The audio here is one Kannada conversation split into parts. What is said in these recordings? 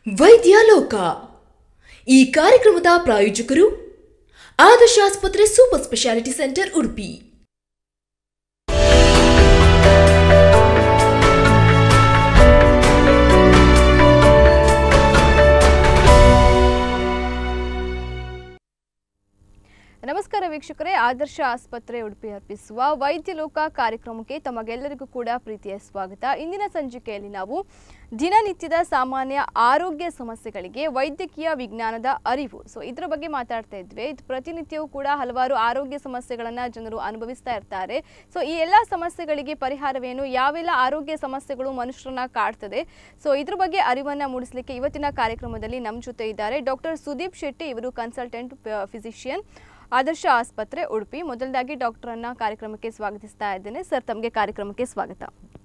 ವೈದ್ಯಾಲೋಕ ಈ ಕಾರ್ಯಕ್ರಮದ ಪ್ರಾಯೋಜಕರು ಆದರ್ಶ ಆಸ್ಪತ್ರೆ ಸೂಪರ್ ಸ್ಪೆಷಾಲಿಟಿ ಸೆಂಟರ್ ಉಡುಪಿ ನಮಸ್ಕಾರ ವೀಕ್ಷಕರೇ ಆದರ್ಶ ಆಸ್ಪತ್ರೆ ಉಡುಪಿ ಅರ್ಪಿಸುವ ವೈದ್ಯ ಲೋಕ ಕಾರ್ಯಕ್ರಮಕ್ಕೆ ತಮಗೆಲ್ಲರಿಗೂ ಕೂಡ ಪ್ರೀತಿಯ ಸ್ವಾಗತ ಇಂದಿನ ಸಂಚಿಕೆಯಲ್ಲಿ ನಾವು ದಿನನಿತ್ಯದ ಸಾಮಾನ್ಯ ಆರೋಗ್ಯ ಸಮಸ್ಯೆಗಳಿಗೆ ವೈದ್ಯಕೀಯ ವಿಜ್ಞಾನದ ಅರಿವು ಸೊ ಇದರ ಬಗ್ಗೆ ಮಾತಾಡ್ತಾ ಇದ್ವಿ ಇದು ಪ್ರತಿನಿತ್ಯವೂ ಕೂಡ ಹಲವಾರು ಆರೋಗ್ಯ ಸಮಸ್ಯೆಗಳನ್ನು ಜನರು ಅನುಭವಿಸ್ತಾ ಇರ್ತಾರೆ ಸೊ ಈ ಎಲ್ಲ ಸಮಸ್ಯೆಗಳಿಗೆ ಪರಿಹಾರವೇನು ಯಾವೆಲ್ಲ ಆರೋಗ್ಯ ಸಮಸ್ಯೆಗಳು ಮನುಷ್ಯರನ್ನ ಕಾಡ್ತದೆ ಸೊ ಇದ್ರ ಬಗ್ಗೆ ಅರಿವನ್ನು ಮೂಡಿಸಲಿಕ್ಕೆ ಇವತ್ತಿನ ಕಾರ್ಯಕ್ರಮದಲ್ಲಿ ನಮ್ಮ ಜೊತೆ ಇದ್ದಾರೆ ಡಾಕ್ಟರ್ ಸುದೀಪ್ ಶೆಟ್ಟಿ ಇವರು ಕನ್ಸಲ್ಟೆಂಟ್ ಫಿಸಿಷಿಯನ್ ಆದರ್ಶ ಆಸ್ಪತ್ರೆ ಉಡುಪಿ ಮೊದಲದಾಗಿ ಡಾಕ್ಟರನ್ನ ಕಾರ್ಯಕ್ರಮಕ್ಕೆ ಸ್ವಾಗತಿಸ್ತಾ ಇದ್ದೇನೆ ಸರ್ ತಮಗೆ ಕಾರ್ಯಕ್ರಮಕ್ಕೆ ಸ್ವಾಗತ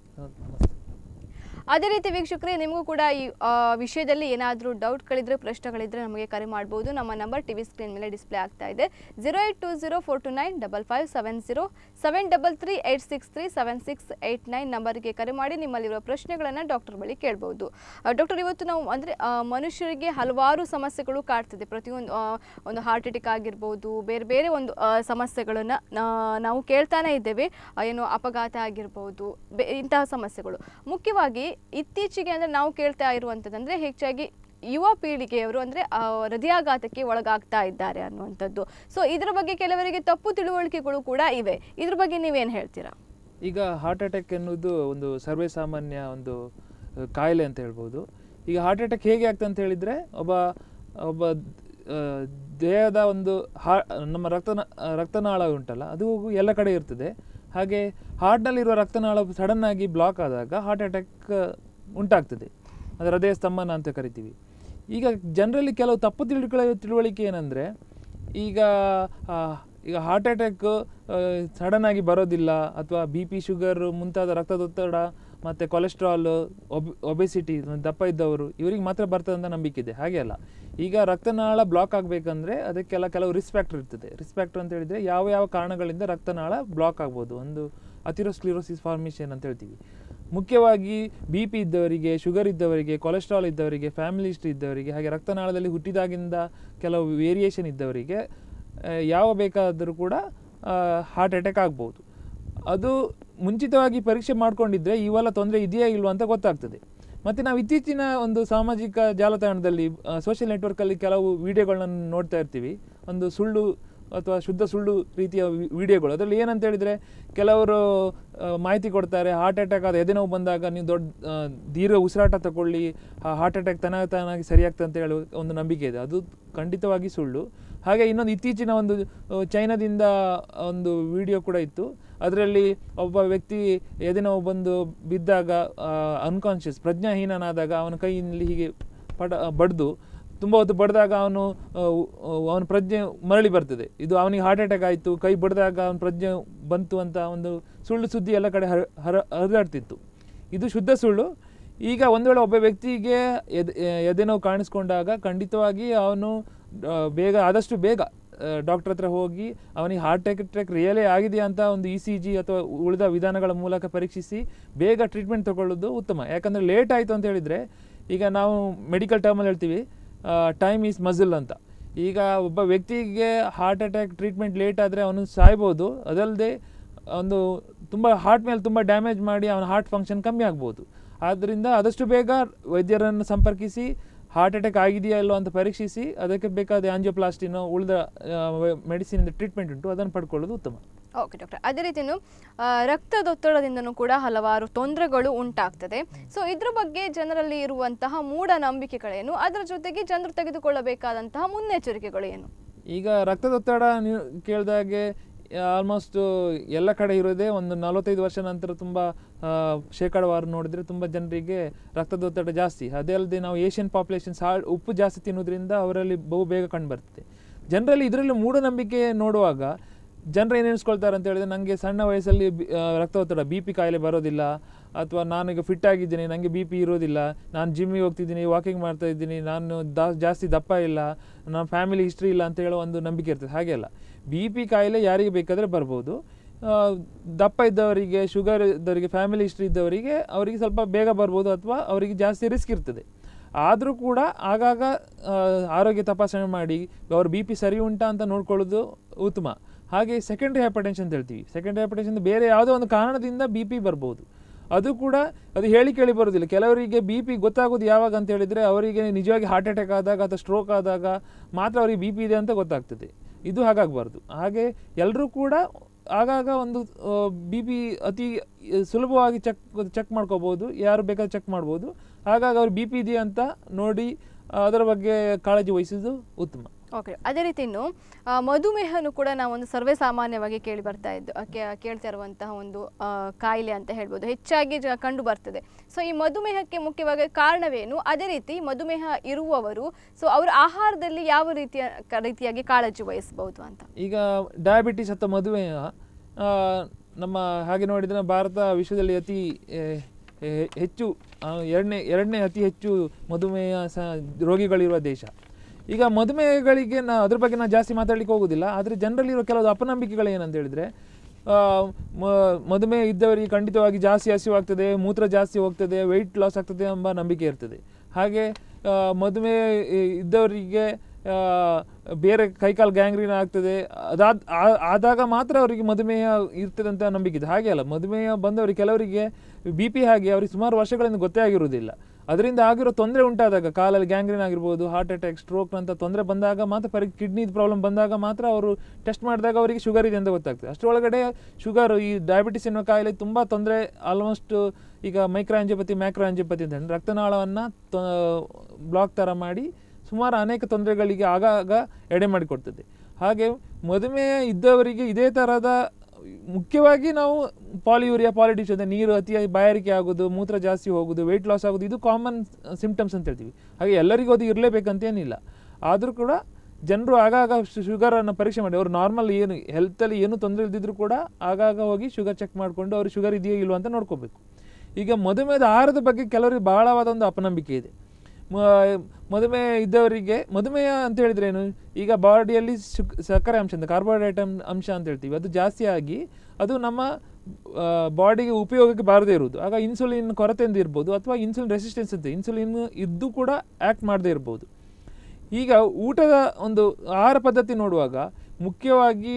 ಅದೇ ರೀತಿ ವೀಕ್ಷಕರೇ ನಿಮಗೂ ಕೂಡ ಈ ಆ, ವಿಷಯದಲ್ಲಿ ಏನಾದರೂ ಡೌಟ್ಗಳಿದ್ರೆ ಪ್ರಶ್ನೆಗಳಿದ್ರೆ ನಮಗೆ ಕರೆ ಮಾಡ್ಬೋದು ನಮ್ಮ ನಂಬರ್ ಟಿವಿ ಸ್ಕ್ರೀನ್ ಮೇಲೆ ಡಿಸ್ಪ್ಲೇ ಆಗ್ತಾ ಇದೆ zero eight two zero four two nine double five seven zero seven double three eight six three seven six eight nine ನಂಬರ್ಗೆ ಕರೆ ಮಾಡಿ ನಿಮ್ಮಲ್ಲಿರುವ ಪ್ರಶ್ನೆಗಳನ್ನು ಡಾಕ್ಟರ್ ಬಳಿ ಕೇಳ್ಬೋದು ಡಾಕ್ಟರ್ ಇವತ್ತು ನಾವು ಅಂದರೆ ಮನುಷ್ಯರಿಗೆ ಹಲವಾರು ಸಮಸ್ಯೆಗಳು ಕಾಡ್ತದೆ ಪ್ರತಿಯೊಂದು ಆ, ಒಂದು ಹಾರ್ಟ್ ಅಟ್ಯಾಕ್ ಆಗಿರ್ಬೋದು ಬೇರೆ ಬೇರೆ ಒಂದು ಸಮಸ್ಯೆಗಳನ್ನು ನಾವು ಕೇಳ್ತಾನೆ ಇದ್ದೇವೆ ಆ, ಏನು ಅಪಘಾತ ಆಗಿರ್ಬೋದು ಬೆ ಇಂತಹ ಸಮಸ್ಯೆಗಳು ಮುಖ್ಯವಾಗಿ ಇತ್ತೀಚೆಗೆ ಅಂದರೆ ನಾವು ಕೇಳ್ತಾ ಇರುವಂಥದ್ದು ಅಂದರೆ ಹೆಚ್ಚಾಗಿ ಯುವ ಪೀಳಿಗೆಯವರು ಅಂದರೆ ಹೃದಯಾಘಾತಕ್ಕೆ ಒಳಗಾಗ್ತಾ ಇದ್ದಾರೆ ಅನ್ನುವಂಥದ್ದು ಸೊ ಇದರ ಬಗ್ಗೆ ಕೆಲವರಿಗೆ ತಪ್ಪು ತಿಳುವಳಿಕೆಗಳು ಕೂಡ ಇವೆ ಇದ್ರ ಬಗ್ಗೆ ನೀವೇನು ಹೇಳ್ತೀರಾ ಈಗ ಹಾರ್ಟ್ ಅಟ್ಯಾಕ್ ಎನ್ನುವುದು ಒಂದು ಸರ್ವೇ ಸಾಮಾನ್ಯ ಒಂದು ಆ, ಕಾಯಿಲೆ ಅಂತ ಹೇಳ್ಬೋದು ಈಗ ಹಾರ್ಟ್ ಅಟ್ಯಾಕ್ ಹೇಗೆ ಆಗ್ತದೆ ಅಂತ ಹೇಳಿದರೆ ಒಬ್ಬ ಒಬ್ಬ ಆ, ದೇಹದ ಒಂದು ಹಾ ನಮ್ಮ ರಕ್ತನ ಆ, ರಕ್ತನಾಳ ಉಂಟಲ್ಲ ಅದು ಎಲ್ಲ ಕಡೆ ಇರ್ತದೆ ಹಾಗೆ ಹಾರ್ಟ್ನಲ್ಲಿರುವ ರಕ್ತನಾಳ ಸಡನ್ ಆಗಿ ಬ್ಲಾಕ್ ಆದಾಗ ಹಾರ್ಟ್ ಅಟ್ಯಾಕ್ ಉಂಟಾಗ್ತದೆ ಅದು ಹೃದಯ ಸ್ತಂಭನ ಅಂತ ಕರಿತೀವಿ ಈಗ ಜನರಲ್ಲಿ ಕೆಲವು ತಪ್ಪು ತಿಳುವಳಿಕೆ ತಿಳುವಳಿಕೆ ಏನಂದರೆ ಈಗ ಆ, ಈಗ ಹಾರ್ಟ್ ಅಟ್ಯಾಕ್ ಸಡನ್ ಆಗಿ ಬರೋದಿಲ್ಲ ಅಥವಾ ಬಿ ಪಿ ಶುಗರ್ ಮುಂತಾದ ರಕ್ತದೊತ್ತಡ ಮತ್ತು ಕೊಲೆಸ್ಟ್ರಾಲ್ ಒಬ್ ಒಬೆಸಿಟಿ ದಪ್ಪ ಇದ್ದವರು ಇವರಿಗೆ ಮಾತ್ರ ಬರ್ತದೆ ಅಂತ ನಂಬಿಕೆ ಇದೆ ಹಾಗೆ ಅಲ್ಲ ಈಗ ರಕ್ತನಾಳ ಬ್ಲಾಕ್ ಆಗಬೇಕಂದ್ರೆ ಅದಕ್ಕೆಲ್ಲ ಕೆಲವು ರಿಸ್ಕ್ ಫ್ಯಾಕ್ಟರ್ ಇರ್ತದೆ ರಿಸ್ಕ್ ಫ್ಯಾಕ್ಟರ್ ಅಂತ ಹೇಳಿದರೆ ಯಾವ ಯಾವ ಕಾರಣಗಳಿಂದ ರಕ್ತನಾಳ ಬ್ಲಾಕ್ ಆಗ್ಬೋದು ಒಂದು ಅತಿರೋಸ್ಕ್ಲಿರೋಸಿಸ್ ಫಾರ್ಮೇಷನ್ ಅಂತ ಹೇಳ್ತೀವಿ ಮುಖ್ಯವಾಗಿ ಬಿ ಪಿ ಇದ್ದವರಿಗೆ ಶುಗರ್ ಇದ್ದವರಿಗೆ ಕೊಲೆಸ್ಟ್ರಾಲ್ ಇದ್ದವರಿಗೆ ಫ್ಯಾಮಿಲಿ ಹಿಸ್ಟ್ರಿ ಇದ್ದವರಿಗೆ ಹಾಗೆ ರಕ್ತನಾಳದಲ್ಲಿ ಹುಟ್ಟಿದಾಗಿಂದ ಕೆಲವು ವೇರಿಯೇಷನ್ ಇದ್ದವರಿಗೆ ಆ, ಯಾವ ಬೇಕಾದರೂ ಕೂಡ ಹಾರ್ಟ್ ಅಟ್ಯಾಕ್ ಆಗ್ಬೋದು ಅದು ಮುಂಚಿತವಾಗಿ ಪರೀಕ್ಷೆ ಮಾಡ್ಕೊಂಡಿದ್ರೆ ಇವೆಲ್ಲ ತೊಂದರೆ ಇದೆಯಾ ಇಲ್ವಾ ಅಂತ ಗೊತ್ತಾಗ್ತದೆ ಮತ್ತು ನಾವು ಇತ್ತೀಚಿನ ಒಂದು ಸಾಮಾಜಿಕ ಜಾಲತಾಣದಲ್ಲಿ ಸೋಷಿಯಲ್ ನೆಟ್ವರ್ಕಲ್ಲಿ ಕೆಲವು ವಿಡಿಯೋಗಳನ್ನ ನೋಡ್ತಾ ಇರ್ತೀವಿ ಒಂದು ಸುಳ್ಳು ಅಥವಾ ಶುದ್ಧ ಸುಳ್ಳು ರೀತಿಯ ವಿ- ವಿಡಿಯೋಗಳು ಅದರಲ್ಲಿ ಏನಂತ ಹೇಳಿದರೆ ಕೆಲವರು ಆ, ಮಾಹಿತಿ ಕೊಡ್ತಾರೆ ಹಾರ್ಟ್ ಅಟ್ಯಾಕ್ ಆದ ಎದೆನೋವು ಬಂದಾಗ ನೀವು ದೊಡ್ಡ ಆ, ದೀರ್ಘ ಉಸಿರಾಟ ತಗೊಳ್ಳಿ ಹಾರ್ಟ್ ಅಟ್ಯಾಕ್ ತನ ತಾನಾಗಿ ಸರಿಯಾಗ್ತದೆ ಅಂತ ಹೇಳುವ ಒಂದು ನಂಬಿಕೆ ಇದೆ ಅದು ಖಂಡಿತವಾಗಿ ಸುಳ್ಳು ಹಾಗೆ ಇನ್ನೊಂದು ಇತ್ತೀಚಿನ ಒಂದು ಆ, ಚೈನಾದಿಂದ ಒಂದು ವಿಡಿಯೋ ಕೂಡ ಇತ್ತು ಅದರಲ್ಲಿ ಒಬ್ಬ ವ್ಯಕ್ತಿ ಎದೆನೋವು ಬಂದು ಬಿದ್ದಾಗ ಅನ್ಕಾನ್ಷಿಯಸ್ ಪ್ರಜ್ಞಾಹೀನನಾದಾಗ ಅವನ ಕೈಯಲ್ಲಿ ಹೀಗೆ ಪಡ ಬಡ್ದು ತುಂಬ ಹೊತ್ತು ಬಡ್ದಾಗ ಅವನು ಅವನ ಪ್ರಜ್ಞೆ ಮರಳಿ ಬರ್ತದೆ ಇದು ಅವನಿಗೆ ಹಾರ್ಟ್ ಅಟ್ಯಾಕ್ ಆಯಿತು ಕೈ ಬಡ್ದಾಗ ಅವನ ಪ್ರಜ್ಞೆ ಬಂತು ಅಂತ ಒಂದು ಸುಳ್ಳು ಸುದ್ದಿ ಎಲ್ಲ ಕಡೆ ಹರ ಹರ ಹರಿದಾಡ್ತಿತ್ತು ಇದು ಶುದ್ಧ ಸುಳ್ಳು ಈಗ ಒಂದು ವೇಳೆ ಒಬ್ಬ ವ್ಯಕ್ತಿಗೆ ಎದೆ ಎದೆನೋವು ಕಾಣಿಸ್ಕೊಂಡಾಗ ಖಂಡಿತವಾಗಿ ಅವನು ಆ, ಬೇಗ ಆದಷ್ಟು ಬೇಗ ಡಾಕ್ಟರ್ ಹತ್ರ ಹೋಗಿ ಅವನಿಗೆ ಹಾರ್ಟ್ ಅಟ್ಯಾಕ್ ರಿಯಲೇ ಆಗಿದೆಯಾ ಅಂತ ಒಂದು ಇ ಸಿ ಜಿ ಅಥವಾ ಉಳಿದ ವಿಧಾನಗಳ ಮೂಲಕ ಪರೀಕ್ಷಿಸಿ ಬೇಗ ಟ್ರೀಟ್ಮೆಂಟ್ ತಗೊಳ್ಳೋದು ಉತ್ತಮ ಯಾಕಂದರೆ ಲೇಟ್ ಆಯಿತು ಅಂತ ಹೇಳಿದರೆ ಈಗ ನಾವು ಮೆಡಿಕಲ್ ಟರ್ಮಲ್ಲಿ ಹೇಳ್ತೀವಿ ಟೈಮ್ ಈಸ್ ಮಜಲ್ ಅಂತ ಈಗ ಒಬ್ಬ ವ್ಯಕ್ತಿಗೆ ಹಾರ್ಟ್ ಅಟ್ಯಾಕ್ ಟ್ರೀಟ್ಮೆಂಟ್ ಲೇಟ್ ಆದರೆ ಅವನು ಸಾಯ್ಬೋದು ಅದಲ್ಲದೆ ಒಂದು ತುಂಬ ಹಾರ್ಟ್ ಮೇಲೆ ತುಂಬ ಡ್ಯಾಮೇಜ್ ಮಾಡಿ ಅವನ ಹಾರ್ಟ್ ಫಂಕ್ಷನ್ ಕಮ್ಮಿ ಆಗ್ಬೋದು ಆದ್ದರಿಂದ ಆದಷ್ಟು ಬೇಗ ವೈದ್ಯರನ್ನು ಸಂಪರ್ಕಿಸಿ ಹಾರ್ಟ್ ಅಟ್ಯಾಕ್ ಆಗಿದೆಯಾ ಇಲ್ಲೋ ಅಂತ ಪರೀಕ್ಷಿಸಿ ಅದಕ್ಕೆ ಬೇಕಾದ ಆಂಜಿಯೋಪ್ಲಾಸ್ಟಿನೋ ಉಳಿದ ಮೆಡಿಸಿನ್ ಟ್ರೀಟ್ಮೆಂಟ್ ಉಂಟು ಅದನ್ನು ಪಡ್ಕೊಳ್ಳೋದು ಉತ್ತಮ ಓಕೆ ಡಾಕ್ಟರ್ ಅದೇ ರೀತಿಯೂ ಆ, ರಕ್ತದೊತ್ತಡದಿಂದನೂ ಕೂಡ ಹಲವಾರು ತೊಂದರೆಗಳು ಉಂಟಾಗ್ತದೆ ಸೊ ಇದ್ರ ಬಗ್ಗೆ ಜನರಲ್ಲಿ ಇರುವಂತಹ ಮೂಢನಂಬಿಕೆಗಳೇನು ಅದರ ಜೊತೆಗೆ ಜನರು ತೆಗೆದುಕೊಳ್ಳಬೇಕಾದಂತಹ ಮುನ್ನೆಚ್ಚರಿಕೆಗಳು ಏನು ಈಗ ರಕ್ತದೊತ್ತಡ ನೀವು ಕೇಳಿದಾಗೆ ಆಲ್ಮೋಸ್ಟ್ ಎಲ್ಲ ಕಡೆ ಇರೋದೇ ಒಂದು ನಲವತ್ತೈದು ವರ್ಷ ನಂತರ ತುಂಬ ಶೇಕಡವಾರು ನೋಡಿದರೆ ತುಂಬ ಜನರಿಗೆ ರಕ್ತದೊತ್ತಡ ಜಾಸ್ತಿ ಅದೇ ಅಲ್ಲದೆ ನಾವು ಏಷ್ಯನ್ ಪಾಪ್ಯುಲೇಷನ್ ಸಾ ಉಪ್ಪು ಜಾಸ್ತಿ ತಿನ್ನೋದ್ರಿಂದ ಅವರಲ್ಲಿ ಬಹು ಬೇಗ ಕಂಡುಬರ್ತದೆ ಜನರಲ್ಲಿ ಇದರಲ್ಲಿ ಮೂಢನಂಬಿಕೆ ನೋಡುವಾಗ ಜನರು ಏನು ಎಣಿಸ್ಕೊಳ್ತಾರೆ ಅಂತ ಹೇಳಿದ್ರೆ ನನಗೆ ಸಣ್ಣ ವಯಸ್ಸಲ್ಲಿ ಬಿ- ಆ, ರಕ್ತದೊತ್ತಡ ಬಿ ಪಿ ಕಾಯಿಲೆ ಬರೋದಿಲ್ಲ ಅಥವಾ ನಾನೀಗ ಫಿಟ್ ಆಗಿದ್ದೀನಿ ನನಗೆ ಬಿ ಪಿ ಇರೋದಿಲ್ಲ ನಾನು ಜಿಮ್ಮಿಗೆ ಹೋಗ್ತಿದ್ದೀನಿ ವಾಕಿಂಗ್ ಮಾಡ್ತಾ ಇದ್ದೀನಿ ನಾನು ದಾ ಜಾಸ್ತಿ ದಪ್ಪ ಇಲ್ಲ ನನ್ನ ಫ್ಯಾಮಿಲಿ ಹಿಸ್ಟ್ರಿ ಇಲ್ಲ ಅಂತ ಹೇಳೋ ಒಂದು ನಂಬಿಕೆ ಇರ್ತದೆ ಹಾಗೆ ಅಲ್ಲ ಬಿ ಪಿ ಕಾಯಿಲೆ ಯಾರಿಗೆ ಬೇಕಾದರೆ ಬರ್ಬೋದು ಆ, ದಪ್ಪ ಇದ್ದವರಿಗೆ ಶುಗರ್ ಇದ್ದವರಿಗೆ ಫ್ಯಾಮಿಲಿ ಹಿಸ್ಟ್ರಿ ಇದ್ದವರಿಗೆ ಅವರಿಗೆ ಸ್ವಲ್ಪ ಬೇಗ ಬರ್ಬೋದು ಅಥವಾ ಅವರಿಗೆ ಜಾಸ್ತಿ ರಿಸ್ಕ್ ಇರ್ತದೆ ಆದರೂ ಕೂಡ ಆಗಾಗ ಆ, ಆರೋಗ್ಯ ತಪಾಸಣೆ ಮಾಡಿ ಅವ್ರ ಬಿ ಪಿ ಸರಿ ಉಂಟಾ ಅಂತ ನೋಡ್ಕೊಳ್ಳೋದು ಉತ್ತಮ ಹಾಗೆ ಸೆಕೆಂಡ್ರಿ ಹೈಪರ್ಟೆನ್ಷನ್ ಅಂತ ಹೇಳ್ತೀವಿ ಸೆಕೆಂಡ್ರಿ ಹೈಪರ್ಟೆನ್ಷನ್ ಬೇರೆ ಯಾವುದೋ ಒಂದು ಕಾರಣದಿಂದ ಬಿ ಪಿ ಬರ್ಬೋದು ಅದು ಕೂಡ ಅದು ಹೇಳಿ ಕೇಳಿ ಬರೋದಿಲ್ಲ ಕೆಲವರಿಗೆ ಬಿ ಪಿ ಗೊತ್ತಾಗೋದು ಯಾವಾಗ ಅಂತ ಹೇಳಿದರೆ ಅವರಿಗೆ ನಿಜವಾಗಿ ಹಾರ್ಟ್ ಅಟ್ಯಾಕ್ ಆದಾಗ ಅಥವಾ ಸ್ಟ್ರೋಕ್ ಆದಾಗ ಮಾತ್ರ ಅವರಿಗೆ ಬಿ ಪಿ ಇದೆ ಅಂತ ಗೊತ್ತಾಗ್ತದೆ ಇದು ಹಾಗಾಗಬಾರ್ದು ಹಾಗೆ ಎಲ್ಲರೂ ಕೂಡ ಆಗಾಗ ಒಂದು ಬಿ ಪಿ ಅತಿ ಆ, ಸುಲಭವಾಗಿ ಚೆಕ್ ಚೆಕ್ ಮಾಡ್ಕೋಬೋದು ಯಾರು ಬೇಕಾದ್ರೂ ಚೆಕ್ ಮಾಡ್ಬೋದು ಹಾಗಾಗಿ ಅವ್ರು ಬಿ ಪಿ ಇದೆಯಾ ಅಂತ ನೋಡಿ ಆ, ಅದರ ಬಗ್ಗೆ ಕಾಳಜಿ ವಹಿಸೋದು ಉತ್ತಮ ಓಕೆ ಅದೇ ರೀತಿ ಇನ್ನು ಆ, ಮಧುಮೇಹನು ಕೂಡ ನಾವೊಂದು ಸರ್ವೇ ಸಾಮಾನ್ಯವಾಗಿ ಕೇಳಿ ಬರ್ತಾ ಇದ್ದು ಆ, ಕೇ- ಕೇಳ್ತಾ ಇರುವಂತಹ ಒಂದು ಆ, ಕಾಯಿಲೆ ಅಂತ ಹೇಳ್ಬೋದು ಹೆಚ್ಚಾಗಿ ಜ ಕಂಡು ಬರ್ತದೆ ಸೊ ಈ ಮಧುಮೇಹಕ್ಕೆ ಮುಖ್ಯವಾಗಿ ಕಾರಣವೇನು ಅದೇ ರೀತಿ ಮಧುಮೇಹ ಇರುವವರು ಸೊ ಅವರ ಆಹಾರದಲ್ಲಿ ಯಾವ ರೀತಿಯ ಕ- ರೀತಿಯಾಗಿ ಕಾಳಜಿ ವಹಿಸಬಹುದು ಅಂತ ಈಗ ಡಯಾಬಿಟಿಸ್ ಅಥವಾ ಮಧುಮೇಹ ಆ, ನಮ್ಮ ಹಾಗೆ ನೋಡಿದರೆ ಭಾರತ ವಿಶ್ವದಲ್ಲಿ ಅತಿ ಎ, ಎ, ಹೆಚ್ಚು ಆ, ಎರಡನೇ ಎರಡನೇ ಅತಿ ಹೆಚ್ಚು ಮಧುಮೇಹ ಸ ರೋಗಿಗಳಿರುವ ದೇಶ ಈಗ ಮಧುಮೇಹಗಳಿಗೆ ನಾ ಅದ್ರ ಬಗ್ಗೆ ನಾನು ಜಾಸ್ತಿ ಮಾತಾಡ್ಲಿಕ್ಕೆ ಹೋಗೋದಿಲ್ಲ ಆದರೆ ಜನರಲ್ಲಿರೋ ಕೆಲವು ಅಪನಂಬಿಕೆಗಳು ಏನಂತ ಹೇಳಿದರೆ ಮಧುಮೇಹ ಇದ್ದವರಿಗೆ ಖಂಡಿತವಾಗಿ ಜಾಸ್ತಿ ಹಸಿವಾಗ್ತದೆ ಮೂತ್ರ ಜಾಸ್ತಿ ಹೋಗ್ತದೆ ವೆಯ್ಟ್ ಲಾಸ್ ಆಗ್ತದೆ ಎಂಬ ನಂಬಿಕೆ ಇರ್ತದೆ ಹಾಗೆ ಆ, ಮಧುಮೇಹ ಇ- ಇದ್ದವರಿಗೆ ಆ, ಬೇರೆ ಕೈಕಾಲು ಗ್ಯಾಂಗ್ರೀನ್ ಆಗ್ತದೆ ಅದಾದ ಆ- ಆದಾಗ ಮಾತ್ರ ಅವರಿಗೆ ಮಧುಮೇಹ ಇರ್ತದೆ ಅಂತ ನಂಬಿಕೆ ಇದೆ ಹಾಗೆ ಅಲ್ಲ ಮಧುಮೇಹ ಬಂದವರಿಗೆ ಕೆಲವರಿಗೆ ಬಿ ಪಿ ಹಾಗೆ ಅವರಿಗೆ ಸುಮಾರು ವರ್ಷಗಳಿಂದ ಗೊತ್ತೇ ಆಗಿರುವುದಿಲ್ಲ ಅದರಿಂದ ಆಗಿರೋ ತೊಂದರೆ ಉಂಟಾದಾಗ ಕಾಲಲ್ಲಿ ಗ್ಯಾಂಗ್ರೀನ್ ಆಗಿರ್ಬೋದು ಹಾರ್ಟ್ ಅಟ್ಯಾಕ್ ಸ್ಟ್ರೋಕ್ ಅಂತ ತೊಂದರೆ ಬಂದಾಗ ಮಾತ್ರ ಪರಿ ಕಿಡ್ನಿ ಪ್ರಾಬ್ಲಮ್ ಬಂದಾಗ ಮಾತ್ರ ಅವರು ಟೆಸ್ಟ್ ಮಾಡಿದಾಗ ಅವರಿಗೆ ಶುಗರ್ ಇದೆ ಅಂತ ಗೊತ್ತಾಗ್ತದೆ ಅಷ್ಟರೊಳಗಡೆ ಶುಗರ್ ಈ ಡಯಾಬಿಟಿಸ್ ಎನ್ನುವ ಕಾಯಿಲೆ ತುಂಬ ತೊಂದರೆ ಆಲ್ಮೋಸ್ಟ್ ಈಗ ಮೈಕ್ರೋ ಆಂಜಿಯೋಪತಿ ಮ್ಯಾಕ್ರೋ ಆಂಜಿಯೋಪತಿ ಅಂತ ಹೇಳಿ ರಕ್ತನಾಳವನ್ನು ಬ್ಲಾಕ್ ಥರ ಮಾಡಿ ಸುಮಾರು ಅನೇಕ ತೊಂದರೆಗಳಿಗೆ ಆಗಾಗ ಎಡೆ ಮಾಡಿಕೊಡ್ತದೆ ಹಾಗೆ ಮಧುಮೇಹ ಇದ್ದವರಿಗೆ ಇದೇ ಥರದ ಮುಖ್ಯವಾಗಿ ನಾವು ಪಾಲಿಯೂರಿಯಾ ಪಾಲಿಟಿಕ್ಸ್ ಅಂದರೆ ನೀರು ಅತಿಯಾಗಿ ಬಾಯಾರಿಕೆ ಆಗೋದು ಮೂತ್ರ ಜಾಸ್ತಿ ಹೋಗೋದು ವೆಯ್ಟ್ ಲಾಸ್ ಆಗೋದು ಇದು ಕಾಮನ್ ಸಿಂಪ್ಟಮ್ಸ್ ಅಂತ ಹೇಳ್ತೀವಿ ಹಾಗೆ ಎಲ್ಲರಿಗೂ ಅದು ಇರಲೇಬೇಕಂತೇನಿಲ್ಲ ಆದರೂ ಕೂಡ ಜನರು ಆಗಾಗ ಶುಗರನ್ನು ಪರೀಕ್ಷೆ ಮಾಡಿ ಅವರು ನಾರ್ಮಲ್ ಏನು ಹೆಲ್ತಲ್ಲಿ ಏನು ತೊಂದರೆ ಇಲ್ದಿದ್ರು ಕೂಡ ಆಗಾಗ ಹೋಗಿ ಶುಗರ್ ಚೆಕ್ ಮಾಡಿಕೊಂಡು ಅವ್ರಿಗೆ ಶುಗರ್ ಇದೆಯೋ ಇಲ್ವೋ ಅಂತ ನೋಡ್ಕೋಬೇಕು ಈಗ ಮಧುಮೇಹದ ಆಹಾರದ ಬಗ್ಗೆ ಕೆಲವರಿಗೆ ಬಹಳವಾದ ಒಂದು ಅಪನಂಬಿಕೆ ಇದೆ ಮ- ಮಧುಮೇಹ ಇದ್ದವರಿಗೆ ಮಧುಮೇಹ ಅಂತ ಹೇಳಿದ್ರೆ ಏನು ಈಗ ಬಾಡಿಯಲ್ಲಿ ಶುಕ್ ಸಕ್ಕರೆ ಅಂಶ ಅಂತ ಕಾರ್ಬೋಹೈಡ್ರೇಟ್ ಅಂಶ ಅಂತ ಹೇಳ್ತೀವಿ ಅದು ಜಾಸ್ತಿ ಆಗಿ ಅದು ನಮ್ಮ ಬಾಡಿಗೆ ಉಪಯೋಗಕ್ಕೆ ಬಾರದೇ ಇರುವುದು ಆಗ ಇನ್ಸುಲಿನ್ ಕೊರತೆಯಿಂದ ಇರ್ಬೋದು ಅಥವಾ ಇನ್ಸುಲಿನ್ ರೆಸಿಸ್ಟೆನ್ಸ್ ಅಂತ ಇನ್ಸುಲಿನ್ ಇದ್ದು ಕೂಡ ಆ್ಯಕ್ಟ್ ಮಾಡದೇ ಇರ್ಬೋದು ಈಗ ಊಟದ ಒಂದು ಆಹಾರ ಪದ್ಧತಿ ನೋಡುವಾಗ ಮುಖ್ಯವಾಗಿ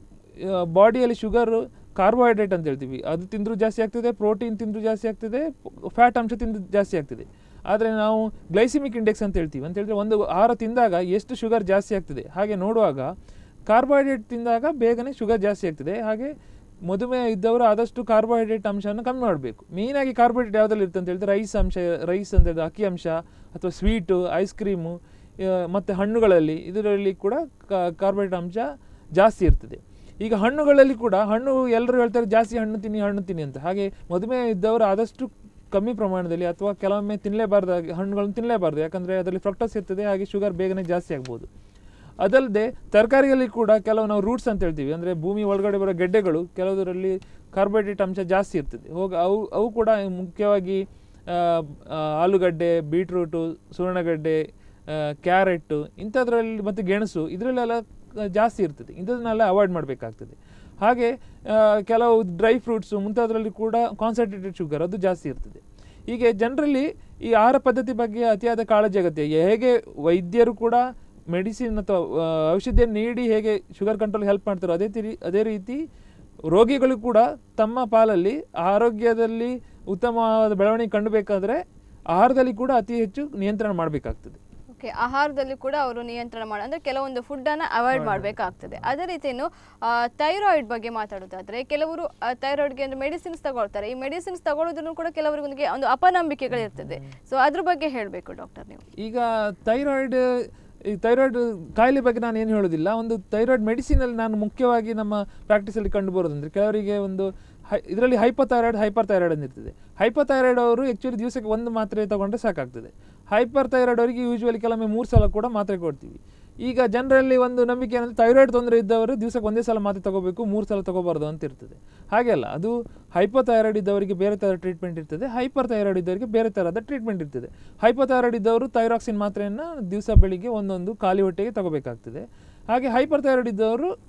ಬಾಡಿಯಲ್ಲಿ ಶುಗರು ಕಾರ್ಬೋಹೈಡ್ರೇಟ್ ಅಂತ ಹೇಳ್ತೀವಿ ಅದು ತಿಂದರೂ ಜಾಸ್ತಿ ಆಗ್ತದೆ ಪ್ರೋಟೀನ್ ತಿಂದರೂ ಜಾಸ್ತಿ ಆಗ್ತದೆ ಫ್ಯಾಟ್ ಅಂಶ ತಿಂದು ಜಾಸ್ತಿ ಆಗ್ತದೆ ಆದರೆ ನಾವು ಗ್ಲೈಸಿಮಿಕ್ ಇಂಡೆಕ್ಸ್ ಅಂತ ಹೇಳ್ತೀವಿ ಅಂತ ಹೇಳಿದ್ರೆ ಒಂದು ಆಹಾರ ತಿಂದಾಗ ಎಷ್ಟು ಶುಗರ್ ಜಾಸ್ತಿ ಆಗ್ತದೆ ಹಾಗೆ ನೋಡುವಾಗ ಕಾರ್ಬೋಹೈಡ್ರೇಟ್ ತಿಂದಾಗ ಬೇಗನೆ ಶುಗರ್ ಜಾಸ್ತಿ ಆಗ್ತದೆ ಹಾಗೆ ಮಧುಮೇಹ ಇದ್ದವರು ಆದಷ್ಟು ಕಾರ್ಬೋಹೈಡ್ರೇಟ್ ಅಂಶವನ್ನು ಕಮ್ಮಿ ಮಾಡಬೇಕು ಮೇಯ್ನಾಗಿ ಕಾರ್ಬೋಹೈಡ್ರೇಟ್ ಯಾವುದ್ರಲ್ಲಿ ಇರುತ್ತೆ ಅಂತ ಹೇಳಿದ್ರೆ ರೈಸ್ ಅಂಶ ರೈಸ್ ಅಂತ ಹೇಳಿದ್ರೆ ಅಕ್ಕಿ ಅಂಶ ಅಥವಾ ಸ್ವೀಟು ಐಸ್ ಕ್ರೀಮು ಮತ್ತು ಹಣ್ಣುಗಳಲ್ಲಿ ಇದರಲ್ಲಿ ಕೂಡ ಕಾರ್ಬೋಹೈಡ್ರೇಟ್ ಅಂಶ ಜಾಸ್ತಿ ಇರ್ತದೆ ಈಗ ಹಣ್ಣುಗಳಲ್ಲಿ ಕೂಡ ಹಣ್ಣು ಎಲ್ಲರೂ ಹೇಳ್ತಾರೆ ಜಾಸ್ತಿ ಹಣ್ಣು ತಿನ್ನಿ ಹಣ್ಣು ತಿನ್ನಿ ಅಂತ ಹಾಗೆ ಮಧುಮೇಹ ಇದ್ದವರು ಆದಷ್ಟು ಕಮ್ಮಿ ಪ್ರಮಾಣದಲ್ಲಿ ಅಥವಾ ಕೆಲವೊಮ್ಮೆ ತಿನ್ನಲೇಬಾರ್ದು ಹಣ್ಣುಗಳನ್ನು ತಿನ್ನಲೇಬಾರ್ದು ಯಾಕಂದರೆ ಅದರಲ್ಲಿ ಫ್ರಕ್ಟೋಸ್ ಇರ್ತದೆ ಹಾಗೆ ಶುಗರ್ ಬೇಗನೆ ಜಾಸ್ತಿ ಆಗ್ಬೋದು ಅದಲ್ಲದೆ ತರಕಾರಿಯಲ್ಲಿ ಕೂಡ ಕೆಲವು ನಾವು ರೂಟ್ಸ್ ಅಂತ ಹೇಳ್ತೀವಿ ಅಂದರೆ ಭೂಮಿ ಒಳಗಡೆ ಬರೋ ಗೆಡ್ಡೆಗಳು ಕೆಲವುದರಲ್ಲಿ ಕಾರ್ಬೋಹೈಡ್ರೇಟ್ ಅಂಶ ಜಾಸ್ತಿ ಇರ್ತದೆ ಹೋಗ ಅವು ಅವು ಕೂಡ ಮುಖ್ಯವಾಗಿ ಆ, ಆ, ಆಲೂಗಡ್ಡೆ ಬೀಟ್ರೂಟು ಸುವರ್ಣಗಡ್ಡೆ ಕ್ಯಾರೆಟ್ಟು ಇಂಥದ್ರಲ್ಲಿ ಮತ್ತು ಗೆಣಸು ಇದರಲ್ಲೆಲ್ಲ ಜಾಸ್ತಿ ಇರ್ತದೆ ಇದನ್ನೆಲ್ಲ ಅವಾಯ್ಡ್ ಮಾಡಬೇಕಾಗ್ತದೆ ಹಾಗೆ ಆ, ಕೆಲವು ಡ್ರೈ ಫ್ರೂಟ್ಸು ಮುಂತಾದರಲ್ಲಿ ಕೂಡ ಕಾನ್ಸಂಟ್ರೇಟೆಡ್ ಶುಗರ್ ಅದು ಜಾಸ್ತಿ ಇರ್ತದೆ ಹೀಗೆ ಜನರಲ್ಲಿ ಈ ಆಹಾರ ಪದ್ಧತಿ ಬಗ್ಗೆ ಅತಿಯಾದ ಕಾಳಜಿ ಅಗತ್ಯ ಹೇಗೆ ವೈದ್ಯರು ಕೂಡ ಮೆಡಿಸಿನ್ ಅಥವಾ ಆ, ಔಷಧಿಯನ್ನು ನೀಡಿ ಹೇಗೆ ಶುಗರ್ ಕಂಟ್ರೋಲ್ ಹೆಲ್ಪ್ ಮಾಡ್ತಾರೋ ಅದೇ ತಿರಿ ಅದೇ ರೀತಿ ರೋಗಿಗಳು ಕೂಡ ತಮ್ಮ ಪಾಲಲ್ಲಿ ಆರೋಗ್ಯದಲ್ಲಿ ಉತ್ತಮವಾದ ಬೆಳವಣಿಗೆ ಕಂಡುಬೇಕಾದ್ರೆ ಆಹಾರದಲ್ಲಿ ಕೂಡ ಅತಿ ಹೆಚ್ಚು ನಿಯಂತ್ರಣ ಮಾಡಬೇಕಾಗ್ತದೆ ಓಕೆ ಆಹಾರದಲ್ಲಿ ಕೂಡ ಅವರು ನಿಯಂತ್ರಣ ಮಾಡಿ ಅಂದರೆ ಕೆಲವೊಂದು ಫುಡ್ಡನ್ನು ಅವಾಯ್ಡ್ ಮಾಡಬೇಕಾಗ್ತದೆ ಅದೇ ರೀತಿ ಇನ್ನು ಥೈರಾಯ್ಡ್ ಬಗ್ಗೆ ಮಾತಾಡೋದಾದ್ರೆ ಕೆಲವರು ಥೈರಾಯ್ಡ್ಗೆ ಅಂದರೆ ಮೆಡಿಸಿನ್ಸ್ ತಗೊಳ್ತಾರೆ ಈ ಮೆಡಿಸಿನ್ಸ್ ತಗೊಳ್ಳೋದ್ರೂ ಕೂಡ ಕೆಲವರಿಗೆ ಒಂದು ಅಪನಂಬಿಕೆಗಳಿರ್ತದೆ ಸೊ ಅದ್ರ ಬಗ್ಗೆ ಹೇಳಬೇಕು ಡಾಕ್ಟರ್ ನೀವು ಈಗ ಥೈರಾಯ್ಡ್ ಈ ಥೈರಾಯ್ಡ್ ಕಾಯಿಲೆ ಬಗ್ಗೆ ನಾನು ಏನು ಹೇಳೋದಿಲ್ಲ ಒಂದು ಥೈರಾಯ್ಡ್ ಮೆಡಿಸಿನಲ್ಲಿ ನಾನು ಮುಖ್ಯವಾಗಿ ನಮ್ಮ ಪ್ರಾಕ್ಟೀಸಲ್ಲಿ ಕಂಡು ಬರೋದಂದ್ರೆ ಕೆಲವರಿಗೆ ಒಂದು ಹೈ ಇದರಲ್ಲಿ ಹೈಪೋಥೈರಾಯ್ಡ್ ಹೈಪರ್ ಥೈರಾಯ್ಡ್ ಅಂದಿರ್ತದೆ ಹೈಪೋಥೈರಾಯ್ಡ್ ಅವರು ಆ್ಯಕ್ಚುಲಿ ದಿವಸಕ್ಕೆ ಒಂದು ಮಾತ್ರೆ ತಗೊಂಡ್ರೆ ಸಾಕಾಗ್ತದೆ ಹೈಪರ್ ಥೈರಾಯ್ಡ್ ಅವರಿಗೆ ಯೂಶ್ವಲಿ ಕೆಲವೊಮ್ಮೆ ಮೂರು ಸಲ ಕೂಡ ಮಾತ್ರೆ ಕೊಡ್ತೀವಿ ಈಗ ಜನರಲ್ಲಿ ಒಂದು ನಂಬಿಕೆ ಏನಂದ್ರೆ ಥೈರಾಯ್ಡ್ ತೊಂದರೆ ಇದ್ದವರು ದಿವಸಕ್ಕೆ ಒಂದೇ ಸಲ ಮಾತ್ರೆ ತಗೋಬೇಕು ಮೂರು ಸಲ ತಗೋಬಾರ್ದು ಅಂತ ಇರ್ತದೆ ಹಾಗೆ ಅಲ್ಲ ಅದು ಹೈಪೋಥೈರಾಯ್ಡ್ ಇದ್ದವರಿಗೆ ಬೇರೆ ಥರ ಟ್ರೀಟ್ಮೆಂಟ್ ಇರ್ತದೆ ಹೈಪರ್ ಥೈರಾಯ್ಡ್ ಇದ್ದವರಿಗೆ ಬೇರೆ ಥರದ ಟ್ರೀಟ್ಮೆಂಟ್ ಇರ್ತದೆ ಹೈಪೋಥೈರಾಯ್ಡ್ ಇದ್ದವರು ಥೈರಾಕ್ಸಿನ್ ಮಾತ್ರೆಯನ್ನು ದಿವಸ ಬೆಳಿಗ್ಗೆ ಒಂದೊಂದು ಖಾಲಿ ಹೊಟ್ಟೆಗೆ ತಗೋಬೇಕಾಗ್ತದೆ ಹಾಗೆ ಹೈಪರ್ ಥೈರಾಯ್ಡ್ ಇದ್ದವರು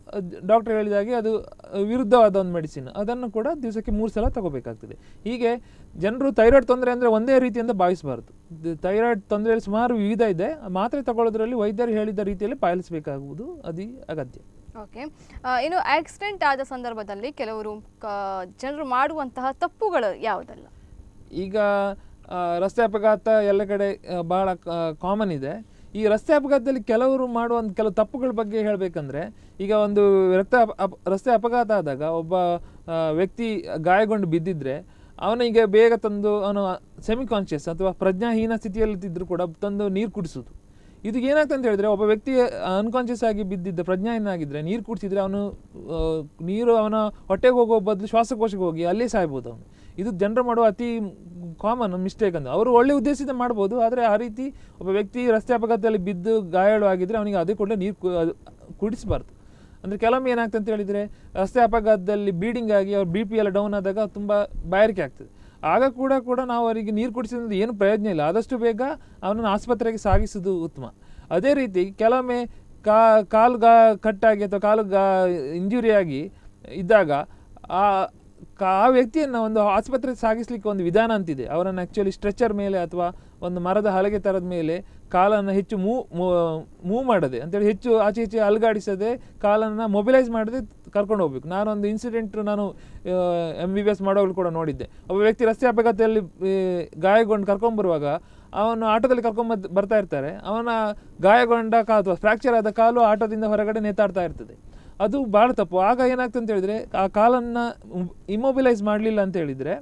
ಡಾಕ್ಟರ್ ಹೇಳಿದ ಹಾಗೆ ಅದು ಆ, ವಿರುದ್ಧವಾದ ಒಂದು ಮೆಡಿಸಿನ್ ಅದನ್ನು ಕೂಡ ದಿವಸಕ್ಕೆ ಮೂರು ಸಲ ತಗೋಬೇಕಾಗ್ತದೆ ಹೀಗೆ ಜನರು ಥೈರಾಯ್ಡ್ ತೊಂದರೆ ಅಂದರೆ ಒಂದೇ ರೀತಿಯಿಂದ ಭಾವಿಸಬಾರ್ದು ಥೈರಾಯ್ಡ್ ತೊಂದರೆಯಲ್ಲಿ ಸುಮಾರು ವಿವಿಧ ಇದೆ ಆ ಮಾತ್ರೆ ತಗೊಳ್ಳೋದ್ರಲ್ಲಿ ವೈದ್ಯರು ಹೇಳಿದ ರೀತಿಯಲ್ಲಿ ಪಾಲಿಸಬೇಕಾಗುವುದು ಅತಿ ಅಗತ್ಯ ಓಕೆ ಇನ್ನು ಆಕ್ಸಿಡೆಂಟ್ ಆದ ಸಂದರ್ಭದಲ್ಲಿ ಕೆಲವರು ಕ- ಜನರು ಮಾಡುವಂತಹ ತಪ್ಪುಗಳು ಯಾವುದಲ್ಲ ಈಗ ಆ, ರಸ್ತೆ ಅಪಘಾತ ಎಲ್ಲ ಕಡೆ ಆ, ಬಹಳ ಕಾಮನ್ ಇದೆ ಈ ರಸ್ತೆ ಅಪಘಾತದಲ್ಲಿ ಕೆಲವರು ಮಾಡುವ ಒಂದು ಕೆಲವು ತಪ್ಪುಗಳ ಬಗ್ಗೆ ಹೇಳಬೇಕಂದ್ರೆ ಈಗ ಒಂದು ರಕ್ತ ಅಪ- ಅಪ- ರಸ್ತೆ ಅಪಘಾತ ಆದಾಗ ಒಬ್ಬ ಆ, ವ್ಯಕ್ತಿ ಗಾಯಗೊಂಡು ಬಿದ್ದಿದ್ರೆ ಅವನಿಗೆ ಬೇಗ ತಂದು ಅವನು ಸೆಮಿ ಕಾನ್ಷಿಯಸ್ ಅಥವಾ ಪ್ರಜ್ಞಾಹೀನ ಸ್ಥಿತಿಯಲ್ಲಿದ್ದರೂ ಕೂಡ ತಂದು ನೀರು ಕುಡಿಸೋದು ಇದು ಏನಾಗ್ತದೆ ಅಂತ ಹೇಳಿದ್ರೆ ಒಬ್ಬ ವ್ಯಕ್ತಿ ಅನ್ಕಾನ್ಷಿಯಸ್ ಆಗಿ ಬಿದ್ದಿದ್ದ ಪ್ರಜ್ಞಾಹೀನ ಆಗಿದ್ರೆ ನೀರು ಕುಡಿಸಿದ್ರೆ ಅವನು ಆ, ನೀರು ಅವನ ಹೊಟ್ಟೆಗೆ ಹೋಗೋ ಬದಲು ಶ್ವಾಸಕೋಶಕ್ಕೆ ಹೋಗಿ ಅಲ್ಲೇ ಸಾಯ್ಬೋದು ಅವನು ಇದು ಜನರು ಮಾಡುವ ಅತಿ ಕಾಮನ್ ಮಿಸ್ಟೇಕ್ ಅಂತ ಅವರು ಒಳ್ಳೆ ಉದ್ದೇಶದಿಂದ ಮಾಡ್ಬೋದು ಆದರೆ ಆ ರೀತಿ ಒಬ್ಬ ವ್ಯಕ್ತಿ ರಸ್ತೆ ಅಪಘಾತದಲ್ಲಿ ಬಿದ್ದು ಗಾಯಾಳು ಆಗಿದ್ರೆ ಅವನಿಗೆ ಅದೇ ಕೂಡಲೇ ನೀರು ಕು- ಅದು ಕುಡಿಸಬಾರ್ದು ಅಂದರೆ ಕೆಲವೊಮ್ಮೆ ಏನಾಗ್ತದೆ ಅಂತ ಹೇಳಿದರೆ ರಸ್ತೆ ಅಪಘಾತದಲ್ಲಿ ಬೀಡಿಂಗ್ ಆಗಿ ಅವ್ರ ಬಿ ಪಿ ಎಲ್ಲ ಡೌನ್ ಆದಾಗ ತುಂಬ ಬಾಯಾರಿಕೆ ಆಗ್ತದೆ ಆಗ ಕೂಡ ಕೂಡ ನಾವು ಅವರಿಗೆ ನೀರು ಕುಡಿಸಿದ್ರೆ ಏನು ಪ್ರಯೋಜನ ಇಲ್ಲ ಆದಷ್ಟು ಬೇಗ ಅವನನ್ನು ಆಸ್ಪತ್ರೆಗೆ ಸಾಗಿಸೋದು ಉತ್ತಮ ಅದೇ ರೀತಿ ಕೆಲವೊಮ್ಮೆ ಕಾ ಕಾಲು ಗಾ ಕಟ್ಟಾಗಿ ಅಥವಾ ಕಾಲು ಗಾ ಇಂಜುರಿ ಆಗಿ ಇದ್ದಾಗ ಆ ಕಾ- ಆ ವ್ಯಕ್ತಿಯನ್ನು ಒಂದು ಆಸ್ಪತ್ರೆಗೆ ಸಾಗಿಸ್ಲಿಕ್ಕೆ ಒಂದು ವಿಧಾನ ಅಂತಿದೆ ಅವರನ್ನು ಆ್ಯಕ್ಚುಲಿ ಸ್ಟ್ರೆಚರ್ ಮೇಲೆ ಅಥವಾ ಒಂದು ಮರದ ಹಲಗೆ ಥರದ ಮೇಲೆ ಕಾಲನ್ನು ಹೆಚ್ಚು ಮೂ ಮೂವ್ ಮಾಡದೆ ಅಂತೇಳಿ ಹೆಚ್ಚು ಆಚೆ ಈಚೆ ಅಲುಗಾಡಿಸದೆ ಕಾಲನ್ನು ಮೊಬಿಲೈಸ್ ಮಾಡದೆ ಕರ್ಕೊಂಡು ಹೋಗ್ಬೇಕು ನಾನೊಂದು ಇನ್ಸಿಡೆಂಟ್ ನಾನು ಎಮ್ ಬಿ ಬಿ ಎಸ್ ಮಾಡೋಗಳು ಕೂಡ ನೋಡಿದ್ದೆ ಒಬ್ಬ ವ್ಯಕ್ತಿ ರಸ್ತೆ ಅಪಘಾತದಲ್ಲಿ ಆ, ಗಾಯಗೊಂಡು ಕರ್ಕೊಂಬರುವಾಗ ಅವನು ಆಟೋದಲ್ಲಿ ಕರ್ಕೊಂಬದ್ ಬರ್ತಾ ಇರ್ತಾರೆ ಅವನ ಗಾಯಗೊಂಡ ಕಾ ಅಥವಾ ಫ್ರ್ಯಾಕ್ಚರ್ ಆದ ಕಾಲು ಆಟೋದಿಂದ ಹೊರಗಡೆ ನೇತಾಡ್ತಾ ಇರ್ತದೆ ಅದು ಭಾಳ ತಪ್ಪು ಆಗ ಏನಾಗ್ತದೆ ಅಂತ ಹೇಳಿದ್ರೆ ಆ ಕಾಲನ್ನು ಇಮ್ಮೊಬಿಲೈಸ್ ಮಾಡಲಿಲ್ಲ ಅಂತ ಹೇಳಿದರೆ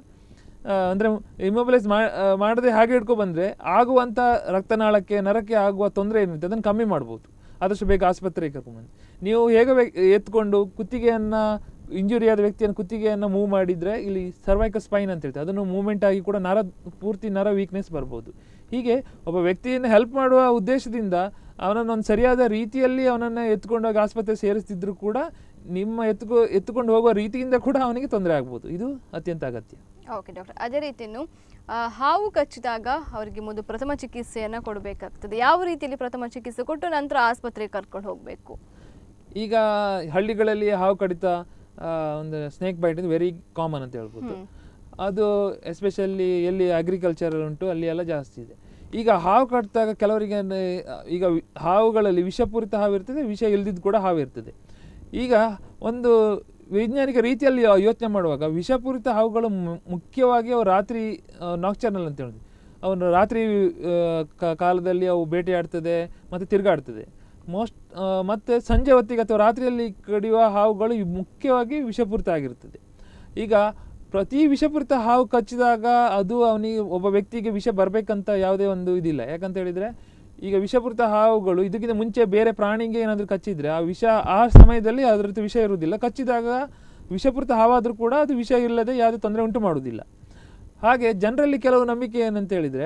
ಅಂದರೆ ಇಮ್ಮೊಬಿಲೈಸ್ ಮಾಡದೆ ಹಾಗೆ ಹಿಡ್ಕೊ ಬಂದರೆ ಆಗುವಂಥ ರಕ್ತನಾಳಕ್ಕೆ ನರಕ್ಕೆ ಆಗುವ ತೊಂದರೆ ಏನಿರುತ್ತೆ ಅದನ್ನು ಕಮ್ಮಿ ಮಾಡ್ಬೋದು ಆದಷ್ಟು ಬೇಗ ಆಸ್ಪತ್ರೆಗೆ ಕರ್ಕೊಂಬಂದು ನೀವು ಹೇಗೆ ಬೇ- ಎತ್ಕೊಂಡು ಕುತ್ತಿಗೆಯನ್ನು ಇಂಜುರಿ ಆದ ವ್ಯಕ್ತಿಯನ್ನು ಕುತ್ತಿಗೆಯನ್ನು ಮೂವ್ ಮಾಡಿದರೆ ಇಲ್ಲಿ ಸರ್ವೈಕಲ್ ಸ್ಪೈನ್ ಅಂತ ಹೇಳ್ತಾರೆ ಅದನ್ನು ಮೂವ್ಮೆಂಟ್ ಆಗಿ ಕೂಡ ನರ ಪೂರ್ತಿ ನರ ವೀಕ್ನೆಸ್ ಬರ್ಬೋದು ಹೀಗೆ ಒಬ್ಬ ವ್ಯಕ್ತಿಯನ್ನು ಹೆಲ್ಪ್ ಮಾಡುವ ಉದ್ದೇಶದಿಂದ ಅವನನ್ನು ಒಂದು ಸರಿಯಾದ ರೀತಿಯಲ್ಲಿ ಅವನನ್ನು ಎತ್ಕೊಂಡೋಗಿ ಆಸ್ಪತ್ರೆ ಸೇರಿಸ್ತಿದ್ರು ಕೂಡ ನಿಮ್ಮ ಎತ್ಕೊ ಎತ್ತುಕೊಂಡು ಹೋಗುವ ರೀತಿಯಿಂದ ಕೂಡ ಅವನಿಗೆ ತೊಂದರೆ ಆಗ್ಬೋದು ಇದು ಅತ್ಯಂತ ಅಗತ್ಯ ಓಕೆ ಡಾಕ್ಟರ್ ಅದೇ ರೀತಿ ಇನ್ನು ಆ, ಹಾವು ಕಚ್ಚಿದಾಗ ಅವರಿಗೆ ಮೊದಲು ಪ್ರಥಮ ಚಿಕಿತ್ಸೆಯನ್ನು ಕೊಡಬೇಕಾಗ್ತದೆ ಯಾವ ರೀತಿಯಲ್ಲಿ ಪ್ರಥಮ ಚಿಕಿತ್ಸೆ ಕೊಟ್ಟು ನಂತರ ಆಸ್ಪತ್ರೆಗೆ ಕರ್ಕೊಂಡು ಹೋಗಬೇಕು ಈಗ ಹಳ್ಳಿಗಳಲ್ಲಿ ಹಾವು ಕಡಿತ ಆ, ಒಂದು ಸ್ನೇಕ್ ಬೈಟ್ ವೆರಿ ಕಾಮನ್ ಅಂತ ಹೇಳ್ಬೋದು ಅದು ಎಸ್ಪೆಷಲಿ ಎಲ್ಲಿ ಅಗ್ರಿಕಲ್ಚರ್ ಉಂಟು ಅಲ್ಲಿ ಎಲ್ಲ ಜಾಸ್ತಿ ಇದೆ ಈಗ ಹಾವು ಕಟ್ಟಿದಾಗ ಕೆಲವರಿಗೆ ಅಂದ್ರೆ, ಆ, ಈಗ ವಿ- ಹಾವುಗಳಲ್ಲಿ ವಿಷಪೂರಿತ ಹಾವು ಇರ್ತದೆ ವಿಷ ಇಲ್ದಿದ್ದು ಕೂಡ ಹಾವು ಇರ್ತದೆ ಈಗ ಒಂದು ವೈಜ್ಞಾನಿಕ ರೀತಿಯಲ್ಲಿ ಯೋಚನೆ ಮಾಡುವಾಗ ವಿಷಪೂರಿತ ಹಾವುಗಳು ಮು- ಮುಖ್ಯವಾಗಿ ಅವು ರಾತ್ರಿ ನಾಕ್ಚರ್ನಲ್ ಅಂತ ಹೇಳಿದ್ವಿ ಅವನು ರಾತ್ರಿ ಆ, ಕ- ಕಾಲದಲ್ಲಿ ಅವು ಬೇಟೆಯಾಡ್ತದೆ ಮತ್ತು ತಿರುಗಾಡ್ತದೆ ಮೋಸ್ಟ್ ಮತ್ತು ಸಂಜೆ ಹೊತ್ತಿಗೆ ಅಥವಾ ರಾತ್ರಿಯಲ್ಲಿ ಕಡಿಯುವ ಹಾವುಗಳು ಇವ್ ಮುಖ್ಯವಾಗಿ ವಿಷಪೂರಿತ ಆಗಿರ್ತದೆ ಈಗ ಪ್ರತಿ ವಿಷಪೂರಿತ ಹಾವು ಕಚ್ಚಿದಾಗ ಅದು ಅವನಿಗೆ ಒಬ್ಬ ವ್ಯಕ್ತಿಗೆ ವಿಷ ಬರಬೇಕಂತ ಯಾವುದೇ ಒಂದು ಇದಿಲ್ಲ ಯಾಕಂತ ಹೇಳಿದರೆ ಈಗ ವಿಷಪೂರಿತ ಹಾವುಗಳು ಇದಕ್ಕಿಂತ ಮುಂಚೆ ಬೇರೆ ಪ್ರಾಣಿಗೆ ಏನಾದರೂ ಕಚ್ಚಿದ್ರೆ ಆ ವಿಷ ಆ ಸಮಯದಲ್ಲಿ ಅದರದ್ದು ವಿಷ ಇರುವುದಿಲ್ಲ ಕಚ್ಚಿದಾಗ ವಿಷಪೂರಿತ ಹಾವಾದರೂ ಕೂಡ ಅದು ವಿಷ ಇಲ್ಲದೆ ಯಾವುದೇ ತೊಂದರೆ ಉಂಟು ಮಾಡುವುದಿಲ್ಲ ಹಾಗೆ ಜನರಲ್ಲಿ ಕೆಲವು ನಂಬಿಕೆ ಏನಂತ ಹೇಳಿದರೆ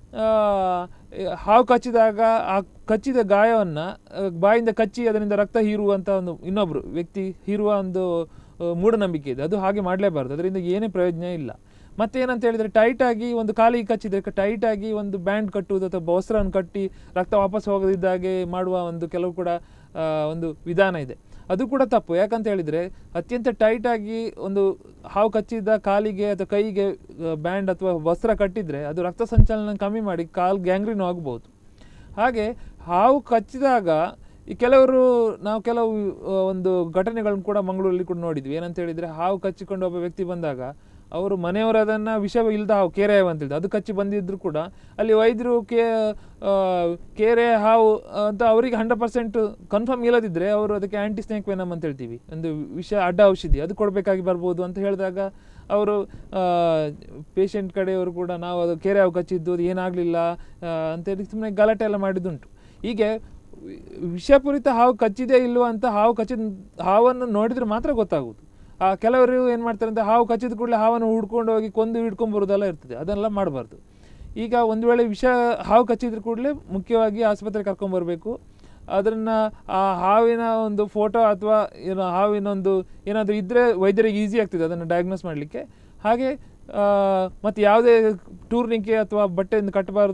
ಹಾವು ಕಚ್ಚಿದಾಗ ಆ ಕಚ್ಚಿದ ಗಾಯವನ್ನು ಬಾಯಿಂದ ಕಚ್ಚಿ ಅದರಿಂದ ರಕ್ತ ಹೀರುವಂಥ ಒಂದು ಇನ್ನೊಬ್ಬರು ವ್ಯಕ್ತಿ ಹೀರುವ ಒಂದು ಆ, ಮೂಢನಂಬಿಕೆ ಇದೆ ಅದು ಹಾಗೆ ಮಾಡಲೇಬಾರ್ದು ಅದರಿಂದ ಏನೇ ಪ್ರಯೋಜನ ಇಲ್ಲ ಮತ್ತೇನಂತ ಹೇಳಿದರೆ ಟೈಟಾಗಿ ಒಂದು ಕಾಲಿಗೆ ಕಚ್ಚಿದರೆ ಟೈಟಾಗಿ ಒಂದು ಬ್ಯಾಂಡ್ ಕಟ್ಟುವುದು ಅಥವಾ ವಸ್ತ್ರವನ್ನು ಕಟ್ಟಿ ರಕ್ತ ವಾಪಸ್ ಹೋಗದಿದ್ದಾಗೆ ಮಾಡುವ ಒಂದು ಕೆಲವು ಕೂಡ ಆ, ಒಂದು ವಿಧಾನ ಇದೆ ಅದು ಕೂಡ ತಪ್ಪು ಯಾಕಂತ ಹೇಳಿದರೆ ಅತ್ಯಂತ ಟೈಟಾಗಿ ಒಂದು ಹಾವು ಕಚ್ಚಿದ ಕಾಲಿಗೆ ಅಥವಾ ಕೈಗೆ ಬ್ಯಾಂಡ್ ಅಥವಾ ವಸ್ತ್ರ ಕಟ್ಟಿದರೆ ಅದು ರಕ್ತ ಸಂಚಲನ ಕಮ್ಮಿ ಮಾಡಿ ಕಾಲು ಗ್ಯಾಂಗ್ರೀನ್ ಆಗ್ಬೋದು ಹಾಗೆ ಹಾವು ಕಚ್ಚಿದಾಗ ಈ ಕೆಲವರು ನಾವು ಕೆಲವು ಆ, ಒಂದು ಘಟನೆಗಳನ್ನು ಕೂಡ ಮಂಗಳೂರಲ್ಲಿ ಕೂಡ ನೋಡಿದ್ವಿ ಏನಂತ ಹೇಳಿದರೆ ಹಾವು ಕಚ್ಚಿಕೊಂಡು ಒಬ್ಬ ವ್ಯಕ್ತಿ ಬಂದಾಗ ಅವರು ಮನೆಯವರು ಅದನ್ನು ವಿಷ ಇಲ್ಲದ ಹಾವು ಕೇರೆ ಹಾವು ಅಂತ ಹೇಳಿದ್ರು ಅದು ಕಚ್ಚಿ ಬಂದಿದ್ರು ಕೂಡ ಅಲ್ಲಿ ವೈದ್ಯರು ಕೇ ಆ, ಕೇರೆ ಹಾವು ಅಂತ ಅವರಿಗೆ ಹಂಡ್ರೆಡ್ ಪರ್ಸೆಂಟ್ ಕನ್ಫರ್ಮ್ ಇಲ್ಲದಿದ್ದರೆ ಅವರು ಅದಕ್ಕೆ ಆ್ಯಂಟಿ ಸ್ನೇಕ್ ವೆನಮ್ ಅಂತ ಹೇಳ್ತೀವಿ ಒಂದು ವಿಷ ಅಡ್ಡ ಔಷಧಿ ಅದು ಕೊಡಬೇಕಾಗಿ ಬರ್ಬೋದು ಅಂತ ಹೇಳಿದಾಗ ಅವರು ಪೇಷಂಟ್ ಕಡೆಯವರು ಕೂಡ ನಾವು ಅದು ಕೆರೆ ಹಾವು ಕಚ್ಚಿದ್ದು ಅದು ಏನಾಗಲಿಲ್ಲ ಅಂತೇಳಿ ಸುಮ್ಮನೆ ಗಲಾಟೆ ಎಲ್ಲ ಮಾಡಿದ್ದುಂಟು ಹೀಗೆ ವಿ- ವಿಷಪೂರಿತ ಹಾವು ಕಚ್ಚಿದೆ ಇಲ್ವೋ ಅಂತ ಹಾವು ಕಚ್ಚಿದ ಹಾವನ್ನು ನೋಡಿದ್ರೆ ಮಾತ್ರ ಗೊತ್ತಾಗುವುದು ಆ ಕೆಲವರು ಏನು ಮಾಡ್ತಾರೆ ಅಂತ ಹಾವು ಕಚ್ಚಿದ ಕೂಡಲೇ ಹಾವನ್ನು ಹುಡ್ಕೊಂಡು ಹೋಗಿ ಕೊಂದು ಹಿಡ್ಕೊಂಡು ಬರೋದೆಲ್ಲ ಇರ್ತದೆ ಅದನ್ನೆಲ್ಲ ಮಾಡಬಾರ್ದು ಈಗ ಒಂದು ವೇಳೆ ವಿಷ ಹಾವು ಕಚ್ಚಿದ್ರ ಕೂಡಲೇ ಮುಖ್ಯವಾಗಿ ಆಸ್ಪತ್ರೆಗೆ ಕರ್ಕೊಂಬರ್ಬೇಕು ಅದನ್ನು ಆ ಹಾವಿನ ಒಂದು ಫೋಟೋ ಅಥವಾ ಏನೋ ಹಾವಿನ ಒಂದು ಏನಾದರೂ ಇದ್ದರೆ ವೈದ್ಯರಿಗೆ ಈಸಿ ಆಗ್ತದೆ ಅದನ್ನು ಡಯಾಗ್ನೋಸ್ ಮಾಡಲಿಕ್ಕೆ ಹಾಗೆ ಮತ್ತು ಯಾವುದೇ ಟೂರ್ನಿಕೆ ಅಥವಾ ಬಟ್ಟೆಯಿಂದ ಕಟ್ಟಬಾರ್ದು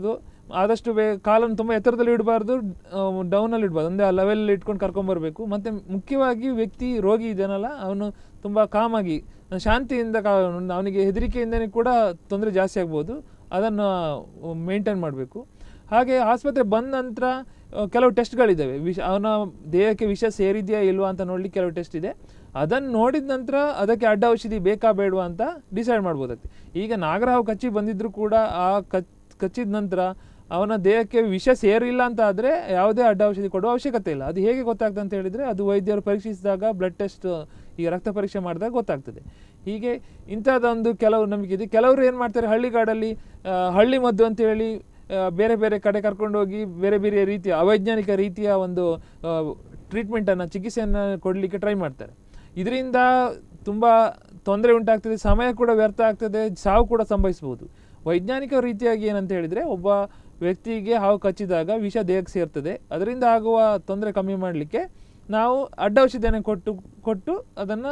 ಆದಷ್ಟು ಬೇ ಕಾಲನ್ನು ತುಂಬ ಎತ್ತರದಲ್ಲಿ ಇಡಬಾರ್ದು ಡೌನಲ್ಲಿ ಇಡಬಾರ್ದು ಒಂದೇ ಲೆವೆಲ್ ಇಟ್ಕೊಂಡು ಕರ್ಕೊಂಬರ್ಬೇಕು ಮತ್ತು ಮುಖ್ಯವಾಗಿ ವ್ಯಕ್ತಿ ರೋಗಿ ಇದನ್ನಲ್ಲ ಅವನು ತುಂಬ ಕಾಮಾಗಿ ಶಾಂತಿಯಿಂದ ಕಾ ಅವನಿಗೆ ಹೆದರಿಕೆಯಿಂದನೇ ಕೂಡ ತೊಂದರೆ ಜಾಸ್ತಿ ಆಗ್ಬೋದು ಅದನ್ನು ಮೇಂಟೈನ್ ಮಾಡಬೇಕು ಹಾಗೆ ಆಸ್ಪತ್ರೆ ಬಂದ ನಂತರ ಆ, ಕೆಲವು ಟೆಸ್ಟ್ಗಳಿದ್ದಾವೆ ವಿಷ ಅವನ ದೇಹಕ್ಕೆ ವಿಷ ಸೇರಿದೆಯಾ ಇಲ್ವಾ ಅಂತ ನೋಡ್ಲಿಕ್ಕೆ ಕೆಲವು ಟೆಸ್ಟ್ ಇದೆ ಅದನ್ನು ನೋಡಿದ ನಂತರ ಅದಕ್ಕೆ ಅಡ್ಡ ಔಷಧಿ ಬೇಕಾ ಬೇಡವಾ ಅಂತ ಡಿಸೈಡ್ ಮಾಡ್ಬೋದಾಗ್ತದೆ ಈಗ ನಾಗರಹಾವು ಕಚ್ಚಿ ಬಂದಿದ್ದರೂ ಕೂಡ ಆ ಕಚ್ ಕಚ್ಚಿದ ನಂತರ ಅವನ ದೇಹಕ್ಕೆ ವಿಷ ಸೇರಿಲ್ಲ ಅಂತ ಆದರೆ ಯಾವುದೇ ಅಡ್ಡ ಔಷಧಿ ಕೊಡುವ ಅವಶ್ಯಕತೆ ಇಲ್ಲ ಅದು ಹೇಗೆ ಗೊತ್ತಾಗ್ತದೆ ಅಂತ ಹೇಳಿದರೆ ಅದು ವೈದ್ಯರು ಪರೀಕ್ಷಿಸಿದಾಗ ಬ್ಲಡ್ ಟೆಸ್ಟ್ ಈಗ ರಕ್ತ ಪರೀಕ್ಷೆ ಮಾಡಿದಾಗ ಗೊತ್ತಾಗ್ತದೆ ಹೀಗೆ ಇಂಥದ್ದೊಂದು ಕೆಲವು ನಂಬಿಕೆ ಇದೆ ಕೆಲವರು ಏನು ಮಾಡ್ತಾರೆ ಹಳ್ಳಿಗಾಡಲ್ಲಿ ಆ, ಹಳ್ಳಿ ಮದ್ದು ಅಂತೇಳಿ ಆ, ಬೇರೆ ಬೇರೆ ಕಡೆ ಕರ್ಕೊಂಡು ಹೋಗಿ ಬೇರೆ ಬೇರೆ ರೀತಿಯ ಅವೈಜ್ಞಾನಿಕ ರೀತಿಯ ಒಂದು ಟ್ರೀಟ್ಮೆಂಟನ್ನು ಚಿಕಿತ್ಸೆಯನ್ನು ಕೊಡಲಿಕ್ಕೆ ಟ್ರೈ ಮಾಡ್ತಾರೆ ಇದರಿಂದ ತುಂಬ ತೊಂದರೆ ಉಂಟಾಗ್ತದೆ ಸಮಯ ಕೂಡ ವ್ಯರ್ಥ ಆಗ್ತದೆ ಸಾವು ಕೂಡ ಸಂಭವಿಸ್ಬೋದು ವೈಜ್ಞಾನಿಕ ರೀತಿಯಾಗಿ ಏನಂತ ಹೇಳಿದರೆ ಒಬ್ಬ ವ್ಯಕ್ತಿಗೆ ಹಾವು ಕಚ್ಚಿದಾಗ ವಿಷ ದೇಹಕ್ಕೆ ಸೇರ್ತದೆ ಅದರಿಂದ ಆಗುವ ತೊಂದರೆ ಕಮ್ಮಿ ಮಾಡಲಿಕ್ಕೆ ನಾವು ಅಡ್ಡ ಔಷಧಿಯನ್ನು ಕೊಟ್ಟು ಕೊಟ್ಟು ಅದನ್ನು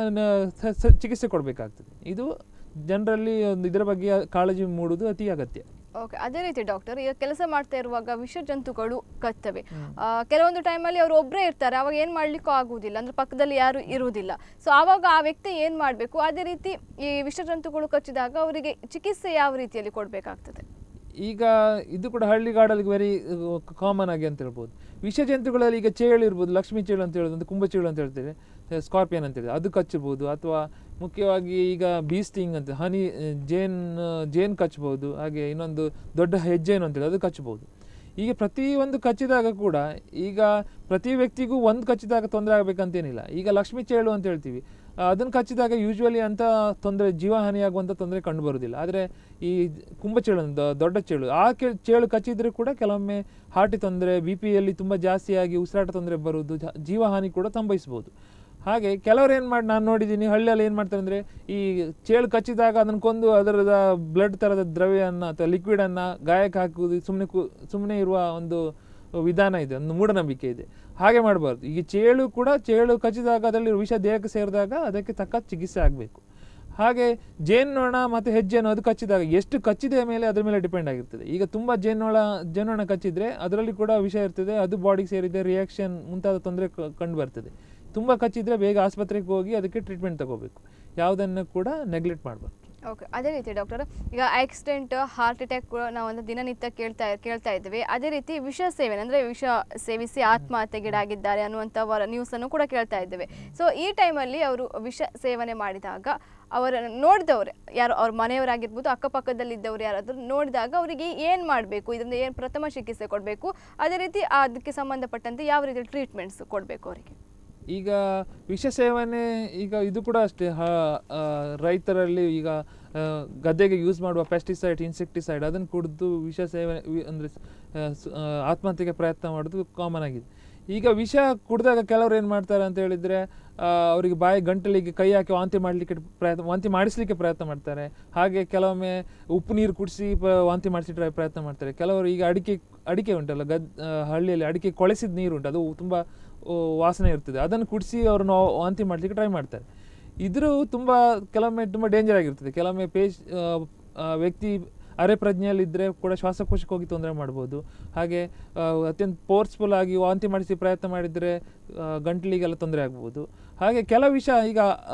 ಚಿಕಿತ್ಸೆ ಕೊಡಬೇಕಾಗ್ತದೆ ಇದು ಜನರಲ್ಲಿ ಒಂದು ಇದರ ಬಗ್ಗೆ ಕಾಳಜಿ ಮೂಡುವುದು ಅತಿ ಅಗತ್ಯ ಓಕೆ ಅದೇ ರೀತಿ ಡಾಕ್ಟರ್ ಈಗ ಕೆಲಸ ಮಾಡ್ತಾ ಇರುವಾಗ ವಿಷ ಜಂತುಗಳು ಕತ್ತವೆ ಆ, ಕೆಲವೊಂದು ಟೈಮಲ್ಲಿ ಅವರು ಒಬ್ಬರೇ ಇರ್ತಾರೆ ಅವಾಗ ಏನು ಮಾಡ್ಲಿಕ್ಕೂ ಆಗುವುದಿಲ್ಲ ಅಂದ್ರೆ ಪಕ್ಕದಲ್ಲಿ ಯಾರು ಇರುವುದಿಲ್ಲ ಸೊ ಆವಾಗ ಆ ವ್ಯಕ್ತಿ ಏನು ಮಾಡಬೇಕು ಅದೇ ರೀತಿ ಈ ವಿಷ ಜಂತುಗಳು ಕಚ್ಚಿದಾಗ ಅವರಿಗೆ ಚಿಕಿತ್ಸೆ ಯಾವ ರೀತಿಯಲ್ಲಿ ಕೊಡಬೇಕಾಗ್ತದೆ ಈಗ ಇದು ಕೂಡ ಹಳ್ಳಿಗಾಡಲ್ಲಿ ವೆರಿ ಕಾಮನ್ ಆಗಿ ಅಂತ ಹೇಳ್ಬೋದು ವಿಷ ಜಂತುಗಳಲ್ಲಿ ಈಗ ಚೇಳು ಇರ್ಬೋದು ಲಕ್ಷ್ಮೀ ಚೇಳು ಅಂತ ಹೇಳೋದು ಕುಂಭ ಚೇಳು ಅಂತ ಹೇಳ್ತೇವೆ ಸ್ಕಾರ್ಪಿಯನ್ ಅಂತ ಹೇಳಿ ಅದು ಕಚ್ಚಬಹುದು ಅಥವಾ ಮುಖ್ಯವಾಗಿ ಈಗ ಬೀಸ್ಟಿಂಗ್ ಅಂತ ಹನಿ ಜೇನ್ ಜೇನ್ ಕಚ್ಚಬಹುದು ಹಾಗೆ ಇನ್ನೊಂದು ದೊಡ್ಡ ಹೆಜ್ಜೇನು ಅಂತೇಳಿ ಅದು ಕಚ್ಚಬಹುದು ಈಗ ಪ್ರತಿಯೊಂದು ಕಚ್ಚಿದಾಗ ಕೂಡ ಈಗ ಪ್ರತಿ ವ್ಯಕ್ತಿಗೂ ಒಂದು ಕಚ್ಚಿದಾಗ ತೊಂದರೆ ಆಗಬೇಕಂತೇನಿಲ್ಲ ಈಗ ಲಕ್ಷ್ಮೀ ಚೇಳು ಅಂತ ಹೇಳ್ತೀವಿ ಅದನ್ನು ಕಚ್ಚಿದಾಗ ಯೂಶ್ವಲಿ ಅಂತ ತೊಂದರೆ ಜೀವಹಾನಿಯಾಗುವಂಥ ತೊಂದರೆ ಕಂಡು ಬರೋದಿಲ್ಲ ಆದರೆ ಈ ಕುಂಭಚೇಳು ಅಂತ ದೊಡ್ಡ ಚೇಳು ಆ ಕೆ- ಚೇಳು ಕಚ್ಚಿದ್ರೆ ಕೂಡ ಕೆಲವೊಮ್ಮೆ ಹಾರ್ಟಿ ತೊಂದರೆ ಬಿ ಪಿಯಲ್ಲಿ ತುಂಬ ಜಾಸ್ತಿಯಾಗಿ ಉಸಿರಾಟ ತೊಂದರೆ ಬರುವುದು ಜ- ಜೀವಹಾನಿ ಕೂಡ ಸಂಭವಿಸ್ಬೋದು ಹಾಗೆ ಕೆಲವರು ಏನು ಮಾಡಿ ನಾನು ನೋಡಿದ್ದೀನಿ ಹಳ್ಳಿಯಲ್ಲಿ ಏನು ಮಾಡ್ತಾರೆ ಅಂದರೆ ಈ ಚೇಳು ಕಚ್ಚಿದಾಗ ಅದನ್ನು ಕೊಂದು ಅದರದ ಬ್ಲಡ್ ಥರದ ದ್ರವ್ಯವನ್ನು ಅಥವಾ ಲಿಕ್ವಿಡನ್ನು ಗಾಯಕ್ಕೆ ಹಾಕುವುದು ಸುಮ್ಮನೆ ಕು ಸುಮ್ಮನೆ ಇರುವ ಒಂದು ವಿಧಾನ ಇದೆ ಒಂದು ಮೂಢನಂಬಿಕೆ ಇದೆ ಹಾಗೆ ಮಾಡಬಾರ್ದು ಈಗ ಚೇಳು ಕೂಡ ಚೇಳು ಕಚ್ಚಿದಾಗ ಅದರಲ್ಲಿ ವಿಷ ದೇಹಕ್ಕೆ ಸೇರಿದಾಗ ಅದಕ್ಕೆ ತಕ್ಕ ಚಿಕಿತ್ಸೆ ಆಗಬೇಕು ಹಾಗೆ ಜೇನ್ನೊಣ ಮತ್ತು ಹೆಜ್ಜೆನೋ ಅದು ಕಚ್ಚಿದಾಗ ಎಷ್ಟು ಕಚ್ಚಿದೆ ಮೇಲೆ ಅದ್ರ ಮೇಲೆ ಡಿಪೆಂಡ್ ಆಗಿರ್ತದೆ ಈಗ ತುಂಬ ಜೇನ್ನೊಳ ಜೇನ್ನೊಣ ಕಚ್ಚಿದ್ರೆ ಅದರಲ್ಲಿ ಕೂಡ ವಿಷ ಇರ್ತದೆ ಅದು ಬಾಡಿಗೆ ಸೇರಿದೆ ರಿಯಾಕ್ಷನ್ ಮುಂತಾದ ತೊಂದರೆ ಕಂಡು ಬರ್ತದೆ ತುಂಬ ಕಚ್ಚಿದ್ರೆ ಬೇಗ ಆಸ್ಪತ್ರೆಗೆ ಹೋಗಿ ಅದಕ್ಕೆ ಟ್ರೀಟ್ಮೆಂಟ್ ತಗೋಬೇಕು ಯಾವುದನ್ನು ಕೂಡ ನೆಗ್ಲೆಕ್ಟ್ ಮಾಡಬಾರ್ದು ಓಕೆ ಅದೇ ರೀತಿ ಡಾಕ್ಟರ್ ಈಗ ಆಕ್ಸಿಡೆಂಟ್ ಹಾರ್ಟ್ ಅಟ್ಯಾಕ್ ಕೂಡ ನಾವು ಒಂದು ದಿನನಿತ್ಯ ಕೇಳ್ತಾ ಕೇಳ್ತಾ ಇದ್ದೀವಿ ಅದೇ ರೀತಿ ವಿಷ ಸೇವನೆ ಅಂದರೆ ವಿಷ ಸೇವಿಸಿ ಆತ್ಮಹತ್ಯೆಗೀಡಾಗಿದ್ದಾರೆ ಅನ್ನುವಂಥ ವರ ನ್ಯೂಸನ್ನು ಕೂಡ ಕೇಳ್ತಾ ಇದ್ದೇವೆ ಸೊ ಈ ಟೈಮಲ್ಲಿ ಅವರು ವಿಷ ಸೇವನೆ ಮಾಡಿದಾಗ ಅವರನ್ನು ನೋಡಿದವರು ಯಾರು ಅವ್ರ ಮನೆಯವರಾಗಿರ್ಬೋದು ಅಕ್ಕಪಕ್ಕದಲ್ಲಿದ್ದವರು ಯಾರಾದರೂ ನೋಡಿದಾಗ ಅವರಿಗೆ ಏನು ಮಾಡಬೇಕು ಇದರಿಂದ ಏನು ಪ್ರಥಮ ಚಿಕಿತ್ಸೆ ಕೊಡಬೇಕು ಅದೇ ರೀತಿ ಅದಕ್ಕೆ ಸಂಬಂಧಪಟ್ಟಂತೆ ಯಾವ ರೀತಿ ಟ್ರೀಟ್ಮೆಂಟ್ಸ್ ಕೊಡಬೇಕು ಅವರಿಗೆ ಈಗ ವಿಷ ಸೇವನೆ ಈಗ ಇದು ಕೂಡ ಅಷ್ಟೇ ಹ- ಆ, ರೈತರಲ್ಲಿ ಈಗ ಆ, ಗದ್ದೆಗೆ ಯೂಸ್ ಮಾಡುವ ಪೆಸ್ಟಿಸೈಡ್ ಇನ್ಸೆಕ್ಟಿಸೈಡ್ ಅದನ್ನು ಕುಡಿದು ವಿಷ ಸೇವನೆ ವಿ- ಅಂದ್ರೆ ಆ, ಸ- ಆ, ಆತ್ಮಹತ್ಯೆಗೆ ಪ್ರಯತ್ನ ಮಾಡೋದು ಕಾಮನ್ ಆಗಿದೆ ಈಗ ವಿಷ ಕುಡಿದಾಗ ಕೆಲವರು ಏನು ಮಾಡ್ತಾರೆ ಅಂತ ಹೇಳಿದರೆ ಅವರಿಗೆ ಬಾಯಿ ಗಂಟಲಿಗೆ ಕೈ ಹಾಕಿ ವಾಂತಿ ಮಾಡಲಿಕ್ಕೆ ಪ್ರಯತ್ನ ವಾಂತಿ ಮಾಡಿಸ್ಲಿಕ್ಕೆ ಪ್ರಯತ್ನ ಮಾಡ್ತಾರೆ ಹಾಗೆ ಕೆಲವೊಮ್ಮೆ ಉಪ್ಪು ನೀರು ಕುಡಿಸಿ ವಾಂತಿ ಮಾಡಿಸಿ ಟ್ರೈ ಪ್ರಯತ್ನ ಮಾಡ್ತಾರೆ ಕೆಲವರು ಈಗ ಅಡಿಕೆ ಅಡಿಕೆ ಉಂಟಲ್ಲ ಗದ್ ಆ, ಹಳ್ಳಿಯಲ್ಲಿ ಅಡಿಕೆ ಕೊಳೆಸಿದ ನೀರು ಉಂಟು ಅದು ತುಂಬ ಆ, ವಾಸನೆ ಇರ್ತದೆ ಅದನ್ನು ಕುಡಿಸಿ ಅವ್ರನ್ನ ವಾಂತಿ ಮಾಡಲಿಕ್ಕೆ ಟ್ರೈ ಮಾಡ್ತಾರೆ ಇದ್ರ ತುಂಬ ಕೆಲವೊಮ್ಮೆ ತುಂಬ ಡೇಂಜರ್ ಆಗಿರ್ತದೆ ಕೆಲವೊಮ್ಮೆ ಪೇಶ್ ಆ, ಆ, ವ್ಯಕ್ತಿ ಅರೆ ಪ್ರಜ್ಞೆಯಲ್ಲಿದ್ದರೆ ಕೂಡ ಶ್ವಾಸಕೋಶಕ್ಕೆ ಹೋಗಿ ತೊಂದರೆ ಮಾಡ್ಬೋದು ಹಾಗೆ ಆ, ಅತ್ಯಂತ ಫೋರ್ಸ್ಫುಲ್ ಆಗಿ ವಾಂತಿ ಮಾಡಿಸಿ ಪ್ರಯತ್ನ ಮಾಡಿದರೆ ಆ, ಗಂಟಲಿಗೆಲ್ಲ ತೊಂದರೆ ಆಗ್ಬೋದು ಹಾಗೆ ಕೆಲವು ವಿಷಯ ಈಗ ಆ,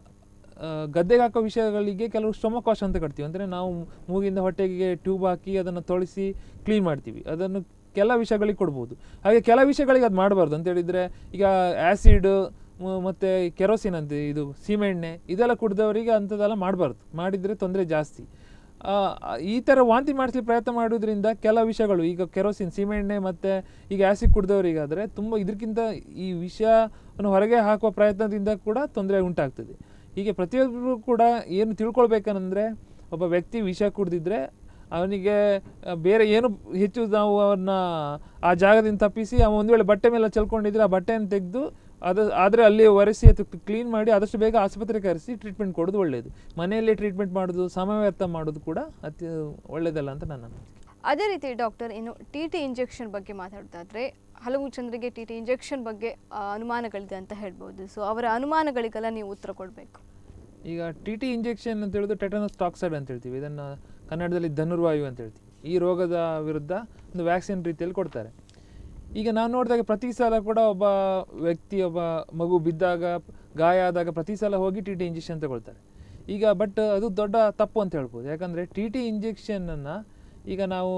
ಆ, ಗದ್ದೆಗೆ ಹಾಕೋ ವಿಷಯಗಳಿಗೆ ಕೆಲವು ಸ್ಟೊಮಕ್ ವಾಶ್ ಅಂತ ಕಟ್ತೀವಿ ಅಂದರೆ ನಾವು ಮೂಗಿಂದ ಹೊಟ್ಟೆಗೆ ಟ್ಯೂಬ್ ಹಾಕಿ ಅದನ್ನು ತೊಳಿಸಿ ಕ್ಲೀನ್ ಮಾಡ್ತೀವಿ ಅದನ್ನು ಕೆಲ ವಿಷಯಗಳಿಗೆ ಕೊಡ್ಬೋದು ಹಾಗೆ ಕೆಲ ವಿಷಯಗಳಿಗೆ ಅದು ಮಾಡಬಾರ್ದು ಅಂತ ಹೇಳಿದರೆ ಈಗ ಆ್ಯಸಿಡ್ ಮತ್ತು ಕೆರೋಸಿನ್ ಅಂತ ಇದು ಸೀಮೆಎಣ್ಣೆ ಇದೆಲ್ಲ ಕುಡಿದವರಿಗೆ ಅಂಥದ್ದೆಲ್ಲ ಮಾಡಬಾರ್ದು ಮಾಡಿದರೆ ತೊಂದರೆ ಜಾಸ್ತಿ ಆ, ಈ ಥರ ವಾಂತಿ ಮಾಡಿಸ್ಲಿಕ್ಕೆ ಪ್ರಯತ್ನ ಮಾಡೋದ್ರಿಂದ ಕೆಲ ವಿಷಯಗಳು ಈಗ ಕೆರೋಸಿನ್ ಸೀಮೆಎಣ್ಣೆ ಮತ್ತು ಈಗ ಆ್ಯಸಿಡ್ ಕುಡಿದವರಿಗಾದರೆ ತುಂಬ ಇದಕ್ಕಿಂತ ಈ ವಿಷವನ್ನು ಹೊರಗೆ ಹಾಕುವ ಪ್ರಯತ್ನದಿಂದ ಕೂಡ ತೊಂದರೆ ಉಂಟಾಗ್ತದೆ ಹೀಗೆ ಪ್ರತಿಯೊಬ್ಬರು ಕೂಡ ಏನು ತಿಳ್ಕೊಳ್ಬೇಕಂದ್ರೆ ಒಬ್ಬ ವ್ಯಕ್ತಿ ವಿಷ ಕುಡಿದಿದ್ರೆ ಅವನಿಗೆ ಆ, ಬೇರೆ ಏನು ಹೆಚ್ಚು ನಾವು ಅವನ್ನ ಆ ಜಾಗದಿಂದ ತಪ್ಪಿಸಿ ಅವ ಒಂದು ವೇಳೆ ಬಟ್ಟೆ ಮೇಲೆ ಚೆಲ್ಕೊಂಡಿದ್ರೆ ಆ ಬಟ್ಟೆಯನ್ನು ತೆಗೆದು ಅದು ಆದರೆ ಅಲ್ಲಿ ಒರೆಸಿ ಅದು ಕ್ಲೀನ್ ಮಾಡಿ ಆದಷ್ಟು ಬೇಗ ಆಸ್ಪತ್ರೆಗೆ ಕರೆಸಿ ಟ್ರೀಟ್ಮೆಂಟ್ ಕೊಡೋದು ಒಳ್ಳೆಯದು ಮನೆಯಲ್ಲೇ ಟ್ರೀಟ್ಮೆಂಟ್ ಮಾಡೋದು ಸಮಯ ವ್ಯರ್ಥ ಮಾಡೋದು ಕೂಡ ಅತಿ ಒಳ್ಳೆಯದಲ್ಲ ಅಂತ ನನ್ನ ಅನಿಸಿಕೆ ಅದೇ ರೀತಿ ಡಾಕ್ಟರ್ ಇನ್ನು ಟಿ ಟಿ ಇಂಜೆಕ್ಷನ್ ಬಗ್ಗೆ ಮಾತಾಡೋದಾದ್ರೆ ಹಲವು ಜನರಿಗೆ ಟಿ ಟಿ ಇಂಜೆಕ್ಷನ್ ಬಗ್ಗೆ ಆ, ಅನುಮಾನಗಳಿದೆ ಅಂತ ಹೇಳ್ಬೋದು ಸೊ ಅವರ ಅನುಮಾನಗಳಿಗೆಲ್ಲ ನೀವು ಉತ್ತರ ಕೊಡಬೇಕು ಈಗ ಟಿ ಟಿ ಇಂಜೆಕ್ಷನ್ ಅಂತ ಹೇಳೋದು ಟೆಟನಸ್ ಟಾಕ್ಸೈಡ್ ಅಂತ ಹೇಳ್ತೀವಿ ಇದನ್ನು ಕನ್ನಡದಲ್ಲಿ ಧನುರ್ವಾಯು ಅಂತ ಹೇಳ್ತೀವಿ ಈ ರೋಗದ ವಿರುದ್ಧ ಒಂದು ವ್ಯಾಕ್ಸಿನ್ ರೀತಿಯಲ್ಲಿ ಕೊಡ್ತಾರೆ ಈಗ ನಾವು ನೋಡಿದಾಗ ಪ್ರತಿ ಸಲ ಕೂಡ ಒಬ್ಬ ವ್ಯಕ್ತಿ ಒಬ್ಬ ಮಗು ಬಿದ್ದಾಗ ಗಾಯ ಆದಾಗ ಪ್ರತಿ ಸಲ ಹೋಗಿ ಟಿ ಟಿ ಇಂಜೆಕ್ಷನ್ ತಗೊಳ್ತಾರೆ ಈಗ ಬಟ್ ಅದು ದೊಡ್ಡ ತಪ್ಪು ಅಂತ ಹೇಳ್ಬೋದು ಯಾಕಂದರೆ ಟಿ ಟಿ ಇಂಜೆಕ್ಷನನ್ನು ಈಗ ನಾವು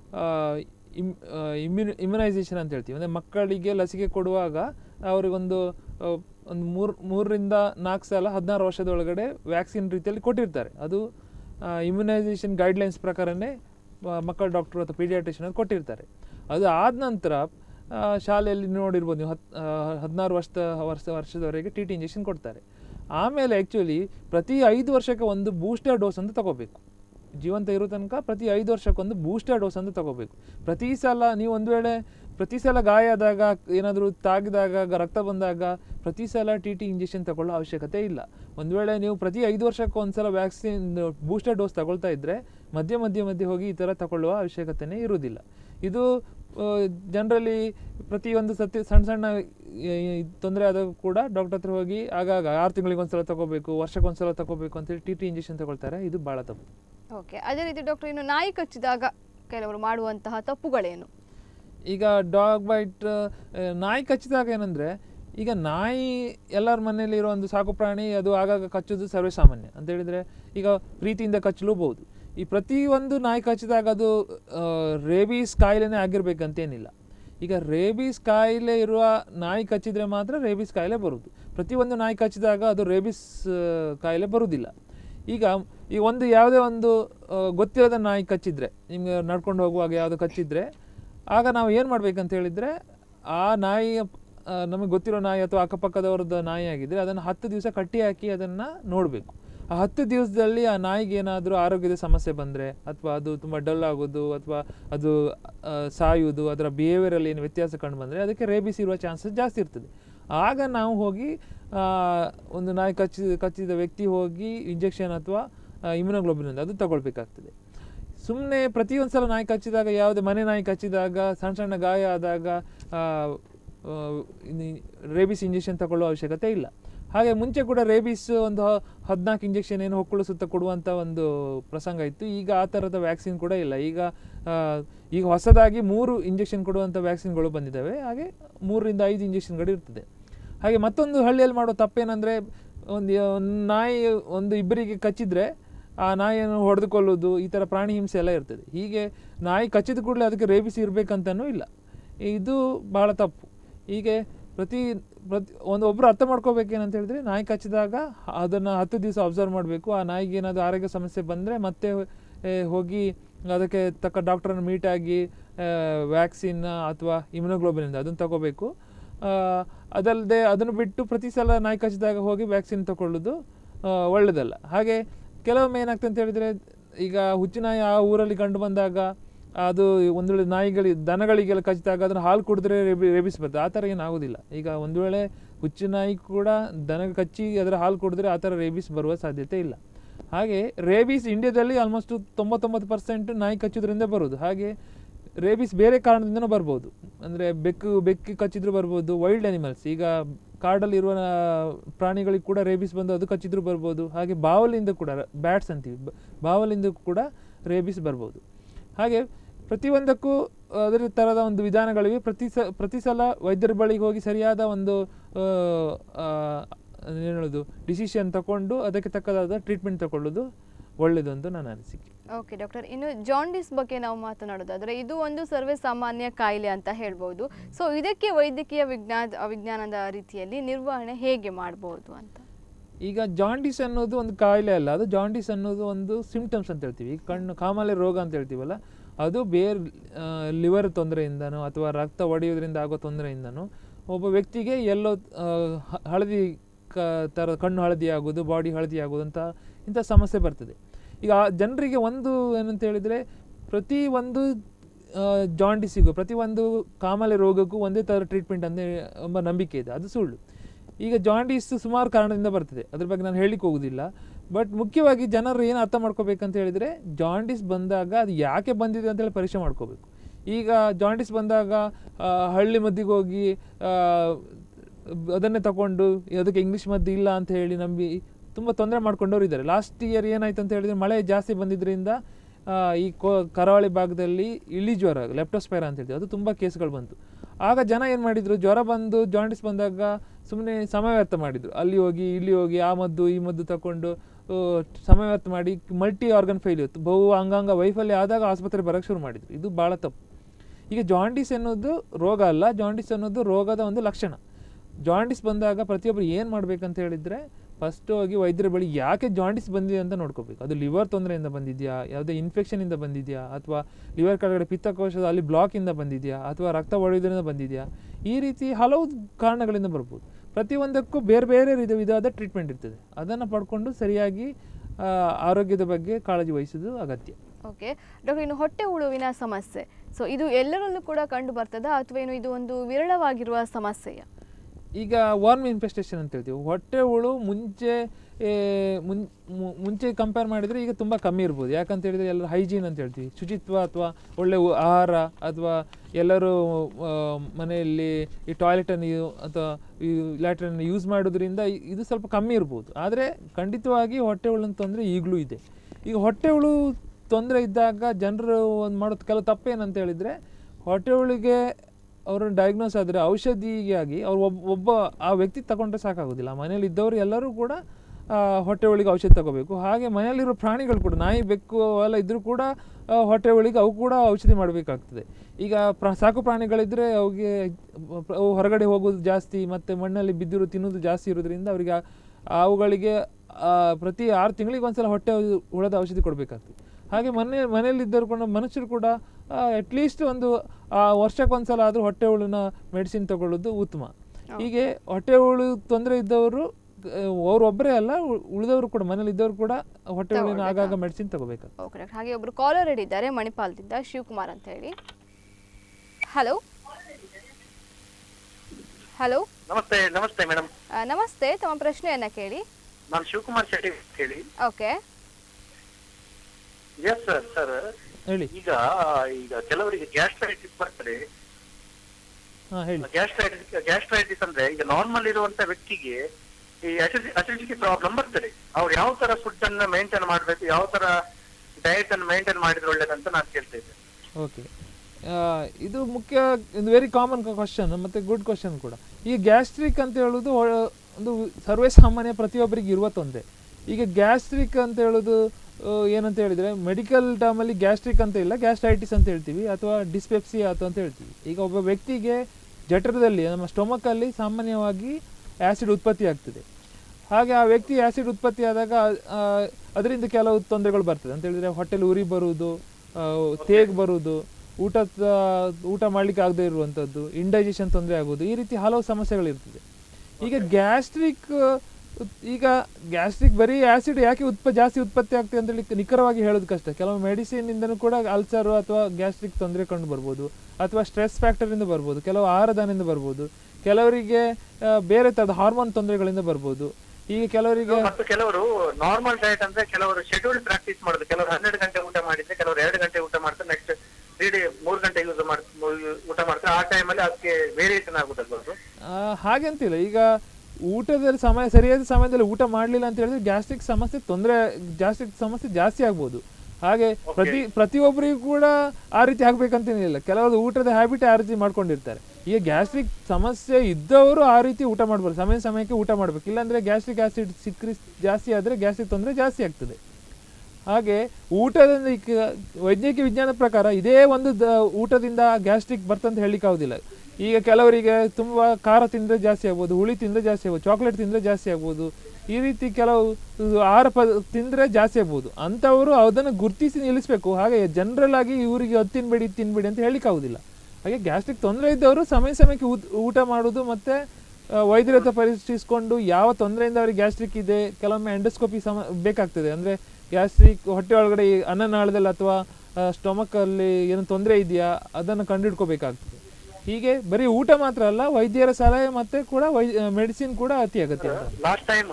ಇಮ್ ಇಮ್ಯುನಿ ಇಮ್ಯುನೈಸೇಷನ್ ಅಂತ ಹೇಳ್ತೀವಿ ಅಂದರೆ ಮಕ್ಕಳಿಗೆ ಲಸಿಕೆ ಕೊಡುವಾಗ ಅವರಿಗೊಂದು ಆ, ಒಂದು ಮೂರು ಮೂರರಿಂದ ನಾಲ್ಕು ಸಲ ಹದಿನಾರು ವರ್ಷದೊಳಗಡೆ ವ್ಯಾಕ್ಸಿನ್ ರೀತಿಯಲ್ಲಿ ಕೊಟ್ಟಿರ್ತಾರೆ ಅದು ಇಮ್ಯುನೈಸೇಷನ್ ಗೈಡ್ಲೈನ್ಸ್ ಪ್ರಕಾರನೇ ಮ- ಮಕ್ಕಳ ಡಾಕ್ಟ್ರು ಅಥವಾ ಪೀಡಿಯಾಟ್ರಿಷನ್ ಕೊಟ್ಟಿರ್ತಾರೆ ಅದು ಆದ ನಂತರ ಆ, ಶಾಲೆಯಲ್ಲಿ ನೋಡಿರ್ಬೋದು ನೀವು ಹತ್ ಹದಿನಾರು ವರ್ಷದ ವರ್ಷ ವರ್ಷದವರೆಗೆ ಟಿ ಟಿ ಇಂಜೆಕ್ಷನ್ ಕೊಡ್ತಾರೆ ಆಮೇಲೆ ಆ್ಯಕ್ಚುಲಿ ಪ್ರತಿ ಐದು ವರ್ಷಕ್ಕೆ ಒಂದು ಬೂಸ್ಟರ್ ಡೋಸ್ ಅಂತ ತಗೋಬೇಕು ಜೀವಂತ ಇರೋ ತನಕ ಪ್ರತಿ ಐದು ವರ್ಷಕ್ಕೊಂದು ಬೂಸ್ಟರ್ ಡೋಸ್ ಅಂತ ತಗೋಬೇಕು ಪ್ರತಿ ಸಲ ನೀವು ಒಂದು ವೇಳೆ ಪ್ರತಿ ಸಲ ಗಾಯ ಆದಾಗ ಏನಾದರೂ ತಾಗಿದಾಗ ಗ- ರಕ್ತ ಬಂದಾಗ ಪ್ರತಿ ಸಲ ಟಿ ಟಿ ಇಂಜೆಕ್ಷನ್ ತಗೊಳ್ಳೋ ಅವಶ್ಯಕತೆ ಇಲ್ಲ ಒಂದು ವೇಳೆ ನೀವು ಪ್ರತಿ ಐದು ವರ್ಷಕ್ಕೆ ಒಂದ್ಸಲ ವ್ಯಾಕ್ಸಿನ್ ಬೂಸ್ಟರ್ ಡೋಸ್ ತಗೊಳ್ತಾ ಇದ್ದರೆ ಮಧ್ಯೆ ಮಧ್ಯೆ ಮಧ್ಯೆ ಹೋಗಿ ಈ ಥರ ತಗೊಳ್ಳುವ ಅವಶ್ಯಕತೆನೇ ಇರುವುದಿಲ್ಲ ಇದು ಜನರಲಿ ಪ್ರತಿಯೊಂದು ಸತಿ ಸಣ್ಣ ಸಣ್ಣ ತೊಂದರೆ ಆದಾಗ ಕೂಡ ಡಾಕ್ಟರ್ ಹತ್ರ ಹೋಗಿ ಆಗಾಗ ಆರು ತಿಂಗಳಿಗೆ ಒಂದ್ಸಲ ತಗೋಬೇಕು ವರ್ಷಕ್ಕೊಂದ್ಸಲ ತಗೋಬೇಕು ಅಂತೇಳಿ ಟಿ ಟಿ ಇಂಜೆಕ್ಷನ್ ತಗೊಳ್ತಾರೆ ಇದು ಭಾಳ ತಪ್ಪು ಓಕೆ ಅದೇ ರೀತಿ ಡಾಕ್ಟರ್ ಇನ್ನು ನಾಯಿ ಕಚ್ಚಿದಾಗ ಕೆಲವರು ಮಾಡುವಂತಹ ತಪ್ಪುಗಳೇನು ಈಗ ಡಾಗ್ ಬೈಟ್ ನಾಯಿ ಕಚ್ಚಿದಾಗ ಏನಂದರೆ ಈಗ ನಾಯಿ ಎಲ್ಲರ ಮನೆಯಲ್ಲಿ ಇರೋ ಒಂದು ಸಾಕು ಪ್ರಾಣಿ ಅದು ಆಗಾಗ ಕಚ್ಚೋದು ಸರ್ವೇ ಸಾಮಾನ್ಯ ಅಂತ ಹೇಳಿದರೆ ಈಗ ಪ್ರೀತಿಯಿಂದ ಕಚ್ಚಲೂಬಹುದು ಈ ಪ್ರತಿಯೊಂದು ನಾಯಿ ಕಚ್ಚಿದಾಗ ಅದು ರೇಬೀಸ್ ಕಾಯಿಲೆನೇ ಆಗಿರ್ಬೇಕಂತೇನಿಲ್ಲ ಈಗ ರೇಬೀಸ್ ಕಾಯಿಲೆ ಇರುವ ನಾಯಿ ಕಚ್ಚಿದರೆ ಮಾತ್ರ ರೇಬೀಸ್ ಕಾಯಿಲೆ ಬರುವುದು ಪ್ರತಿಯೊಂದು ನಾಯಿ ಕಚ್ಚಿದಾಗ ಅದು ರೇಬೀಸ್ ಆ, ಕಾಯಿಲೆ ಬರುವುದಿಲ್ಲ ಈಗ ಈ ಒಂದು ಯಾವುದೇ ಒಂದು ಆ, ಗೊತ್ತಿಲ್ಲದ ನಾಯಿ ಕಚ್ಚಿದ್ರೆ ನಿಮ್ಗೆ ನಡ್ಕೊಂಡು ಹೋಗುವಾಗ ಯಾವುದು ಕಚ್ಚಿದ್ರೆ ಆಗ ನಾವು ಏನು ಮಾಡ್ಬೇಕಂತ ಹೇಳಿದರೆ ಆ ನಾಯಿ ನಮಗೆ ಗೊತ್ತಿರೋ ನಾಯಿ ಅಥವಾ ಅಕ್ಕಪಕ್ಕದವ್ರದ್ದು ನಾಯಿ ಆಗಿದ್ರೆ ಅದನ್ನು ಹತ್ತು ದಿವಸ ಕಟ್ಟಿ ಹಾಕಿ ಅದನ್ನು ನೋಡಬೇಕು ಆ ಹತ್ತು ದಿವಸದಲ್ಲಿ ಆ ನಾಯಿಗೆ ಏನಾದರೂ ಆರೋಗ್ಯದ ಸಮಸ್ಯೆ ಬಂದರೆ ಅಥವಾ ಅದು ತುಂಬ ಡಲ್ ಆಗೋದು ಅಥವಾ ಅದು ಆ, ಸಾಯುವುದು ಅದರ ಬಿಹೇವಿಯರಲ್ಲಿ ಏನು ವ್ಯತ್ಯಾಸ ಕಂಡು ಬಂದರೆ ಅದಕ್ಕೆ ರೇಬಿಸ್ ಇರುವ ಚಾನ್ಸಸ್ ಜಾಸ್ತಿ ಇರ್ತದೆ ಆಗ ನಾವು ಹೋಗಿ ಆ, ಒಂದು ನಾಯಿ ಕಚ್ಚಿದ ಕಚ್ಚಿದ ವ್ಯಕ್ತಿ ಹೋಗಿ ಇಂಜೆಕ್ಷನ್ ಅಥವಾ ಇಮ್ಯುನೋಗ್ಲೋಬಿನ್ ಅದು ತಗೊಳ್ಬೇಕಾಗ್ತದೆ ಸುಮ್ಮನೆ ಪ್ರತಿಯೊಂದು ಸಲ ನಾಯಿ ಕಚ್ಚಿದಾಗ ಯಾವುದೇ ಮನೆ ನಾಯಿ ಕಚ್ಚಿದಾಗ ಸಣ್ಣ ಸಣ್ಣ ಗಾಯ ಆದಾಗ ರೇಬಿಸ್ ಇಂಜೆಕ್ಷನ್ ತಗೊಳ್ಳೋ ಅವಶ್ಯಕತೆ ಇಲ್ಲ ಹಾಗೆ ಮುಂಚೆ ಕೂಡ ರೇಬಿಸ್ ಒಂದು ಹ- ಹದ್ನಾಲ್ಕು ಇಂಜೆಕ್ಷನ್ ಏನು ಹೊಕ್ಕಳು ಸುತ್ತ ಕೊಡುವಂಥ ಒಂದು ಪ್ರಸಂಗ ಇತ್ತು ಈಗ ಆ ಥರದ ವ್ಯಾಕ್ಸಿನ್ ಕೂಡ ಇಲ್ಲ ಈಗ ಆ, ಈಗ ಹೊಸದಾಗಿ ಮೂರು ಇಂಜೆಕ್ಷನ್ ಕೊಡುವಂಥ ವ್ಯಾಕ್ಸಿನ್ಗಳು ಬಂದಿದ್ದಾವೆ ಹಾಗೆ ಮೂರರಿಂದ ಐದು ಇಂಜೆಕ್ಷನ್ಗಳು ಇರ್ತದೆ ಹಾಗೆ ಮತ್ತೊಂದು ಹಳ್ಳಿಯಲ್ಲಿ ಮಾಡೋ ತಪ್ಪೇನೆಂದರೆ ಒಂದು ಒಂದು ನಾಯಿ ಒಂದು ಇಬ್ಬರಿಗೆ ಕಚ್ಚಿದ್ರೆ ಆ ನಾಯಿಯನ್ನು ಹೊಡೆದುಕೊಳ್ಳೋದು ಈ ಥರ ಪ್ರಾಣಿ ಹಿಂಸೆ ಎಲ್ಲ ಇರ್ತದೆ ಹೀಗೆ ನಾಯಿ ಕಚ್ಚಿದ ಕೂಡಲೇ ಅದಕ್ಕೆ ರೇಬಿಸಿ ಇರಬೇಕಂತನೂ ಇಲ್ಲ ಇದು ಭಾಳ ತಪ್ಪು ಹೀಗೆ ಪ್ರತಿ ಪ್ರತಿ ಒಂದು ಒಬ್ಬರು ಅರ್ಥ ಮಾಡ್ಕೋಬೇಕೇನಂತ ಹೇಳಿದ್ರೆ ನಾಯಿ ಕಚ್ಚಿದಾಗ ಅದನ್ನು ಹತ್ತು ದಿವಸ ಅಬ್ಸರ್ವ್ ಮಾಡಬೇಕು ಆ ನಾಯಿಗೆ ಏನಾದರೂ ಆರೋಗ್ಯ ಸಮಸ್ಯೆ ಬಂದರೆ ಮತ್ತೆ ಏ, ಹೋಗಿ ಅದಕ್ಕೆ ತಕ್ಕ ಡಾಕ್ಟ್ರನ್ನ ಮೀಟ್ ಆಗಿ ವ್ಯಾಕ್ಸಿನ್ ಅಥವಾ ಇಮ್ಯುನೋಗ್ಲೋಬಿನಿಂದ ಅದನ್ನು ತಗೋಬೇಕು ಆ, ಅದಲ್ಲದೆ ಅದನ್ನು ಬಿಟ್ಟು ಪ್ರತಿ ಸಲ ನಾಯಿ ಕಚ್ಚಿದಾಗ ಹೋಗಿ ವ್ಯಾಕ್ಸಿನ್ ತಗೊಳ್ಳೋದು ಆ, ಒಳ್ಳೆಯದಲ್ಲ ಹಾಗೆ ಕೆಲವೊಮ್ಮೆ ಏನಾಗ್ತದೆ ಅಂತ ಹೇಳಿದರೆ ಈಗ ಹುಚ್ಚು ನಾಯಿ ಆ ಊರಲ್ಲಿ ಕಂಡು ಬಂದಾಗ ಅದು ಒಂದು ವೇಳೆ ನಾಯಿಗಳಿ ದನಗಳಿಗೆಲ್ಲ ಕಚ್ಚಿದಾಗ ಅದನ್ನು ಹಾಲು ಕುಡಿದ್ರೆ ರೇಬಿ ರೇಬಿಸ್ ಬರ್ತದೆ ಆ ಥರ ಏನಾಗೋದಿಲ್ಲ ಈಗ ಒಂದು ವೇಳೆ ಹುಚ್ಚು ನಾಯಿ ಕೂಡ ದನ ಕಚ್ಚಿ ಅದರ ಹಾಲು ಕುಡಿದ್ರೆ ಆ ಥರ ರೇಬಿಸ್ ಬರುವ ಸಾಧ್ಯತೆ ಇಲ್ಲ ಹಾಗೆ ರೇಬಿಸ್ ಇಂಡಿಯಾದಲ್ಲಿ ಆಲ್ಮೋಸ್ಟ್ ತೊಂಬತ್ತೊಂಬತ್ತು ಪರ್ಸೆಂಟ್ ನಾಯಿ ಕಚ್ಚೋದ್ರಿಂದ ಬರೋದು ಹಾಗೆ ರೇಬಿಸ್ ಬೇರೆ ಕಾರಣದಿಂದನೂ ಬರ್ಬೋದು ಅಂದರೆ ಬೆಕ್ಕು ಬೆಕ್ಕು ಕಚ್ಚಿದ್ರು ಬರ್ಬೋದು ವೈಲ್ಡ್ ಅನಿಮಲ್ಸ್ ಈಗ ಕಾಡಲ್ಲಿರುವ ಪ್ರಾಣಿಗಳಿಗೆ ಕೂಡ ರೇಬಿಸ್ ಬಂದು ಅದು ಕಚ್ಚಿದ್ರು ಬರ್ಬೋದು ಹಾಗೆ ಬಾವಲಿಂದ ಕೂಡ ಬ್ಯಾಟ್ಸ್ ಅಂತೀವಿ ಬ- ಬಾವಲಿಂದ ಕೂಡ ರೇಬಿಸ್ ಬರ್ಬೋದು ಹಾಗೆ ಪ್ರತಿಯೊಂದಕ್ಕೂ ಅದರ ಥರದ ಒಂದು ವಿಧಾನಗಳಿವೆ ಪ್ರತಿ ಸ ಪ್ರತಿ ಸಲ ವೈದ್ಯರ ಬಳಿಗೆ ಹೋಗಿ ಸರಿಯಾದ ಒಂದು ಆ, ಆ, ಏನು ಹೇಳೋದು ಡಿಸಿಷನ್ ತಗೊಂಡು ಅದಕ್ಕೆ ತಕ್ಕದಾದ ಟ್ರೀಟ್ಮೆಂಟ್ ತಗೊಳ್ಳೋದು ಒಳ್ಳೆಯದು ಅಂತ ನನ್ನ ಅನಿಸಿಕೆ ಓಕೆ ಡಾಕ್ಟರ್ ಇನ್ನು ಜಾಂಡಿಸ್ ಬಗ್ಗೆ ನಾವು ಮಾತನಾಡೋದಾದ್ರೆ ಇದು ಒಂದು ಸರ್ವೇ ಸಾಮಾನ್ಯ ಕಾಯಿಲೆ ಅಂತ ಹೇಳ್ಬೋದು ಸೊ ಇದಕ್ಕೆ ವೈದ್ಯಕೀಯ ವಿಜ್ಞಾನ ವಿಜ್ಞಾನದ ರೀತಿಯಲ್ಲಿ ನಿರ್ವಹಣೆ ಹೇಗೆ ಮಾಡ್ಬೋದು ಅಂತ ಈಗ ಜಾಂಡಿಸ್ ಅನ್ನೋದು ಒಂದು ಕಾಯಿಲೆ ಅಲ್ಲ ಅದು ಜಾಂಡಿಸ್ ಅನ್ನೋದು ಒಂದು ಸಿಂಪ್ಟಮ್ಸ್ ಅಂತ ಹೇಳ್ತೀವಿ ಈಗ ಕಣ್ಣು ಕಾಮಾಲೆ ರೋಗ ಅಂತ ಹೇಳ್ತೀವಲ್ಲ ಅದು ಬೇರೆ ಲಿವರ್ ತೊಂದರೆಯಿಂದನೋ ಅಥವಾ ರಕ್ತ ಒಡೆಯೋದ್ರಿಂದ ಆಗೋ ತೊಂದರೆಯಿಂದನೋ ಒಬ್ಬ ವ್ಯಕ್ತಿಗೆ ಎಲ್ಲೋ ಆ, ಹ- ಹಳದಿ ಕ ಥರ ಕಣ್ಣು ಹಳದಿ ಆಗೋದು ಬಾಡಿ ಹಳದಿ ಆಗೋದು ಅಂತ ಇಂಥ ಸಮಸ್ಯೆ ಬರ್ತದೆ ಈಗ ಆ ಜನರಿಗೆ ಒಂದು ಏನಂತ ಹೇಳಿದರೆ ಪ್ರತಿ ಒಂದು ಜಾಂಡಿಸಿಗೂ ಪ್ರತಿ ಒಂದು ಕಾಮಾಲೆ ರೋಗಕ್ಕೂ ಒಂದೇ ಥರ ಟ್ರೀಟ್ಮೆಂಟ್ ಅಂತ ಎಂಬ ನಂಬಿಕೆ ಇದೆ ಅದು ಸುಳ್ಳು ಈಗ ಜಾಂಡೀಸ್ ಸುಮಾರು ಕಾರಣದಿಂದ ಬರ್ತದೆ ಅದ್ರ ಬಗ್ಗೆ ನಾನು ಹೇಳಿಕ್ಕೆ ಹೋಗೋದಿಲ್ಲ ಬಟ್ ಮುಖ್ಯವಾಗಿ ಜನರು ಏನು ಅರ್ಥ ಮಾಡ್ಕೋಬೇಕಂತ ಹೇಳಿದರೆ ಜಾಂಡೀಸ್ ಬಂದಾಗ ಅದು ಯಾಕೆ ಬಂದಿದೆ ಅಂತೇಳಿ ಪರೀಕ್ಷೆ ಮಾಡ್ಕೋಬೇಕು ಈಗ ಜಾಂಡೀಸ್ ಬಂದಾಗ ಆ, ಹಳ್ಳಿ ಮದ್ದಿಗೆ ಹೋಗಿ ಆ, ಅದನ್ನೇ ತಗೊಂಡು ಅದಕ್ಕೆ ಇಂಗ್ಲೀಷ್ ಮದ್ದು ಇಲ್ಲ ಅಂತ ಹೇಳಿ ನಂಬಿ ತುಂಬ ತೊಂದರೆ ಮಾಡ್ಕೊಂಡವ್ರು ಇದ್ದಾರೆ ಲಾಸ್ಟ್ ಇಯರ್ ಏನಾಯ್ತು ಅಂತ ಹೇಳಿದರೆ ಮಳೆ ಜಾಸ್ತಿ ಬಂದಿದ್ದರಿಂದ ಆ, ಈ ಕೋ ಕರಾವಳಿ ಭಾಗದಲ್ಲಿ ಇಳಿ ಜ್ವರ ಲೆಪ್ಟೋಸ್ಪೈರ ಅಂತ ಹೇಳ್ತೀವಿ ಅದು ತುಂಬ ಕೇಸ್ಗಳು ಬಂತು ಆಗ ಜನ ಏನು ಮಾಡಿದರು ಜ್ವರ ಬಂದು ಜಾಂಡಿಸ್ ಬಂದಾಗ ಸುಮ್ಮನೆ ಸಮಯ ವ್ಯರ್ಥ ಮಾಡಿದರು ಅಲ್ಲಿ ಹೋಗಿ ಇಲ್ಲಿ ಹೋಗಿ ಆ ಮದ್ದು ಈ ಮದ್ದು ತಗೊಂಡು ಆ, ಸಮಯ ವ್ಯರ್ಥ ಮಾಡಿ ಮಲ್ಟಿ ಆರ್ಗನ್ ಫೇಲ್ಯೂರ್ ಬಹು ಅಂಗಾಂಗ ವೈಫಲ್ಯ ಆದಾಗ ಆಸ್ಪತ್ರೆ ಬರೋಕ್ಕೆ ಶುರು ಮಾಡಿದರು ಇದು ಭಾಳ ತಪ್ಪು ಈಗ ಜಾಂಡಿಸ್ ಅನ್ನೋದು ರೋಗ ಅಲ್ಲ ಜಾಂಡಿಸ್ ಅನ್ನೋದು ರೋಗದ ಒಂದು ಲಕ್ಷಣ ಜಾಂಡಿಸ್ ಬಂದಾಗ ಪ್ರತಿಯೊಬ್ಬರು ಏನು ಮಾಡ್ಬೇಕಂತ ಹೇಳಿದರೆ ಫಸ್ಟ್ ಹೋಗಿ ವೈದ್ಯರ ಬಳಿ ಯಾಕೆ ಜಾಂಡಿಸ್ ಬಂದಿದೆ ಅಂತ ನೋಡ್ಕೋಬೇಕು ಅದು ಲಿವರ್ ತೊಂದರೆಯಿಂದ ಬಂದಿದೆಯಾ ಯಾವುದೇ ಇನ್ಫೆಕ್ಷನಿಂದ ಬಂದಿದೆಯಾ ಅಥವಾ ಲಿವರ್ ಕೆಳಗಡೆ ಪಿತ್ತಕೋಶದ ಅಲ್ಲಿ ಬ್ಲಾಕಿಂದ ಬಂದಿದೆಯಾ ಅಥವಾ ರಕ್ತ ಒಡೆಯೋದ್ರಿಂದ ಬಂದಿದೆಯಾ ಈ ರೀತಿ ಹಲವು ಕಾರಣಗಳಿಂದ ಬರ್ಬೋದು ಪ್ರತಿಯೊಂದಕ್ಕೂ ಬೇರೆ ಬೇರೆ ವಿಧ ವಿಧವಾದ ಟ್ರೀಟ್ಮೆಂಟ್ ಇರ್ತದೆ ಅದನ್ನು ಪಡ್ಕೊಂಡು ಸರಿಯಾಗಿ ಆ, ಆರೋಗ್ಯದ ಬಗ್ಗೆ ಕಾಳಜಿ ವಹಿಸೋದು ಅಗತ್ಯ ಓಕೆ ಡಾಕ್ಟರ್ ಇನ್ನು ಹೊಟ್ಟೆ ಉಳುವಿನ ಸಮಸ್ಯೆ ಸೊ ಇದು ಎಲ್ಲರಲ್ಲೂ ಕೂಡ ಕಂಡು ಬರ್ತದಾ ಅಥವಾ ಏನು ಇದು ಒಂದು ವಿರಳವಾಗಿರುವ ಸಮಸ್ಯೆಯ ಈಗ ವಾರ್ಮ್ ಇನ್ಫೆಸ್ಟೇಷನ್ ಅಂತ ಹೇಳ್ತೀವಿ ಹೊಟ್ಟೆ ಹುಳು ಮುಂಚೆ ಏ, ಮುನ್- ಮು- ಮುಂಚೆ ಕಂಪೇರ್ ಮಾಡಿದರೆ ಈಗ ತುಂಬ ಕಮ್ಮಿ ಇರ್ಬೋದು ಯಾಕಂತ ಹೇಳಿದರೆ ಎಲ್ಲರೂ ಹೈಜೀನ್ ಅಂತ ಹೇಳ್ತೀವಿ ಶುಚಿತ್ವ ಅಥವಾ ಒಳ್ಳೆ ಉ- ಆಹಾರ ಅಥವಾ ಎಲ್ಲರೂ ಆ, ಮನೆಯಲ್ಲಿ ಈ ಟಾಯ್ಲೆಟನ್ನು ಯೂ ಅಥವಾ ಈ ಲ್ಯಾಟ್ರನ್ನು ಯೂಸ್ ಮಾಡೋದ್ರಿಂದ ಇ- ಇದು ಸ್ವಲ್ಪ ಕಮ್ಮಿ ಇರ್ಬೋದು ಆದರೆ ಖಂಡಿತವಾಗಿ ಹೊಟ್ಟೆ ಹುಳಿನ ತೊಂದರೆ ಈಗಲೂ ಇದೆ ಈಗ ಹೊಟ್ಟೆ ಹುಳು ತೊಂದರೆ ಇದ್ದಾಗ ಜನರು ಒಂದು ಮಾಡೋದು ಕೆಲವು ತಪ್ಪೇನಂತ ಹೇಳಿದರೆ ಹೊಟ್ಟೆ ಹುಳಿಗೆ ಅವ್ರನ್ನ ಡಯಾಗ್ನೋಸ್ ಆದರೆ ಔಷಧಿಯಾಗಿ ಅವ್ರು ಒಬ್ಬ ಒಬ್ಬ ಆ ವ್ಯಕ್ತಿ ತಗೊಂಡ್ರೆ ಸಾಕಾಗೋದಿಲ್ಲ ಮನೇಲಿ ಇದ್ದವರು ಎಲ್ಲರೂ ಕೂಡ ಆ, ಹೊಟ್ಟೆ ಹುಳಿಗೆ ಔಷಧಿ ತಗೋಬೇಕು ಹಾಗೆ ಮನೆಯಲ್ಲಿರೋ ಪ್ರಾಣಿಗಳು ಕೂಡ ನಾಯಿ ಬೆಕ್ಕು ಅವೆಲ್ಲ ಇದ್ದರೂ ಕೂಡ ಆ, ಹೊಟ್ಟೆ ಹುಳಿಗೆ ಅವು ಕೂಡ ಔಷಧಿ ಮಾಡಬೇಕಾಗ್ತದೆ ಈಗ ಪ್ರ ಸಾಕು ಪ್ರಾಣಿಗಳಿದ್ದರೆ ಅವಿಗೆ ಅವು ಹೊರಗಡೆ ಹೋಗೋದು ಜಾಸ್ತಿ ಮತ್ತು ಮಣ್ಣಲ್ಲಿ ಬಿದ್ದಿರೋ ತಿನ್ನೋದು ಜಾಸ್ತಿ ಇರೋದ್ರಿಂದ ಅವರಿಗೆ ಆ- ಅವುಗಳಿಗೆ ಆ, ಪ್ರತಿ ಆರು ತಿಂಗಳಿಗೆ ಒಂದ್ಸಲ ಹೊಟ್ಟೆ ಔ- ಹುಳದ ಔಷಧಿ ಕೊಡಬೇಕಾಗ್ತದೆ ಹಾಗೆ ಮನೆ ಮನೆಯಲ್ಲಿದ್ದರು ಕೂಡ ಮನುಷ್ಯರು ಕೂಡ ಅಟ್ಲೀಸ್ಟ್ ಒಂದು ಆ, ವರ್ಷಕ್ಕೊಂದ್ಸಲ ಆದರೂ ಹೊಟ್ಟೆ ಹುಳುನ ಮೆಡಿಸಿನ್ ತಗೊಳ್ಳೋದು ಉತ್ತಮ ಹೀಗೆ ಹೊಟ್ಟೆ ಹುಳು ತೊಂದರೆ ಇದ್ದವರು ಅವ್ರು ಒಬ್ಬರೇ ಅಲ್ಲ ಉ- ಉಳಿದವರು ಕೂಡ ಮನೇಲಿ ಇದ್ದವರು ಕೂಡ ಹೊಟ್ಟೆ ಹುಳಿನ ಆಗಾಗ ಮೆಡಿಸಿನ್ ತಗೋಬೇಕು ಓಕೆ ಡಾಕ್ಟರ್ ಹಾಗೆ ಒಬ್ರು ಕಾಲರ್ ಇದ್ದಾರೆ ಮಣಿಪಾಲದಿಂದ ಶಿವಕುಮಾರ್ ಅಂತ ಹೇಳಿ ಹಲೋ ಹಲೋ ನಮಸ್ತೆ ನಮಸ್ತೆ ಮೇಡಮ್ ನಮಸ್ತೆ ತಮ್ಮ ಪ್ರಶ್ನೆಯನ್ನ ಕೇಳಿ ನಾನು ಶಿವಕುಮಾರ್ ಶೆಟ್ಟಿ ಹೇಳಿ ಓಕೆ ಎಸ್ ಸರ್ ಸರ್ ಹೇಳಿ ಈಗ ಈಗ ಕೆಲವರಿಗೆ ಗ್ಯಾಸ್ಟ್ರೈಟಿಸ್ ಬರ್ತದೆ ಹಾಂ ಹೇಳಿ ಗ್ಯಾಸ್ಟ್ರೈಟಿಸ್ ಗ್ಯಾಸ್ಟ್ರೈಟಿಸ್ ಅಂದ್ರೆ ಈಗ ನಾರ್ಮಲ್ ಇರುವಂತ ವ್ಯಕ್ತಿಗೆ ಈ ಅಸಿಡಿಟಿ ಪ್ರಾಬ್ಲಮ್ ಬರ್ತದೆ ಅವ್ರು ಯಾವ ತರ ಫುಡ್ ಅನ್ನ ಮೇಂಟೈನ್ ಮಾಡ್ಬೇಕು ಯಾವ ತರ ಡಯಟ್ ಅನ್ನು ಮೇಂಟೈನ್ ಮಾಡಿದ್ರೆ ಒಳ್ಳೇದಂತ ನಾನು ಕೇಳ್ತಾ ಇದ್ದೆ ಓಕೆ ಇದು ಮುಖ್ಯ ಒಂದು ವೆರಿ ಕಾಮನ್ ಕ್ವಶನ್ ಮತ್ತು ಗುಡ್ ಕ್ವಶನ್ ಕೂಡ ಈ ಗ್ಯಾಸ್ಟ್ರಿಕ್ ಅಂತ ಹೇಳೋದು ಒ- ಒಂದು ಸರ್ವೇ ಸಾಮಾನ್ಯ ಪ್ರತಿಯೊಬ್ಬರಿಗೆ ಇರುವ ತೊಂದರೆ ಈಗ ಗ್ಯಾಸ್ಟ್ರಿಕ್ ಅಂತ ಹೇಳೋದು ಆ, ಏನಂತ ಹೇಳಿದರೆ ಮೆಡಿಕಲ್ ಟರ್ಮಲ್ಲಿ ಗ್ಯಾಸ್ಟ್ರಿಕ್ ಅಂತ ಇಲ್ಲ ಗ್ಯಾಸ್ಟ್ರೈಟಿಸ್ ಅಂತ ಹೇಳ್ತೀವಿ ಅಥವಾ ಡಿಸ್ಪೆಪ್ಸಿ ಅಥವಾ ಅಂತ ಹೇಳ್ತೀವಿ ಈಗ ಒಬ್ಬ ವ್ಯಕ್ತಿಗೆ ಜಠರದಲ್ಲಿ ನಮ್ಮ ಸ್ಟೊಮಕಲ್ಲಿ ಸಾಮಾನ್ಯವಾಗಿ ಆ್ಯಸಿಡ್ ಉತ್ಪತ್ತಿ ಆಗ್ತದೆ ಹಾಗೆ ಆ ವ್ಯಕ್ತಿ ಆ್ಯಸಿಡ್ ಉತ್ಪತ್ತಿ ಆದಾಗ ಆ, ಅದರಿಂದ ಕೆಲವು ತೊಂದರೆಗಳು ಬರ್ತದೆ ಅಂತ ಹೇಳಿದ್ರೆ ಹೊಟ್ಟೆಲಿ ಉರಿ ಬರುವುದು ಆ, ತೇಗ್ ಬರುವುದು ಊಟದ ಊಟ ಮಾಡ್ಲಿಕ್ಕೆ ಆಗದೆ ಇರುವಂಥದ್ದು ಇಂಡೈಜೆಷನ್ ತೊಂದರೆ ಆಗೋದು ಈ ರೀತಿ ಹಲವು ಸಮಸ್ಯೆಗಳಿರ್ತದೆ ಈಗ ಗ್ಯಾಸ್ಟ್ರಿಕ್ ಈಗ ಗ್ಯಾಸ್ಟ್ರಿಕ್ ಬರೀ ಆ್ಯಸಿಡ್ ಯಾಕೆ ಉತ್ಪ ಜಾಸ್ತಿ ಉತ್ಪತ್ತಿ ಆಗ್ತದೆ ಅಂತ ಹೇಳಿ ನಿಖರವಾಗಿ ಹೇಳೋದು ಕಷ್ಟ ಕೆಲವು ಮೆಡಿಸಿನ್ ಇಂದನೂ ಕೂಡ ಅಲ್ಸರು ಅಥವಾ ಗ್ಯಾಸ್ಟ್ರಿಕ್ ತೊಂದರೆ ಕಂಡು ಬರ್ಬೋದು ಅಥವಾ ಸ್ಟ್ರೆಸ್ ಫ್ಯಾಕ್ಟರಿಂದ ಬರ್ಬೋದು ಕೆಲವು ಆಹಾರದಾನಿಂದ ಬರ್ಬೋದು ಕೆಲವರಿಗೆ ಆ, ಬೇರೆ ಥರದ ಹಾರ್ಮೋನ್ ತೊಂದರೆಗಳಿಂದ ಬರ್ಬೋದು ಈಗ ಕೆಲವರಿಗೆ ಮತ್ತು ಕೆಲವರು ನಾರ್ಮಲ್ ಡಯಟ್ ಅಂದ್ರೆ ಕೆಲವರು ಶೆಡ್ಯೂಲ್ ಪ್ರಾಕ್ಟೀಸ್ ಮಾಡೋದು ಕೆಲವರು ಹನ್ನೆರಡು ಗಂಟೆ ಊಟ ಮಾಡಿದ್ರೆ ಕೆಲವರು ಎರಡು ಗಂಟೆ ಊಟ ಮಾಡ್ತಾರೆ ನೆಕ್ಸ್ಟ್ ತ್ರೀ ಡೇ ಮೂರು ಗಂಟೆ ಯೂಸ್ ಮಾಡ್ ಊಟ ಮಾಡ್ತಾರೆ ಆ ಟೈಮಲ್ಲಿ ಅದಕ್ಕೆ ವೇರಿಯೇಷನ್ ಆಗುದಲ್ವ ಅದು ಆ, ಹಾಗಂತಿಲ್ಲ ಈಗ ಊಟದಲ್ಲಿ ಸಮಯ ಸರಿಯಾದ ಸಮಯದಲ್ಲಿ ಊಟ ಮಾಡಲಿಲ್ಲ ಅಂತ ಹೇಳಿದ್ರೆ ಗ್ಯಾಸ್ಟ್ರಿಕ್ ಸಮಸ್ಯೆ ತೊಂದರೆ ಗ್ಯಾಸ್ಟ್ರಿಕ್ ಸಮಸ್ಯೆ ಜಾಸ್ತಿ ಆಗ್ಬೋದು ಹಾಗೆ ಪ್ರತಿ ಪ್ರತಿಯೊಬ್ಬರಿಗೂ ಕೂಡ ಆ ರೀತಿ ಆಗ್ಬೇಕಂತೇನಿಲ್ಲ ಕೆಲವರು ಊಟದ ಹ್ಯಾಬಿಟ್ ಆ ರೀತಿ ಮಾಡ್ಕೊಂಡಿರ್ತಾರೆ ಈಗ ಗ್ಯಾಸ್ಟ್ರಿಕ್ ಸಮಸ್ಯೆ ಇದ್ದವರು ಆ ರೀತಿ ಊಟ ಮಾಡ್ಬಾರ್ದು ಸಮಯ ಸಮಯಕ್ಕೆ ಊಟ ಮಾಡ್ಬೇಕು ಇಲ್ಲಾಂದ್ರೆ ಗ್ಯಾಸ್ಟ್ರಿಕ್ ಆಸಿಡ್ ಸಿಕ್ರಿಸ್ ಜಾಸ್ತಿ ಆದರೆ ಗ್ಯಾಸ್ಟ್ರಿಕ್ ತೊಂದರೆ ಜಾಸ್ತಿ ಆಗ್ತದೆ ಹಾಗೆ ಊಟದಿಂದ ಈಗ ವೈದ್ಯಕೀಯ ವಿಜ್ಞಾನದ ಪ್ರಕಾರ ಇದೇ ಒಂದು ದ- ಊಟದಿಂದ ಗ್ಯಾಸ್ಟ್ರಿಕ್ ಬರ್ತಂತ ಹೇಳಲಿಕ್ಕೆ ಆಗೋದಿಲ್ಲ ಈಗ ಕೆಲವರಿಗೆ ತುಂಬ ಖಾರ ತಿಂದರೆ ಜಾಸ್ತಿ ಆಗ್ಬೋದು ಹುಳಿ ತಿಂದರೆ ಜಾಸ್ತಿ ಆಗ್ಬೋದು ಚಾಕ್ಲೇಟ್ ತಿಂದರೆ ಜಾಸ್ತಿ ಆಗ್ಬೋದು ಈ ರೀತಿ ಕೆಲವು ಇದು ಆಹಾರ ಪದ ತಿಂದರೆ ಜಾಸ್ತಿ ಆಗ್ಬೋದು ಅಂಥವರು ಅದನ್ನು ಗುರುತಿಸಿ ನಿಲ್ಲಿಸಬೇಕು ಹಾಗೆ ಜನರಲ್ ಆಗಿ ಇವರಿಗೆ ಅದು ತಿನ್ಬೇಡಿ ಇದು ತಿನ್ಬೇಡಿ ಅಂತ ಹೇಳಲಿಕ್ಕೆ ಆಗೋದಿಲ್ಲ ಹಾಗೆ ಗ್ಯಾಸ್ಟ್ರಿಕ್ ತೊಂದರೆ ಇದ್ದವರು ಸಮಯ ಸಮಯಕ್ಕೆ ಊಟ- ಊಟ ಮಾಡೋದು ಮತ್ತು ಆ, ವೈದ್ಯರ ಹತ್ರ ಪರೀಕ್ಷಿಸಿಕೊಂಡು ಯಾವ ತೊಂದರೆಯಿಂದ ಅವರಿಗೆ ಗ್ಯಾಸ್ಟ್ರಿಕ್ ಇದೆ ಕೆಲವೊಮ್ಮೆ ಎಂಡೋಸ್ಕೋಪಿ ಸಮ ಬೇಕಾಗ್ತದೆ ಅಂದರೆ ಗ್ಯಾಸ್ಟ್ರಿಕ್ ಹೊಟ್ಟೆ ಒಳಗಡೆ ಈ ಅನ್ನನಾಳದಲ್ಲಿ ಅಥವಾ ಸ್ಟೊಮಕಲ್ಲಿ ಏನು ತೊಂದರೆ ಇದೆಯಾ ಅದನ್ನು ಕಂಡುಹಿಡ್ಕೋಬೇಕಾಗ್ತದೆ ಹೀಗೆ ಬರೀ ಊಟ ಮಾತ್ರ ಅಲ್ಲ ವೈದ್ಯರ ಸಲಹೆ ಮತ್ತೆ ಕೂಡ ವೈ ಮೆಡಿಸಿನ್ ಕೂಡ ಅತಿ ಅಗತ್ಯ ಅಂತ last time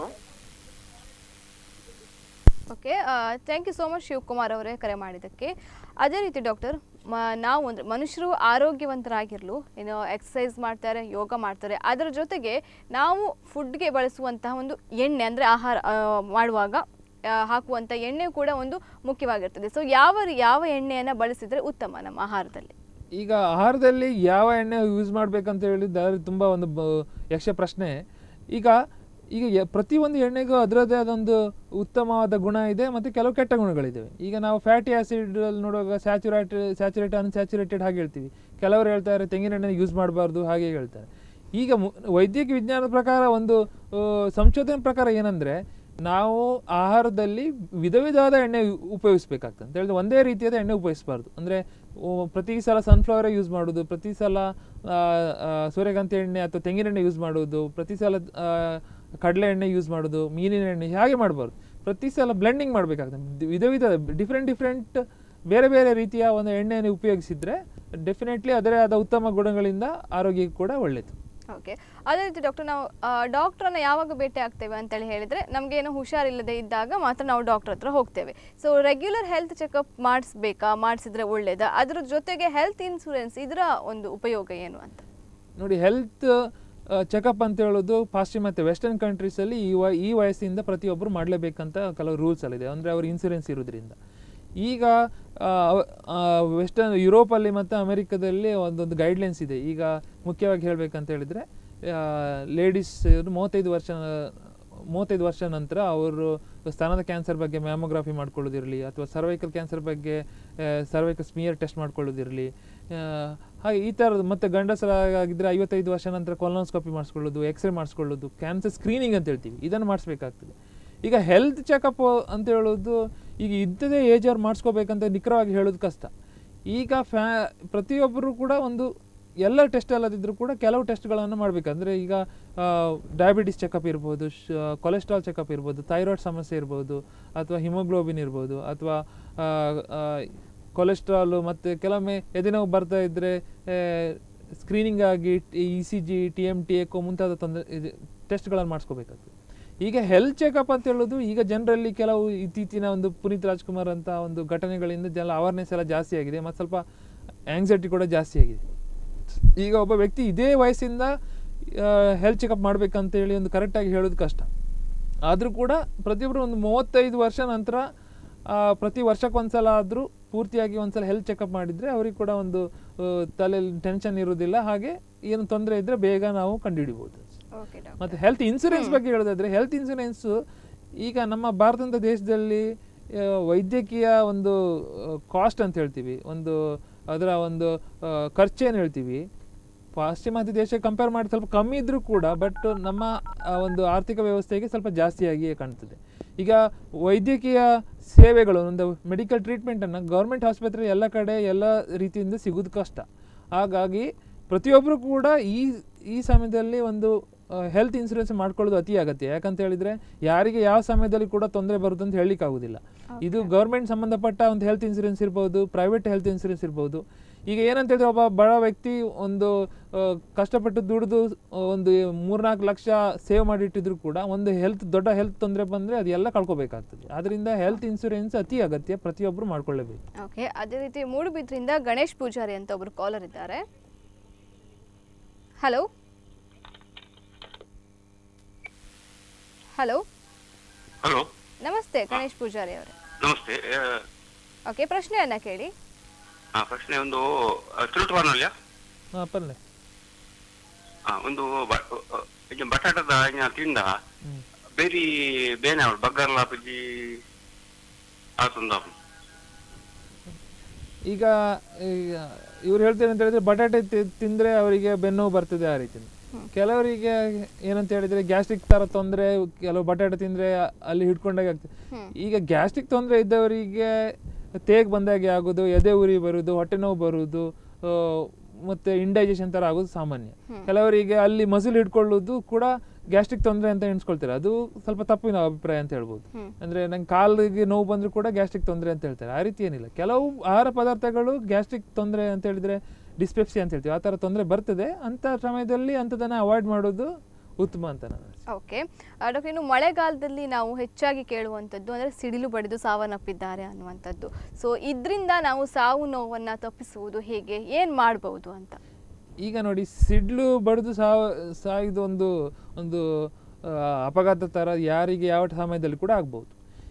okay thank you so much Shivakumar ಅವರೇ ಕರೆ ಮಾಡಿದ್ದಕ್ಕೆ ಅದೇ ರೀತಿ ಡಾಕ್ಟರ್ ಮ ನಾವು ಅಂದರೆ ಮನುಷ್ಯರು ಆರೋಗ್ಯವಂತರಾಗಿರಲು ಏನು ಎಕ್ಸಸೈಸ್ ಮಾಡ್ತಾರೆ ಯೋಗ ಮಾಡ್ತಾರೆ ಅದರ ಜೊತೆಗೆ ನಾವು ಫುಡ್ಗೆ ಬಳಸುವಂತಹ ಒಂದು ಎಣ್ಣೆ ಅಂದರೆ ಆಹಾರ ಆ, ಮಾಡುವಾಗ ಆ, ಹಾಕುವಂಥ ಎಣ್ಣೆ ಕೂಡ ಒಂದು ಮುಖ್ಯವಾಗಿರ್ತದೆ ಸೊ ಯಾವ ಯಾವ ಎಣ್ಣೆಯನ್ನು ಬಳಸಿದರೆ ಉತ್ತಮ ನಮ್ಮ ಆಹಾರದಲ್ಲಿ ಈಗ ಆಹಾರದಲ್ಲಿ ಯಾವ ಎಣ್ಣೆ ಯೂಸ್ ಮಾಡ್ಬೇಕಂತ ಹೇಳಿದ್ರೆ ಅದು ತುಂಬ ಒಂದು ಬ- ಯಕ್ಷ ಪ್ರಶ್ನೆ ಈಗ ಈಗ ಯ- ಪ್ರತಿಯೊಂದು ಎಣ್ಣೆಗೂ ಅದರದ್ದೇ ಆದೊಂದು ಉತ್ತಮವಾದ ಗುಣ ಇದೆ ಮತ್ತು ಕೆಲವು ಕೆಟ್ಟ ಗುಣಗಳಿದ್ದಾವೆ ಈಗ ನಾವು ಫ್ಯಾಟಿ ಆ್ಯಸಿಡ್ ನೋಡುವಾಗ ಸ್ಯಾಚುರೇಟ್ ಸ್ಯಾಚುರೇಟ್ ಅನ್ಸ್ಯಾಚುರೇಟೆಡ್ ಹಾಗೆ ಹೇಳ್ತೀವಿ ಕೆಲವರು ಹೇಳ್ತಾರೆ ತೆಂಗಿನ ಎಣ್ಣೆ ಯೂಸ್ ಮಾಡಬಾರ್ದು ಹಾಗೆ ಹೇಳ್ತಾರೆ ಈಗ ಮು- ವೈದ್ಯಕೀಯ ವಿಜ್ಞಾನದ ಪ್ರಕಾರ ಒಂದು ಆ, ಸಂಶೋಧನೆ ಪ್ರಕಾರ ಏನಂದರೆ ನಾವು ಆಹಾರದಲ್ಲಿ ವಿಧ ವಿಧವಾದ ಎಣ್ಣೆ ಉ- ಉಪಯೋಗಿಸ್ಬೇಕಾಗ್ತದೆ ಅಂತ ಹೇಳಿದ್ರೆ ಒಂದೇ ರೀತಿಯಾದ ಎಣ್ಣೆ ಉಪಯೋಗಿಸಬಾರ್ದು ಅಂದರೆ ಪ್ರತಿ ಸಲ ಸನ್ಫ್ಲವರೇ ಯೂಸ್ ಮಾಡೋದು ಪ್ರತಿ ಸಲ ಆ, ಆ, ಸೂರ್ಯಕಾಂತಿ ಎಣ್ಣೆ ಅಥವಾ ತೆಂಗಿನ ಎಣ್ಣೆ ಯೂಸ್ ಮಾಡೋದು ಪ್ರತಿ ಸಲ ಆ, ಕಡಲೆ ಎಣ್ಣೆ ಯೂಸ್ ಮಾಡೋದು ಮೀನಿನ ಎಣ್ಣೆ ಹಾಗೆ ಮಾಡಬಾರ್ದು ಪ್ರತಿ ಸಲ ಬ್ಲೆಂಡಿಂಗ್ ಮಾಡಬೇಕಾಗ್ತದೆ ವಿಧ ವಿಧ ಡಿಫ್ರೆಂಟ್ ಡಿಫ್ರೆಂಟ್ ಬೇರೆ ಬೇರೆ ರೀತಿಯ ಒಂದು ಎಣ್ಣೆಯನ್ನು ಉಪಯೋಗಿಸಿದ್ರೆ ಡೆಫಿನೆಟ್ಲಿ ಅದರೇ ಆದ ಉತ್ತಮ ಗುಣಗಳಿಂದ ಆರೋಗ್ಯಕ್ಕೆ ಕೂಡ ಒಳ್ಳೆಯದು ಓಕೆ ಅದೇ ರೀತಿ ಡಾಕ್ಟರ್ ನಾವು ಡಾಕ್ಟ್ರನ್ನ ಯಾವಾಗ ಭೇಟಿ ಆಗ್ತೇವೆ ಅಂತೇಳಿ ಹೇಳಿದರೆ ನಮಗೇನು ಹುಷಾರಿಲ್ಲದೆ ಇದ್ದಾಗ ಮಾತ್ರ ನಾವು ಡಾಕ್ಟರ್ ಹತ್ರ ಹೋಗ್ತೇವೆ ಸೊ ರೆಗ್ಯುಲರ್ ಹೆಲ್ತ್ ಚೆಕಪ್ ಮಾಡಿಸ್ಬೇಕಾ ಮಾಡಿಸಿದ್ರೆ ಒಳ್ಳೇದಾ ಅದ್ರ ಜೊತೆಗೆ ಹೆಲ್ತ್ ಇನ್ಶೂರೆನ್ಸ್ ಇದರ ಒಂದು ಉಪಯೋಗ ಏನು ಅಂತ ನೋಡಿ ಹೆಲ್ತ್ ಚೆಕಪ್ ಅಂತ ಹೇಳೋದು ಪಾಶ್ಚಿಮಾತ್ಯ ವೆಸ್ಟರ್ನ್ ಕಂಟ್ರೀಸಲ್ಲಿ ಈ ವ ಈ ವಯಸ್ಸಿಂದ ಪ್ರತಿಯೊಬ್ಬರು ಮಾಡಲೇಬೇಕಂತ ಕೆಲವು ರೂಲ್ಸ್ ಇದೆ ಅಂದರೆ ಅವ್ರ ಇನ್ಸೂರೆನ್ಸ್ ಇರೋದ್ರಿಂದ ಈಗ ವೆಸ್ಟರ್ನ್ ಯುರೋಪಲ್ಲಿ ಮತ್ತು ಅಮೆರಿಕದಲ್ಲಿ ಒಂದೊಂದು ಗೈಡ್ಲೈನ್ಸ್ ಇದೆ ಈಗ ಮುಖ್ಯವಾಗಿ ಹೇಳಬೇಕಂತ ಹೇಳಿದರೆ ಲೇಡೀಸ್ ಮೂವತ್ತೈದು ವರ್ಷ ಮೂವತ್ತೈದು ವರ್ಷ ನಂತರ ಅವರು ಸ್ತನದ ಕ್ಯಾನ್ಸರ್ ಬಗ್ಗೆ ಮ್ಯಾಮೋಗ್ರಫಿ ಮಾಡ್ಕೊಳ್ಳೋದಿರಲಿ ಅಥವಾ ಸರ್ವೈಕಲ್ ಕ್ಯಾನ್ಸರ್ ಬಗ್ಗೆ ಸರ್ವೈಕಲ್ ಸ್ಮಿಯರ್ ಟೆಸ್ಟ್ ಮಾಡ್ಕೊಳ್ಳೋದಿರಲಿ ಹಾಗೆ ಈ ಥರದ್ದು ಮತ್ತು ಗಂಡಸರಾಗಿದ್ದರೆ ಐವತ್ತೈದು ವರ್ಷ ನಂತರ ಕೊಲೋನೋಸ್ಕೋಪಿ ಮಾಡಿಸ್ಕೊಳ್ಳೋದು ಎಕ್ಸ್ರೇ ಮಾಡಿಸ್ಕೊಳ್ಳೋದು ಕ್ಯಾನ್ಸರ್ ಸ್ಕ್ರೀನಿಂಗ್ ಅಂತ ಹೇಳ್ತೀವಿ ಇದನ್ನು ಮಾಡಿಸ್ಬೇಕಾಗ್ತದೆ ಈಗ ಹೆಲ್ತ್ ಚೆಕಪ್ ಅಂತ ಹೇಳೋದು ಈಗ ಇದ್ದದೇ ಏಜ್ ಅವ್ರು ಮಾಡಿಸ್ಕೋಬೇಕಂತ ನಿಖರವಾಗಿ ಹೇಳೋದು ಕಷ್ಟ ಈಗ ಫ್ಯಾ ಪ್ರತಿಯೊಬ್ಬರು ಕೂಡ ಒಂದು ಎಲ್ಲ ಟೆಸ್ಟ್ ಅಲ್ಲದಿದ್ದರೂ ಕೂಡ ಕೆಲವು ಟೆಸ್ಟ್ಗಳನ್ನು ಮಾಡಬೇಕಂದ್ರೆ ಈಗ ಡಯಾಬಿಟಿಸ್ ಚೆಕಪ್ ಇರ್ಬೋದು ಕೊಲೆಸ್ಟ್ರಾಲ್ ಚೆಕಪ್ ಇರ್ಬೋದು ಥೈರಾಯ್ಡ್ ಸಮಸ್ಯೆ ಇರ್ಬೋದು ಅಥವಾ ಹಿಮೋಗ್ಲೋಬಿನ್ ಇರ್ಬೋದು ಅಥವಾ ಕೊಲೆಸ್ಟ್ರಾಲು ಮತ್ತು ಕೆಲವೊಮ್ಮೆ ಎದೆನೋವು ಬರ್ತಾ ಇದ್ದರೆ ಸ್ಕ್ರೀನಿಂಗ್ ಆಗಿ E C G T M T echo ಮುಂತಾದ ತೊಂದರೆ ಇದು ಟೆಸ್ಟ್ಗಳನ್ನು ಮಾಡಿಸ್ಕೋಬೇಕಾಗ್ತದೆ ಈಗ ಹೆಲ್ತ್ ಚೆಕಪ್ ಅಂತ ಹೇಳೋದು ಈಗ ಜನರಲ್ಲಿ ಕೆಲವು ಇತ್ತೀಚಿನ ಒಂದು ಪುನೀತ್ ರಾಜ್ಕುಮಾರ್ ಅಂತ ಒಂದು ಘಟನೆಗಳಿಂದ ಜನ ಅವೇರ್ನೆಸ್ ಎಲ್ಲ ಜಾಸ್ತಿ ಆಗಿದೆ ಮತ್ತು ಸ್ವಲ್ಪ ಆಂಗ್ಸೈಟಿ ಕೂಡ ಜಾಸ್ತಿ ಆಗಿದೆ ಈಗ ಒಬ್ಬ ವ್ಯಕ್ತಿ ಇದೇ ವಯಸ್ಸಿಂದ ಹೆಲ್ತ್ ಚೆಕಪ್ ಮಾಡಬೇಕಂತೇಳಿ ಒಂದು ಕರೆಕ್ಟಾಗಿ ಹೇಳೋದು ಕಷ್ಟ ಆದರೂ ಕೂಡ ಪ್ರತಿಯೊಬ್ಬರು ಒಂದು ಮೂವತ್ತೈದು ವರ್ಷ ನಂತರ ಆ, ಪ್ರತಿ ವರ್ಷಕ್ಕೊಂದ್ಸಲ ಆದರೂ ಪೂರ್ತಿಯಾಗಿ ಒಂದ್ಸಲ ಹೆಲ್ತ್ ಚೆಕಪ್ ಮಾಡಿದರೆ ಅವ್ರಿಗೆ ಕೂಡ ಒಂದು ಆ, ತಲೆಯಲ್ಲಿ ಟೆನ್ಷನ್ ಇರೋದಿಲ್ಲ ಹಾಗೆ ಏನು ತೊಂದರೆ ಇದ್ದರೆ ಬೇಗ ನಾವು ಕಂಡುಹಿಡಿಬೋದು ಓಕೆ ಡಾಕ್ಟರ್ ಮತ್ತು ಹೆಲ್ತ್ ಇನ್ಸೂರೆನ್ಸ್ ಬಗ್ಗೆ ಹೇಳೋದಾದ್ರೆ ಹೆಲ್ತ್ ಇನ್ಸೂರೆನ್ಸು ಈಗ ನಮ್ಮ ಭಾರತದ ದೇಶದಲ್ಲಿ ಆ, ವೈದ್ಯಕೀಯ ಒಂದು ಕಾಸ್ಟ್ ಅಂತ ಹೇಳ್ತೀವಿ ಒಂದು ಅದರ ಒಂದು ಆ, ಖರ್ಚೇನು ಹೇಳ್ತೀವಿ ಪಾಶ್ಚಿಮಾತ್ಯ ದೇಶಕ್ಕೆ ಕಂಪೇರ್ ಮಾಡಿ ಸ್ವಲ್ಪ ಕಮ್ಮಿ ಇದ್ದರೂ ಕೂಡ ಬಟ್ ನಮ್ಮ ಆ, ಒಂದು ಆರ್ಥಿಕ ವ್ಯವಸ್ಥೆಗೆ ಸ್ವಲ್ಪ ಜಾಸ್ತಿಯಾಗಿಯೇ ಕಾಣ್ತದೆ ಈಗ ವೈದ್ಯಕೀಯ ಸೇವೆಗಳು ಒಂದು ಮೆಡಿಕಲ್ ಟ್ರೀಟ್ಮೆಂಟನ್ನು ಗೌರ್ಮೆಂಟ್ ಆಸ್ಪತ್ರೆ ಎಲ್ಲ ಕಡೆ ಎಲ್ಲ ರೀತಿಯಿಂದ ಸಿಗೋದು ಕಷ್ಟ ಹಾಗಾಗಿ ಪ್ರತಿಯೊಬ್ಬರು ಕೂಡ ಈ ಈ ಸಮಯದಲ್ಲಿ ಒಂದು ಹೆಲ್ತ್ ಇನ್ಸೂರೆನ್ಸ್ ಮಾಡ್ಕೊಳ್ಳೋದು ಅತಿ ಅಗತ್ಯ ಯಾಕಂತ ಹೇಳಿದ್ರೆ ಯಾರಿಗೆ ಯಾವ ಸಮಯದಲ್ಲಿ ಕೂಡ ತೊಂದರೆ ಬರುತ್ತೆ ಅಂತ ಹೇಳಲಿಕ್ಕಾಗೋದಿಲ್ಲ ಇದು ಗೌರ್ಮೆಂಟ್ ಸಂಬಂಧಪಟ್ಟ ಒಂದು ಹೆಲ್ತ್ ಇನ್ಸೂರೆನ್ಸ್ ಇರ್ಬೋದು ಪ್ರೈವೇಟ್ ಹೆಲ್ತ್ ಇನ್ಸೂರೆನ್ಸ್ ಇರ್ಬೋದು ಈಗ ಏನಂತ ಹೇಳಿದ್ರೆ ಒಬ್ಬ ಬಡ ವ್ಯಕ್ತಿ ಒಂದು ಆ, ಕಷ್ಟಪಟ್ಟು ದುಡಿದು ಆ, ಒಂದು ಮೂರ್ನಾಲ್ಕು ಲಕ್ಷ ಸೇವ್ ಮಾಡಿಟ್ಟಿದ್ರು ಕೂಡ ಒಂದು ಹೆಲ್ತ್ ದೊಡ್ಡ ಹೆಲ್ತ್ ತೊಂದರೆ ಬಂದರೆ ಅದೆಲ್ಲ ಕಳ್ಕೊಬೇಕಾಗ್ತದೆ ಆದ್ದರಿಂದ ಹೆಲ್ತ್ ಇನ್ಸೂರೆನ್ಸ್ ಅತಿ ಅಗತ್ಯ ಪ್ರತಿಯೊಬ್ಬರು ಮಾಡ್ಕೊಳ್ಳೇಬೇಕು ಓಕೆ ಅದೇ ರೀತಿ ಮೂಡುಬಿದ್ರಿಂದ ಗಣೇಶ್ ಪೂಜಾರಿ ಅಂತ ಒಬ್ರು ಕಾಲರ್ ಇದ್ದಾರೆ ಹಲೋ ಹಲೋ ಹಲೋ ನಮಸ್ತೆ ಗಣೇಶ್ ಪೂಜಾರಿ ಅವರೇ ನಮಸ್ತೆ ಓಕೆ ಪ್ರಶ್ನೆಯನ್ನ ಕೇಳಿ ಹಾಂ ಪ್ರಶ್ನೆ ಒಂದು ತಿರುಟುವಾರ್ನಲ್ಲಿಯಾ ಹಾಂ ಪರ್ಲೆ ಹಾಂ ಒಂದು ಬ- ಅ, ಇದು ಬಟಾಟದ ಇನ್ನ ತಿಂದ ಬೇರಿ ಬೇನೆ ಅವಳು ಬಗ್ಗರ್ಲ ಪುಜಿ ಆತುಂದ ಈಗ ಈಗ ಇವ್ರು ಹೇಳ್ತಾರೆ ಅಂತ ಹೇಳಿದ್ರೆ ಬಟಾಟೆ ತಿ- ತಿಂದ್ರೆ ಅವರಿಗೆ ಬೆನ್ನೋವು ಬರ್ತದೆ ಆ ರೀತಿ ಕೆಲವರಿಗೆ ಏನಂತ ಹೇಳಿದ್ರೆ ಗ್ಯಾಸ್ಟ್ರಿಕ್ ತರ ತೊಂದರೆ ಕೆಲವು ಬಟಾಟೆ ತಿಂದ್ರೆ ಅಲ್ಲಿ ಹಿಡ್ಕೊಂಡಾಗೆ ಆಗ್ತದೆ ಈಗ ಗ್ಯಾಸ್ಟ್ರಿಕ್ ತೊಂದರೆ ಇದ್ದವರಿಗೆ ತೇಗ್ ಬಂದಾಗೆ ಆಗೋದು ಎದೆ ಉರಿ ಬರುವುದು ಹೊಟ್ಟೆ ನೋವು ಬರುವುದು ಆ, ಮತ್ತೆ ಇಂಡೈಜೆಷನ್ ತರ ಆಗೋದು ಸಾಮಾನ್ಯ ಕೆಲವರಿಗೆ ಅಲ್ಲಿ ಮಸಿಲ್ ಹಿಡ್ಕೊಳ್ಳೋದು ಕೂಡ ಗ್ಯಾಸ್ಟ್ರಿಕ್ ತೊಂದರೆ ಅಂತ ಎಣಿಸ್ಕೊಳ್ತಾರೆ ಅದು ಸ್ವಲ್ಪ ತಪ್ಪಿನ ಅಭಿಪ್ರಾಯ ಅಂತ ಹೇಳ್ಬೋದು ಅಂದ್ರೆ ನಂಗೆ ಕಾಲಿಗೆ ನೋವು ಬಂದ್ರು ಕೂಡ ಗ್ಯಾಸ್ಟ್ರಿಕ್ ತೊಂದರೆ ಅಂತ ಹೇಳ್ತಾರೆ ಆ ರೀತಿ ಏನಿಲ್ಲ ಕೆಲವು ಆಹಾರ ಪದಾರ್ಥಗಳು ಗ್ಯಾಸ್ಟ್ರಿಕ್ ತೊಂದರೆ ಅಂತ ಹೇಳಿದ್ರೆ ಡಿಸ್ಪೆಪ್ಸಿ ಅಂತ ಹೇಳ್ತೀವಿ ಆ ಥರ ತೊಂದರೆ ಬರ್ತದೆ ಅಂತ ಸಮಯದಲ್ಲಿ ಅಂಥದನ್ನ ಅವಾಯ್ಡ್ ಮಾಡೋದು ಉತ್ತಮ ಅಂತ ನಾನು ಓಕೆ ಡಾಕ್ಟರ್ ಇನ್ನು ಮಳೆಗಾಲದಲ್ಲಿ ನಾವು ಹೆಚ್ಚಾಗಿ ಕೇಳುವಂಥದ್ದು ಅಂದರೆ ಸಿಡಿಲು ಬಡಿದು ಸಾವನ್ನಪ್ಪಿದ್ದಾರೆ ಅನ್ನುವಂಥದ್ದು ಸೊ ಇದರಿಂದ ನಾವು ಸಾವು ನೋವನ್ನು ತಪ್ಪಿಸುವುದು ಹೇಗೆ ಏನು ಮಾಡ್ಬೋದು ಅಂತ ಈಗ ನೋಡಿ ಸಿಡ್ಲು ಬಡಿದು ಸಾವ ಸಾಯ್ದು ಒಂದು ಒಂದು ಆ, ಅಪಘಾತ ಥರ ಯಾರಿಗೆ ಯಾವ ಸಮಯದಲ್ಲಿ ಕೂಡ ಆಗ್ಬೋದು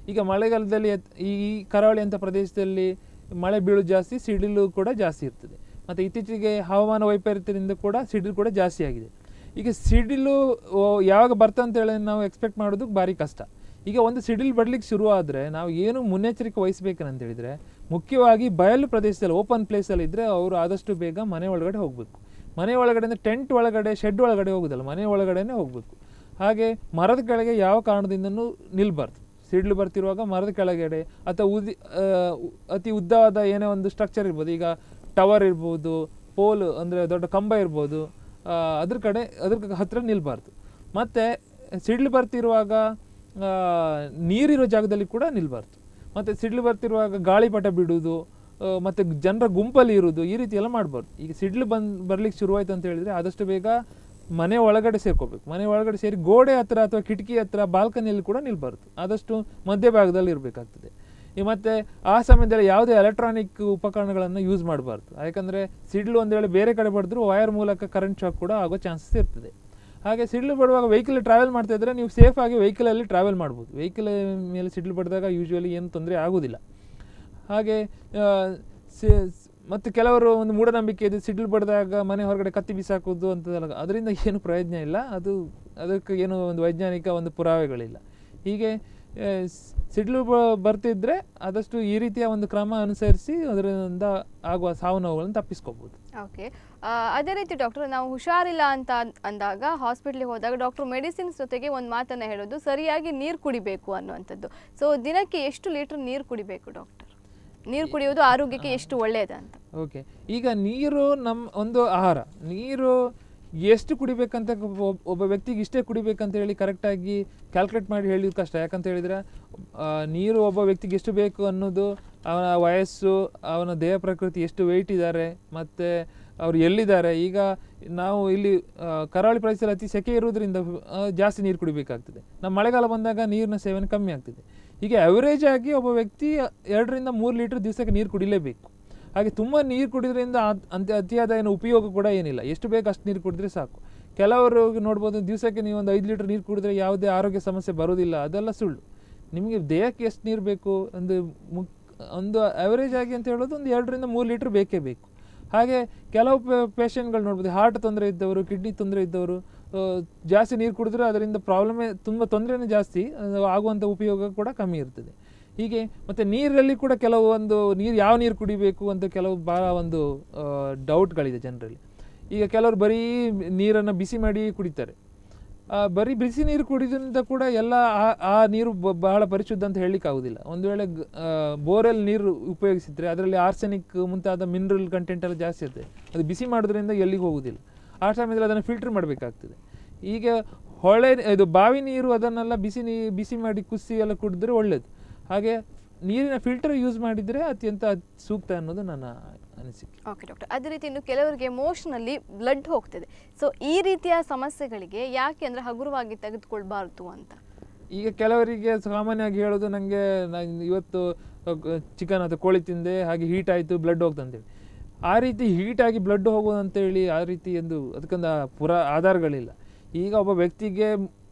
ಈಗ ಮಳೆಗಾಲದಲ್ಲಿ ಎತ್- ಈ ಕರಾವಳಿ ಅಂತ ಪ್ರದೇಶದಲ್ಲಿ ಮಳೆ ಬೀಳೋದು ಜಾಸ್ತಿ ಸಿಡಿಲು ಕೂಡ ಜಾಸ್ತಿ ಇರ್ತದೆ ಮತ್ತು ಇತ್ತೀಚೆಗೆ ಹವಾಮಾನ ವೈಪರೀತ್ಯದಿಂದ ಕೂಡ ಸಿಡಿಲು ಕೂಡ ಜಾಸ್ತಿ ಆಗಿದೆ ಈಗ ಸಿಡಿಲು ಓ, ಯಾವಾಗ ಬರ್ತಂತೇಳಿ ನಾವು ಎಕ್ಸ್ಪೆಕ್ಟ್ ಮಾಡೋದು ಭಾರಿ ಕಷ್ಟ ಈಗ ಒಂದು ಸಿಡಿಲು ಬಡ್ಲಿಕ್ಕೆ ಶುರು ಆದರೆ ನಾವು ಏನು ಮುನ್ನೆಚ್ಚರಿಕೆ ವಹಿಸ್ಬೇಕಂತ ಹೇಳಿದ್ರೆ ಮುಖ್ಯವಾಗಿ ಬಯಲು ಪ್ರದೇಶದಲ್ಲಿ ಓಪನ್ ಪ್ಲೇಸಲ್ಲಿ ಇದ್ದರೆ ಅವರು ಆದಷ್ಟು ಬೇಗ ಮನೆ ಒಳಗಡೆ ಹೋಗಬೇಕು ಮನೆ ಒಳಗಡೆ ಟೆಂಟ್ ಒಳಗಡೆ ಶೆಡ್ ಒಳಗಡೆ ಹೋಗೋದಲ್ಲ ಮನೆ ಒಳಗಡೆನೇ ಹೋಗಬೇಕು ಹಾಗೆ ಮರದ ಕೆಳಗೆ ಯಾವ ಕಾರಣದಿಂದನೂ ನಿಲ್ಬಾರ್ದು ಸಿಡ್ಲು ಬರ್ತಿರುವಾಗ ಮರದ ಕೆಳಗಡೆ ಅಥವಾ ಉದಿ ಆ, ಉ- ಅತಿ ಉದ್ದವಾದ ಏನೇ ಒಂದು ಸ್ಟ್ರಕ್ಚರ್ ಇರ್ಬೋದು ಈಗ ಟವರ್ ಇರ್ಬೋದು ಪೋಲ್ ಅಂದರೆ ದೊಡ್ಡ ಕಂಬ ಇರ್ಬೋದು ಆ, ಅದ್ರ ಕಡೆ ಅದ್ರ ಹತ್ರ ನಿಲ್ಬಾರ್ದು ಮತ್ತು ಸಿಡ್ಲು ಬರ್ತಿರುವಾಗ ಆ, ನೀರಿರೋ ಜಾಗದಲ್ಲಿ ಕೂಡ ನಿಲ್ಬಾರ್ದು ಮತ್ತು ಸಿಡ್ಲು ಬರ್ತಿರುವಾಗ ಗಾಳಿಪಟ ಬಿಡುವುದು ಆ, ಮತ್ತೆ ಜನರ ಗುಂಪಲ್ಲಿ ಇರುವುದು ಈ ರೀತಿ ಎಲ್ಲ ಮಾಡಬಾರ್ದು ಈಗ ಸಿಡ್ಲು ಬಂದ್ ಬರ್ಲಿಕ್ಕೆ ಶುರುವಾಯ್ತು ಅಂತ ಹೇಳಿದ್ರೆ ಆದಷ್ಟು ಬೇಗ ಮನೆ ಒಳಗಡೆ ಸೇರ್ಕೋಬೇಕು ಮನೆ ಒಳಗಡೆ ಸೇರಿ ಗೋಡೆ ಹತ್ರ ಅಥವಾ ಕಿಟಕಿ ಹತ್ರ ಬಾಲ್ಕನಿಯಲ್ಲಿ ಕೂಡ ನಿಲ್ಬಾರ್ದು ಆದಷ್ಟು ಮಧ್ಯಭಾಗದಲ್ಲಿ ಇರಬೇಕಾಗ್ತದೆ ಈ ಮತ್ತೆ ಆ ಸಮಯದಲ್ಲಿ ಯಾವುದೇ ಎಲೆಕ್ಟ್ರಾನಿಕ್ ಉಪಕರಣಗಳನ್ನು ಯೂಸ್ ಮಾಡಬಾರ್ದು ಯಾಕಂದರೆ ಸಿಡ್ಲು ಒಂದು ವೇಳೆ ಬೇರೆ ಕಡೆ ಬಡಿದ್ರು ವೈರ್ ಮೂಲಕ ಕರೆಂಟ್ ಶಾಕ್ ಕೂಡ ಆಗೋ ಚಾನ್ಸಸ್ ಇರ್ತದೆ ಹಾಗೆ ಸಿಡ್ಲು ಬಡುವಾಗ ವೆಹಿಕಲ್ ಟ್ರಾವೆಲ್ ಮಾಡ್ತಾ ಇದ್ದರೆ ನೀವು ಸೇಫ್ ಆಗಿ ವೆಹಿಕಲಲ್ಲಿ ಟ್ರಾವೆಲ್ ಮಾಡ್ಬೋದು ವೆಹಿಕಲ್ ಮೇಲೆ ಸಿಡ್ಲು ಬಡಿದಾಗ ಯೂಶ್ವಲಿ ಏನು ತೊಂದರೆ ಆಗೋದಿಲ್ಲ ಹಾಗೆ ಆ, ಸಿ- ಮತ್ತು ಕೆಲವರು ಒಂದು ಮೂಢನಂಬಿಕೆ ಇದೆ ಸಿಡ್ಲು ಬಡಿದಾಗ ಮನೆ ಹೊರಗಡೆ ಕತ್ತಿ ಬಿಸಾಕೋದು ಅಂತದಲ್ಲ ಅದರಿಂದ ಏನು ಪ್ರಯೋಜನ ಇಲ್ಲ ಅದು ಅದಕ್ಕೆ ಏನು ಒಂದು ವೈಜ್ಞಾನಿಕ ಒಂದು ಪುರಾವೆಗಳಿಲ್ಲ ಹೀಗೆ ಆ, ಸ್- ಸಿಡ್ಲು ಬ- ಬರ್ತಿದ್ರೆ ಆದಷ್ಟು ಈ ರೀತಿಯ ಒಂದು ಕ್ರಮ ಅನುಸರಿಸಿ ಅದರಿಂದ ಆಗುವ ಸಾವು ನೋವುಗಳನ್ನು ತಪ್ಪಿಸ್ಕೋಬೋದು ಓಕೆ ಅದೇ ರೀತಿ ಡಾಕ್ಟರ್ ನಾವು ಹುಷಾರಿಲ್ಲ ಅಂತ ಅನ್- ಅಂದಾಗ ಹಾಸ್ಪಿಟ್ಲಿಗೆ ಹೋದಾಗ ಡಾಕ್ಟರ್ ಮೆಡಿಸಿನ್ಸ್ ಜೊತೆಗೆ ಒಂದು ಮಾತನ್ನು ಹೇಳೋದು ಸರಿಯಾಗಿ ನೀರು ಕುಡಿಬೇಕು ಅನ್ನುವಂಥದ್ದು ಸೊ ದಿನಕ್ಕೆ ಎಷ್ಟು ಲೀಟರ್ ನೀರು ಕುಡಿಬೇಕು ಡಾಕ್ಟರ್ ನೀರು ಕುಡಿಯೋದು ಆರೋಗ್ಯಕ್ಕೆ ಎಷ್ಟು ಒಳ್ಳೆಯದಂತ ಓಕೆ ಈಗ ನೀರು ನಮ್ಮ ಒಂದು ಆಹಾರ ನೀರು ಎಷ್ಟು ಕುಡಿಬೇಕಂತ ಒಬ್- ಒಬ್ಬ ವ್ಯಕ್ತಿಗೆ ಇಷ್ಟೇ ಕುಡಿಬೇಕಂತ ಹೇಳಿ ಕರೆಕ್ಟಾಗಿ ಕ್ಯಾಲ್ಕುಲೇಟ್ ಮಾಡಿ ಹೇಳಿದ ಕಷ್ಟ ಯಾಕಂತ ಹೇಳಿದರೆ ಆ, ನೀರು ಒಬ್ಬ ವ್ಯಕ್ತಿಗೆ ಎಷ್ಟು ಬೇಕು ಅನ್ನೋದು ಅವನ ವಯಸ್ಸು ಅವನ ದೇಹ ಪ್ರಕೃತಿ ಎಷ್ಟು ವೆಯ್ಟ್ ಇದ್ದಾರೆ ಮತ್ತು ಅವ್ರು ಎಲ್ಲಿದ್ದಾರೆ ಈಗ ನಾವು ಇಲ್ಲಿ ಆ, ಕರಾವಳಿ ಪ್ರದೇಶದಲ್ಲಿ ಅತಿ ಸೆಕೆ ಇರುವುದರಿಂದ ಆ, ಜಾಸ್ತಿ ನೀರು ಕುಡಿಬೇಕಾಗ್ತದೆ ನಮ್ಮ ಮಳೆಗಾಲ ಬಂದಾಗ ನೀರಿನ ಸೇವನೆ ಕಮ್ಮಿ ಆಗ್ತದೆ ಹೀಗೆ ಅವರೇಜ್ ಆಗಿ ಒಬ್ಬ ವ್ಯಕ್ತಿ ಎರಡರಿಂದ ಮೂರು ಲೀಟರ್ ದಿವಸಕ್ಕೆ ನೀರು ಕುಡಿಲೇಬೇಕು ಹಾಗೆ ತುಂಬ ನೀರು ಕುಡಿದ್ರಿಂದ ಅದ್- ಅಂತ ಅತಿಯಾದ ಏನು ಉಪಯೋಗ ಕೂಡ ಏನಿಲ್ಲ ಎಷ್ಟು ಬೇಕು ಅಷ್ಟು ನೀರು ಕುಡಿದ್ರೆ ಸಾಕು ಕೆಲವರು ನೋಡ್ಬೋದು ದಿವಸಕ್ಕೆ ನೀವು ಒಂದು ಐದು ಲೀಟರ್ ನೀರು ಕುಡಿದ್ರೆ ಯಾವುದೇ ಆರೋಗ್ಯ ಸಮಸ್ಯೆ ಬರೋದಿಲ್ಲ ಅದೆಲ್ಲ ಸುಳ್ಳು ನಿಮಗೆ ದೇಹಕ್ಕೆ ಎಷ್ಟು ನೀರು ಬೇಕು ಒಂದು ಮುಕ್ ಒಂದು ಅವರೇಜ್ ಆಗಿ ಅಂತ ಹೇಳೋದು ಒಂದು ಎರಡರಿಂದ ಮೂರು ಲೀಟ್ರ್ ಬೇಕೇ ಬೇಕು ಹಾಗೆ ಕೆಲವು ಪೇಷಂಟ್ಗಳು ನೋಡ್ಬೋದು ಹಾರ್ಟ್ ತೊಂದರೆ ಇದ್ದವರು ಕಿಡ್ನಿ ತೊಂದರೆ ಇದ್ದವರು ಆ, ಜಾಸ್ತಿ ನೀರು ಕುಡಿದ್ರೆ ಅದರಿಂದ ಪ್ರಾಬ್ಲಮೇ ತುಂಬ ತೊಂದರೆನೇ ಜಾಸ್ತಿ ಅದು ಆಗುವಂಥ ಉಪಯೋಗ ಕೂಡ ಕಮ್ಮಿ ಇರ್ತದೆ ಹೀಗೆ ಮತ್ತು ನೀರಲ್ಲಿ ಕೂಡ ಕೆಲವು ಒಂದು ನೀರು ಯಾವ ನೀರು ಕುಡಿಬೇಕು ಅಂತ ಕೆಲವು ಭಾಳ ಒಂದು ಡೌಟ್ಗಳಿದೆ ಜನರಲ್ಲಿ ಈಗ ಕೆಲವರು ಬರೀ ನೀರನ್ನು ಬಿಸಿ ಮಾಡಿ ಕುಡಿತಾರೆ ಆ, ಬರೀ ಬಿಸಿ ನೀರು ಕುಡಿದ್ರಿಂದ ಕೂಡ ಎಲ್ಲ ಆ- ಆ ನೀರು ಬ- ಬಹಳ ಪರಿಶುದ್ಧ ಅಂತ ಹೇಳಲಿಕ್ಕೆ ಆಗುದಿಲ್ಲ ಒಂದು ವೇಳೆ ಬೋರೆಲ್ ನೀರು ಉಪಯೋಗಿಸಿದ್ರೆ ಅದರಲ್ಲಿ ಆರ್ಸೆನಿಕ್ ಮುಂತಾದ ಮಿನರಲ್ ಕಂಟೆಂಟ್ ಎಲ್ಲ ಜಾಸ್ತಿ ಇರ್ತದೆ ಅದು ಬಿಸಿ ಮಾಡೋದ್ರಿಂದ ಎಲ್ಲಿಗೆ ಹೋಗುದಿಲ್ಲ ಆ ಸಮಯದಲ್ಲಿ ಅದನ್ನು ಫಿಲ್ಟರ್ ಮಾಡಬೇಕಾಗ್ತದೆ ಈಗ ಹೊಳೆ ಇದು ಬಾವಿ ನೀರು ಅದನ್ನೆಲ್ಲ ಬಿಸಿ ನೀ ಬಿಸಿ ಮಾಡಿ ಕುಸಿ ಎಲ್ಲ ಕುಡಿದ್ರೆ ಒಳ್ಳೆಯದು ಹಾಗೆ ನೀರಿನ ಫಿಲ್ಟರ್ ಯೂಸ್ ಮಾಡಿದರೆ ಅತ್ಯಂತ ಸೂಕ್ತ ಅನ್ನೋದು ನನ್ನ ಅನಿಸಿಕೆ ಓಕೆ ಡಾಕ್ಟರ್ ಅದೇ ರೀತಿ ಇನ್ನು ಕೆಲವರಿಗೆ ಎಮೋಷನಲ್ಲಿ ಬ್ಲಡ್ ಹೋಗ್ತದೆ ಸೊ ಈ ರೀತಿಯ ಸಮಸ್ಯೆಗಳಿಗೆ ಯಾಕೆ ಅಂದರೆ ಹಗುರವಾಗಿ ತೆಗೆದುಕೊಳ್ಬಾರ್ದು ಅಂತ ಈಗ ಕೆಲವರಿಗೆ ಸಾಮಾನ್ಯವಾಗಿ ಹೇಳೋದು ನನಗೆ ನಾನು ಇವತ್ತು ಚಿಕನ್ ಅಥವಾ ಕೋಳಿ ತಿಂದೆ ಹಾಗೆ ಹೀಟ್ ಆಯಿತು ಬ್ಲಡ್ ಹೋಗ್ತಂತೇಳಿ ಆ ರೀತಿ ಹೀಟಾಗಿ ಬ್ಲಡ್ ಹೋಗೋದು ಅಂತೇಳಿ ಆ ರೀತಿ ಒಂದು ಅದಕ್ಕೊಂದು ಪುರ ಆಧಾರಗಳಿಲ್ಲ ಈಗ ಒಬ್ಬ ವ್ಯಕ್ತಿಗೆ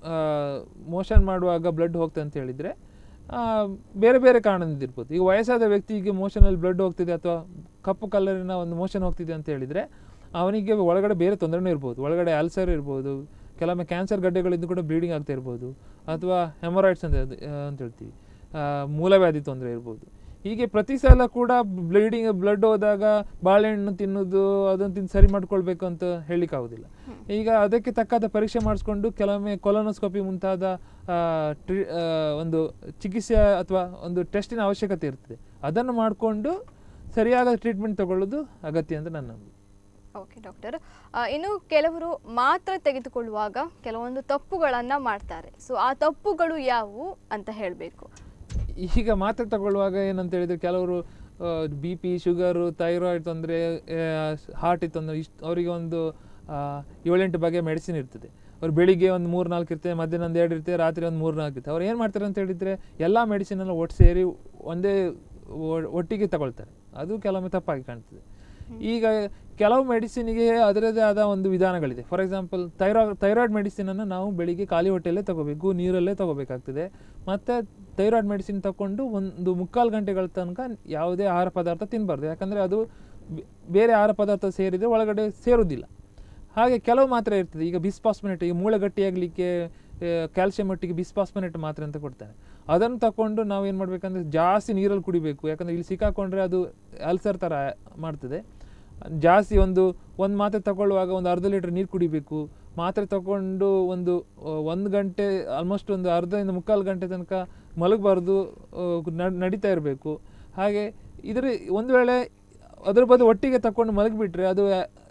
ಮೋಷನ್ ಮಾಡುವಾಗ ಬ್ಲಡ್ ಹೋಗ್ತದೆ ಅಂತ ಹೇಳಿದರೆ ಬೇರೆ ಬೇರೆ ಕಾರಣದಿಂದ ಇರ್ಬೋದು ಈಗ ವಯಸ್ಸಾದ ವ್ಯಕ್ತಿಗೆ ಮೋಷನಲ್ಲಿ ಬ್ಲಡ್ ಹೋಗ್ತಿದೆ ಅಥವಾ ಕಪ್ಪು ಕಲರಿನ ಒಂದು ಮೋಷನ್ ಹೋಗ್ತಿದೆ ಅಂತ ಹೇಳಿದರೆ ಅವನಿಗೆ ಒಳಗಡೆ ಬೇರೆ ತೊಂದರೆನೂ ಇರ್ಬೋದು ಒಳಗಡೆ ಅಲ್ಸರ್ ಇರ್ಬೋದು ಕೆಲವೊಮ್ಮೆ ಕ್ಯಾನ್ಸರ್ ಗಡ್ಡೆಗಳಿಂದ ಕೂಡ ಬ್ಲೀಡಿಂಗ್ ಆಗ್ತಾ ಇರ್ಬೋದು ಅಥವಾ ಹೆಮೊರಾಯ್ಡ್ಸ್ ಅಂತ ಹೇಳ್ತಿ- ಆ, ಅಂತ ಹೇಳ್ತೀವಿ ಆ, ಮೂಲವ್ಯಾಧಿ ತೊಂದರೆ ಇರ್ಬೋದು ಹೀಗೆ ಪ್ರತಿ ಸಲ ಕೂಡ ಬ್ಲೀಡಿಂಗ್ ಬ್ಲಡ್ ಹೋದಾಗ ಬಾಳೆಹಣ್ಣು ತಿನ್ನೋದು ಅದನ್ನು ತಿಂದು ಸರಿ ಮಾಡ್ಕೊಳ್ಬೇಕು ಅಂತ ಹೇಳಲಿಕ್ಕಾಗೋದಿಲ್ಲ ಈಗ ಅದಕ್ಕೆ ತಕ್ಕಾದ ಪರೀಕ್ಷೆ ಮಾಡಿಸ್ಕೊಂಡು ಕೆಲವೊಮ್ಮೆ ಕೊಲೊನೋಸ್ಕೋಪಿ ಮುಂತಾದ ಆ, ಟ್ರೀ ಆ, ಒಂದು ಚಿಕಿತ್ಸೆ ಅಥವಾ ಒಂದು ಟೆಸ್ಟಿನ ಅವಶ್ಯಕತೆ ಇರ್ತದೆ ಅದನ್ನು ಮಾಡಿಕೊಂಡು ಸರಿಯಾದ ಟ್ರೀಟ್ಮೆಂಟ್ ತಗೊಳ್ಳೋದು ಅಗತ್ಯ ಅಂತ ನನ್ನ ನಂಬಿಕೆ ಓಕೆ ಡಾಕ್ಟರ್ ಇನ್ನು ಕೆಲವರು ಮಾತ್ರೆ ತೆಗೆದುಕೊಳ್ಳುವಾಗ ಕೆಲವೊಂದು ತಪ್ಪುಗಳನ್ನು ಮಾಡ್ತಾರೆ ಸೊ ಆ ತಪ್ಪುಗಳು ಯಾವುವು ಅಂತ ಹೇಳಬೇಕು ಈಗ ಮಾತ್ರೆ ತಗೊಳ್ಳುವಾಗ ಏನಂತ ಹೇಳಿದ್ರೆ ಕೆಲವರು ಬಿ ಪಿ ಶುಗರು ಥೈರಾಯ್ಡ್ ತೊಂದರೆ ಹಾರ್ಟ್ ತೊಂದರೆ ಇಷ್ಟು ಅವರಿಗೆ ಒಂದು ಆ, ಏಳೆಂಟು ಬಗೆಯ ಮೆಡಿಸಿನ್ ಇರ್ತದೆ ಅವ್ರು ಬೆಳಿಗ್ಗೆ ಒಂದು ಮೂರು ನಾಲ್ಕು ಇರ್ತದೆ ಮಧ್ಯಾಹ್ನ ಒಂದು ಎರಡು ಇರ್ತದೆ ರಾತ್ರಿ ಒಂದು ಮೂರು ನಾಲ್ಕು ಇರ್ತದೆ ಅವ್ರು ಏನು ಮಾಡ್ತಾರೆ ಅಂತ ಹೇಳಿದರೆ ಎಲ್ಲ ಮೆಡಿಸಿನೆಲ್ಲ ಒಟ್ಟು ಸೇರಿ ಒಂದೇ ಒ- ಒಟ್ಟಿಗೆ ತಗೊಳ್ತಾರೆ ಅದು ಕೆಲವೊಮ್ಮೆ ತಪ್ಪಾಗಿ ಕಾಣ್ತದೆ ಈಗ ಕೆಲವು ಮೆಡಿಸಿನಿಗೆ ಅದರದೇ ಆದ ಒಂದು ವಿಧಾನಗಳಿದೆ ಫಾರ್ ಎಕ್ಸಾಂಪಲ್ ಥೈರಾ ಥೈರಾಯ್ಡ್ ಮೆಡಿಸಿನನ್ನು ನಾವು ಬೆಳಿಗ್ಗೆ ಖಾಲಿ ಹೊಟ್ಟೆಯಲ್ಲೇ ತಗೋಬೇಕು ನೀರಲ್ಲೇ ತಗೋಬೇಕಾಗ್ತದೆ ಮತ್ತು ಥೈರಾಯ್ಡ್ ಮೆಡಿಸಿನ್ ತಗೊಂಡು ಒಂದು ಮುಕ್ಕಾಲು ಗಂಟೆಗಳ ತನಕ ಯಾವುದೇ ಆಹಾರ ಪದಾರ್ಥ ತಿನ್ನಬಾರ್ದು ಯಾಕಂದರೆ ಅದು ಬೆ- ಬೇರೆ ಆಹಾರ ಪದಾರ್ಥ ಸೇರಿದರೆ ಒಳಗಡೆ ಸೇರೋದಿಲ್ಲ ಹಾಗೆ ಕೆಲವು ಮಾತ್ರೆ ಇರ್ತದೆ ಈಗ ಬಿಸ್ಪಾಸ್ಮಿನೇಟ್ ಈಗ ಮೂಳೆ ಗಟ್ಟಿಯಾಗಲಿಕ್ಕೆ ಕ್ಯಾಲ್ಸಿಯಂ ಒಟ್ಟಿಗೆ ಬಿಸ್ಪಾಸ್ಮಿನೇಟ್ ಮಾತ್ರೆ ಅಂತ ಕೊಡ್ತಾರೆ ಅದನ್ನು ತಗೊಂಡು ನಾವು ಏನು ಮಾಡಬೇಕಂದ್ರೆ ಜಾಸ್ತಿ ನೀರಲ್ಲಿ ಕುಡಿಬೇಕು ಯಾಕಂದರೆ ಇಲ್ಲಿ ಸಿಕ್ಕಾಕೊಂಡ್ರೆ ಅದು ಅಲ್ಸರ್ ಥರ ಮಾಡ್ತದೆ ಜಾಸ್ತಿ ಒಂದು ಒಂದು ಮಾತ್ರೆ ತಗೊಳ್ಳುವಾಗ ಒಂದು ಅರ್ಧ ಲೀಟ್ರ್ ನೀರು ಕುಡಿಬೇಕು ಮಾತ್ರೆ ತಗೊಂಡು ಒಂದು ಆ, ಒಂದು ಗಂಟೆ ಆಲ್ಮೋಸ್ಟ್ ಒಂದು ಅರ್ಧದಿಂದ ಮುಕ್ಕಾಲು ಗಂಟೆ ತನಕ ಮಲಗಬಾರ್ದು ನಡೀತಾ ಇರಬೇಕು ಹಾಗೆ ಇದರ ಒಂದು ವೇಳೆ ಅದ್ರ ಬದಲು ಒಟ್ಟಿಗೆ ತಗೊಂಡು ಮಲಗಿಬಿಟ್ರೆ ಅದು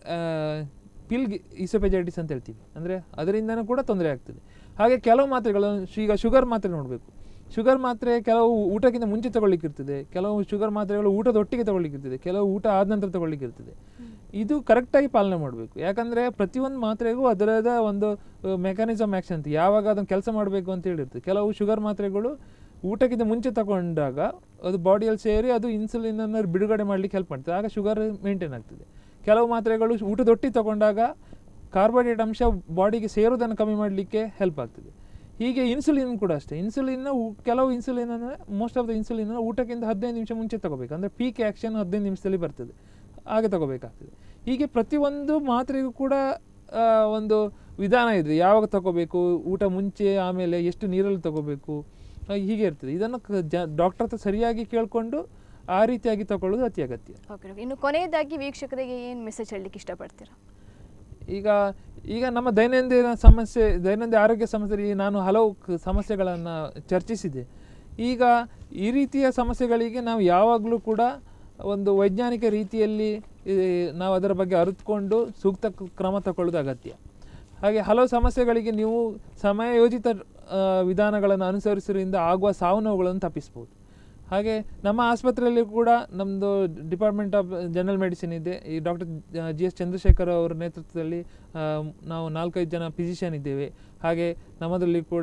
ಪಿಲ್ ಇಸೋಪೆಜೈಟಿಸ್ ಅಂತ ಹೇಳ್ತೀವಿ ಅಂದರೆ ಅದರಿಂದನೂ ಕೂಡ ತೊಂದರೆ ಆಗ್ತದೆ ಹಾಗೆ ಕೆಲವು ಮಾತ್ರೆಗಳನ್ನು ಶು- ಈಗ ಶುಗರ್ ಮಾತ್ರೆ ನೋಡಬೇಕು ಶುಗರ್ ಮಾತ್ರೆ ಕೆಲವು ಊಟಕ್ಕಿಂತ ಮುಂಚೆ ತಗೊಳ್ಳಿಕ್ಕಿರ್ತದೆ ಕೆಲವು ಶುಗರ್ ಮಾತ್ರೆಗಳು ಊಟದ ಒಟ್ಟಿಗೆ ತಗೊಳ್ಳಿಕ್ಕಿರ್ತದೆ ಕೆಲವು ಊಟ ಆದ ನಂತರ ತಗೊಳ್ಳಿಕ್ಕಿರ್ತದೆ ಇದು ಕರೆಕ್ಟಾಗಿ ಪಾಲನೆ ಮಾಡಬೇಕು ಯಾಕಂದರೆ ಪ್ರತಿಯೊಂದು ಮಾತ್ರೆಗೂ ಅದರದ ಒಂದು ಮೆಕ್ಯಾನಿಸಮ್ ಆ್ಯಕ್ಷನ್ ಅಂತ ಯಾವಾಗ ಅದನ್ನು ಕೆಲಸ ಮಾಡಬೇಕು ಅಂತ ಹೇಳಿರ್ತದೆ ಕೆಲವು ಶುಗರ್ ಮಾತ್ರೆಗಳು ಊಟಕ್ಕಿಂತ ಮುಂಚೆ ತಗೊಂಡಾಗ ಅದು ಬಾಡಿಯಲ್ಲಿ ಸೇರಿ ಅದು ಇನ್ಸುಲಿನನ್ನು ಬಿಡುಗಡೆ ಮಾಡಲಿಕ್ಕೆ ಹೆಲ್ಪ್ ಮಾಡ್ತದೆ ಆಗ ಶುಗರ್ ಮೇಂಟೈನ್ ಆಗ್ತದೆ ಕೆಲವು ಮಾತ್ರೆಗಳು ಊಟದೊಟ್ಟಿಗೆ ತಗೊಂಡಾಗ ಕಾರ್ಬೋಹೈಡ್ರೇಟ್ ಅಂಶ ಬಾಡಿಗೆ ಸೇರೋದನ್ನು ಕಮ್ಮಿ ಮಾಡಲಿಕ್ಕೆ ಹೆಲ್ಪ್ ಆಗ್ತದೆ ಹೀಗೆ ಇನ್ಸುಲಿನ್ ಕೂಡ ಅಷ್ಟೇ ಇನ್ಸುಲಿನ್ನ ಊ- ಕೆಲವು insulin most of the insulin ಊಟಕ್ಕಿಂತ ಹದಿನೈದು ನಿಮಿಷ ಮುಂಚೆ ತಗೋಬೇಕು ಅಂದರೆ ಪೀಕ್ ಆ್ಯಕ್ಷನ್ ಹದಿನೈದು ನಿಮಿಷದಲ್ಲಿ ಬರ್ತದೆ ಹಾಗೆ ತಗೋಬೇಕಾಗ್ತದೆ ಹೀಗೆ ಪ್ರತಿಯೊಂದು ಮಾತ್ರೆಗೂ ಕೂಡ ಆ, ಒಂದು ವಿಧಾನ ಇದೆ ಯಾವಾಗ ತಗೋಬೇಕು ಊಟ ಮುಂಚೆ ಆಮೇಲೆ ಎಷ್ಟು ನೀರಲ್ಲಿ ತಗೋಬೇಕು ಆ, ಹೀಗೆ ಇರ್ತದೆ ಇದನ್ನು ಕ- ಜ ಡಾಕ್ಟರ್ ಹತ್ರ ಸರಿಯಾಗಿ ಕೇಳಿಕೊಂಡು ಆ ರೀತಿಯಾಗಿ ತಗೊಳ್ಳೋದು ಅತಿ ಅಗತ್ಯ ಓಕೆ ಓಕೆ ಇನ್ನು ಕೊನೆಯದಾಗಿ ವೀಕ್ಷಕರಿಗೆ ಏನು ಮೆಸೇಜ್ ಹೇಳಲಿಕ್ಕೆ ಇಷ್ಟಪಡ್ತೀರಾ ಈಗ ಈಗ ನಮ್ಮ ದೈನಂದಿನ ಸಮಸ್ಯೆ ದೈನಂದಿನ ಆರೋಗ್ಯ ಸಮಸ್ಯೆಯಲ್ಲಿ ನಾನು ಹಲವು ಕ- ಸಮಸ್ಯೆಗಳನ್ನು ಚರ್ಚಿಸಿದೆ ಈಗ ಈ ರೀತಿಯ ಸಮಸ್ಯೆಗಳಿಗೆ ನಾವು ಯಾವಾಗಲೂ ಕೂಡ ಒಂದು ವೈಜ್ಞಾನಿಕ ರೀತಿಯಲ್ಲಿ ಈ, ನಾವು ಅದರ ಬಗ್ಗೆ ಅರಿತುಕೊಂಡು ಸೂಕ್ತ ಕ- ಕ್ರಮ ತಗೊಳ್ಳೋದು ಅಗತ್ಯ ಹಾಗೆ ಹಲವು ಸಮಸ್ಯೆಗಳಿಗೆ ನೀವು ಸಮಯೋಚಿತ ಆ, ವಿಧಾನಗಳನ್ನು ಅನುಸರಿಸುವುದರಿಂದ ಆಗುವ ಸಾವು ನೋವುಗಳನ್ನು ತಪ್ಪಿಸ್ಬೋದು ಹಾಗೆ ನಮ್ಮ ಆಸ್ಪತ್ರೆಯಲ್ಲಿ ಕೂಡ ನಮ್ಮದು ಡಿಪಾರ್ಟ್ಮೆಂಟ್ ಆಫ್ ಜನರಲ್ ಮೆಡಿಸಿನ್ ಇದೆ ಈ ಡಾಕ್ಟರ್ ಜಿ ಎಸ್ ಚಂದ್ರಶೇಖರ್ ಅವರ ನೇತೃತ್ವದಲ್ಲಿ ಆ, ನಾವು ನಾಲ್ಕೈದು ಜನ ಫಿಸಿಷಿಯನ್ ಇದ್ದೇವೆ ಹಾಗೆ ನಮ್ಮದರಲ್ಲಿ ಕೂಡ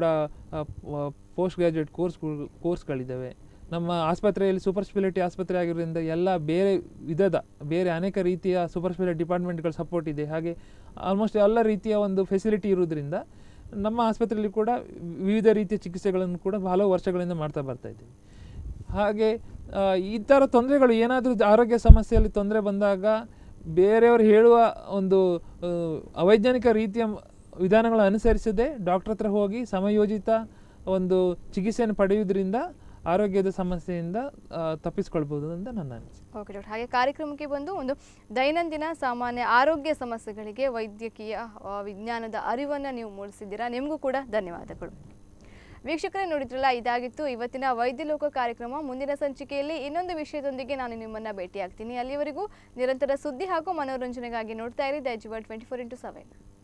ಪೋಸ್ಟ್ ಗ್ರ್ಯಾಜುಯೇಟ್ ಕೋರ್ಸ್ ಕೋರ್ಸ್ಗಳಿದ್ದಾವೆ ನಮ್ಮ ಆಸ್ಪತ್ರೆಯಲ್ಲಿ ಸೂಪರ್ ಸ್ಪೆಷಾಲಿಟಿ ಆಸ್ಪತ್ರೆ ಆಗಿರೋದ್ರಿಂದ ಎಲ್ಲ ಬೇರೆ ವಿಧದ ಬೇರೆ ಅನೇಕ ರೀತಿಯ ಸೂಪರ್ ಸ್ಪೆಷಾಲಿಟಿ ಡಿಪಾರ್ಟ್ಮೆಂಟ್ಗಳ ಸಪೋರ್ಟ್ ಇದೆ ಹಾಗೆ ಆಲ್ಮೋಸ್ಟ್ ಎಲ್ಲ ರೀತಿಯ ಒಂದು ಫೆಸಿಲಿಟಿ ಇರೋದ್ರಿಂದ ನಮ್ಮ ಆಸ್ಪತ್ರೆಯಲ್ಲಿ ಕೂಡ ವಿವಿಧ ರೀತಿಯ ಚಿಕಿತ್ಸೆಗಳನ್ನು ಕೂಡ ಹಲವು ವರ್ಷಗಳಿಂದ ಮಾಡ್ತಾ ಬರ್ತಾ ಇದ್ದೀವಿ ಹಾಗೆ ಆ, ಈ ಥರ ತೊಂದರೆಗಳು ಏನಾದರೂ ಆರೋಗ್ಯ ಸಮಸ್ಯೆಯಲ್ಲಿ ತೊಂದರೆ ಬಂದಾಗ ಬೇರೆಯವರು ಹೇಳುವ ಒಂದು ಆ, ಅವೈಜ್ಞಾನಿಕ ರೀತಿಯ ಮ- ವಿಧಾನಗಳನ್ನು ಅನುಸರಿಸದೆ ಡಾಕ್ಟರ್ ಹತ್ರ ಹೋಗಿ ಸಮಯೋಜಿತ ಒಂದು ಚಿಕಿತ್ಸೆಯನ್ನು ಪಡೆಯುವುದರಿಂದ ಆರೋಗ್ಯದ ಸಮಸ್ಯೆಯಿಂದ ಆ, ತಪ್ಪಿಸ್ಕೊಳ್ಬೋದು ಅಂತ ನನ್ನ ಅನಿಸಿಕೆ ಓಕೆ ಡಾಕ್ಟರ್ ಹಾಗೆ ಕಾರ್ಯಕ್ರಮಕ್ಕೆ ಬಂದು ಒಂದು ದೈನಂದಿನ ಸಾಮಾನ್ಯ ಆರೋಗ್ಯ ಸಮಸ್ಯೆಗಳಿಗೆ ವೈದ್ಯಕೀಯ ಆ, ವಿಜ್ಞಾನದ ಅರಿವನ್ನು ನೀವು ಮೂಡಿಸಿದ್ದೀರಾ ನಿಮಗೂ ಕೂಡ ಧನ್ಯವಾದಗಳು ವೀಕ್ಷಕರೇ ನೋಡಿದ್ರಲ್ಲ ಇದಾಗಿತ್ತು ಇವತ್ತಿನ ವೈದ್ಯ ಲೋಕ ಕಾರ್ಯಕ್ರಮ ಮುಂದಿನ ಸಂಚಿಕೆಯಲ್ಲಿ ಇನ್ನೊಂದು ವಿಷಯದೊಂದಿಗೆ ನಾನು ನಿಮ್ಮನ್ನು ಭೇಟಿಯಾಗ್ತೀನಿ ಅಲ್ಲಿವರೆಗೂ ನಿರಂತರ ಸುದ್ದಿ ಹಾಗೂ ಮನೋರಂಜನೆಗಾಗಿ ನೋಡ್ತಾ ಇರಿ Daijiworld twenty four into seven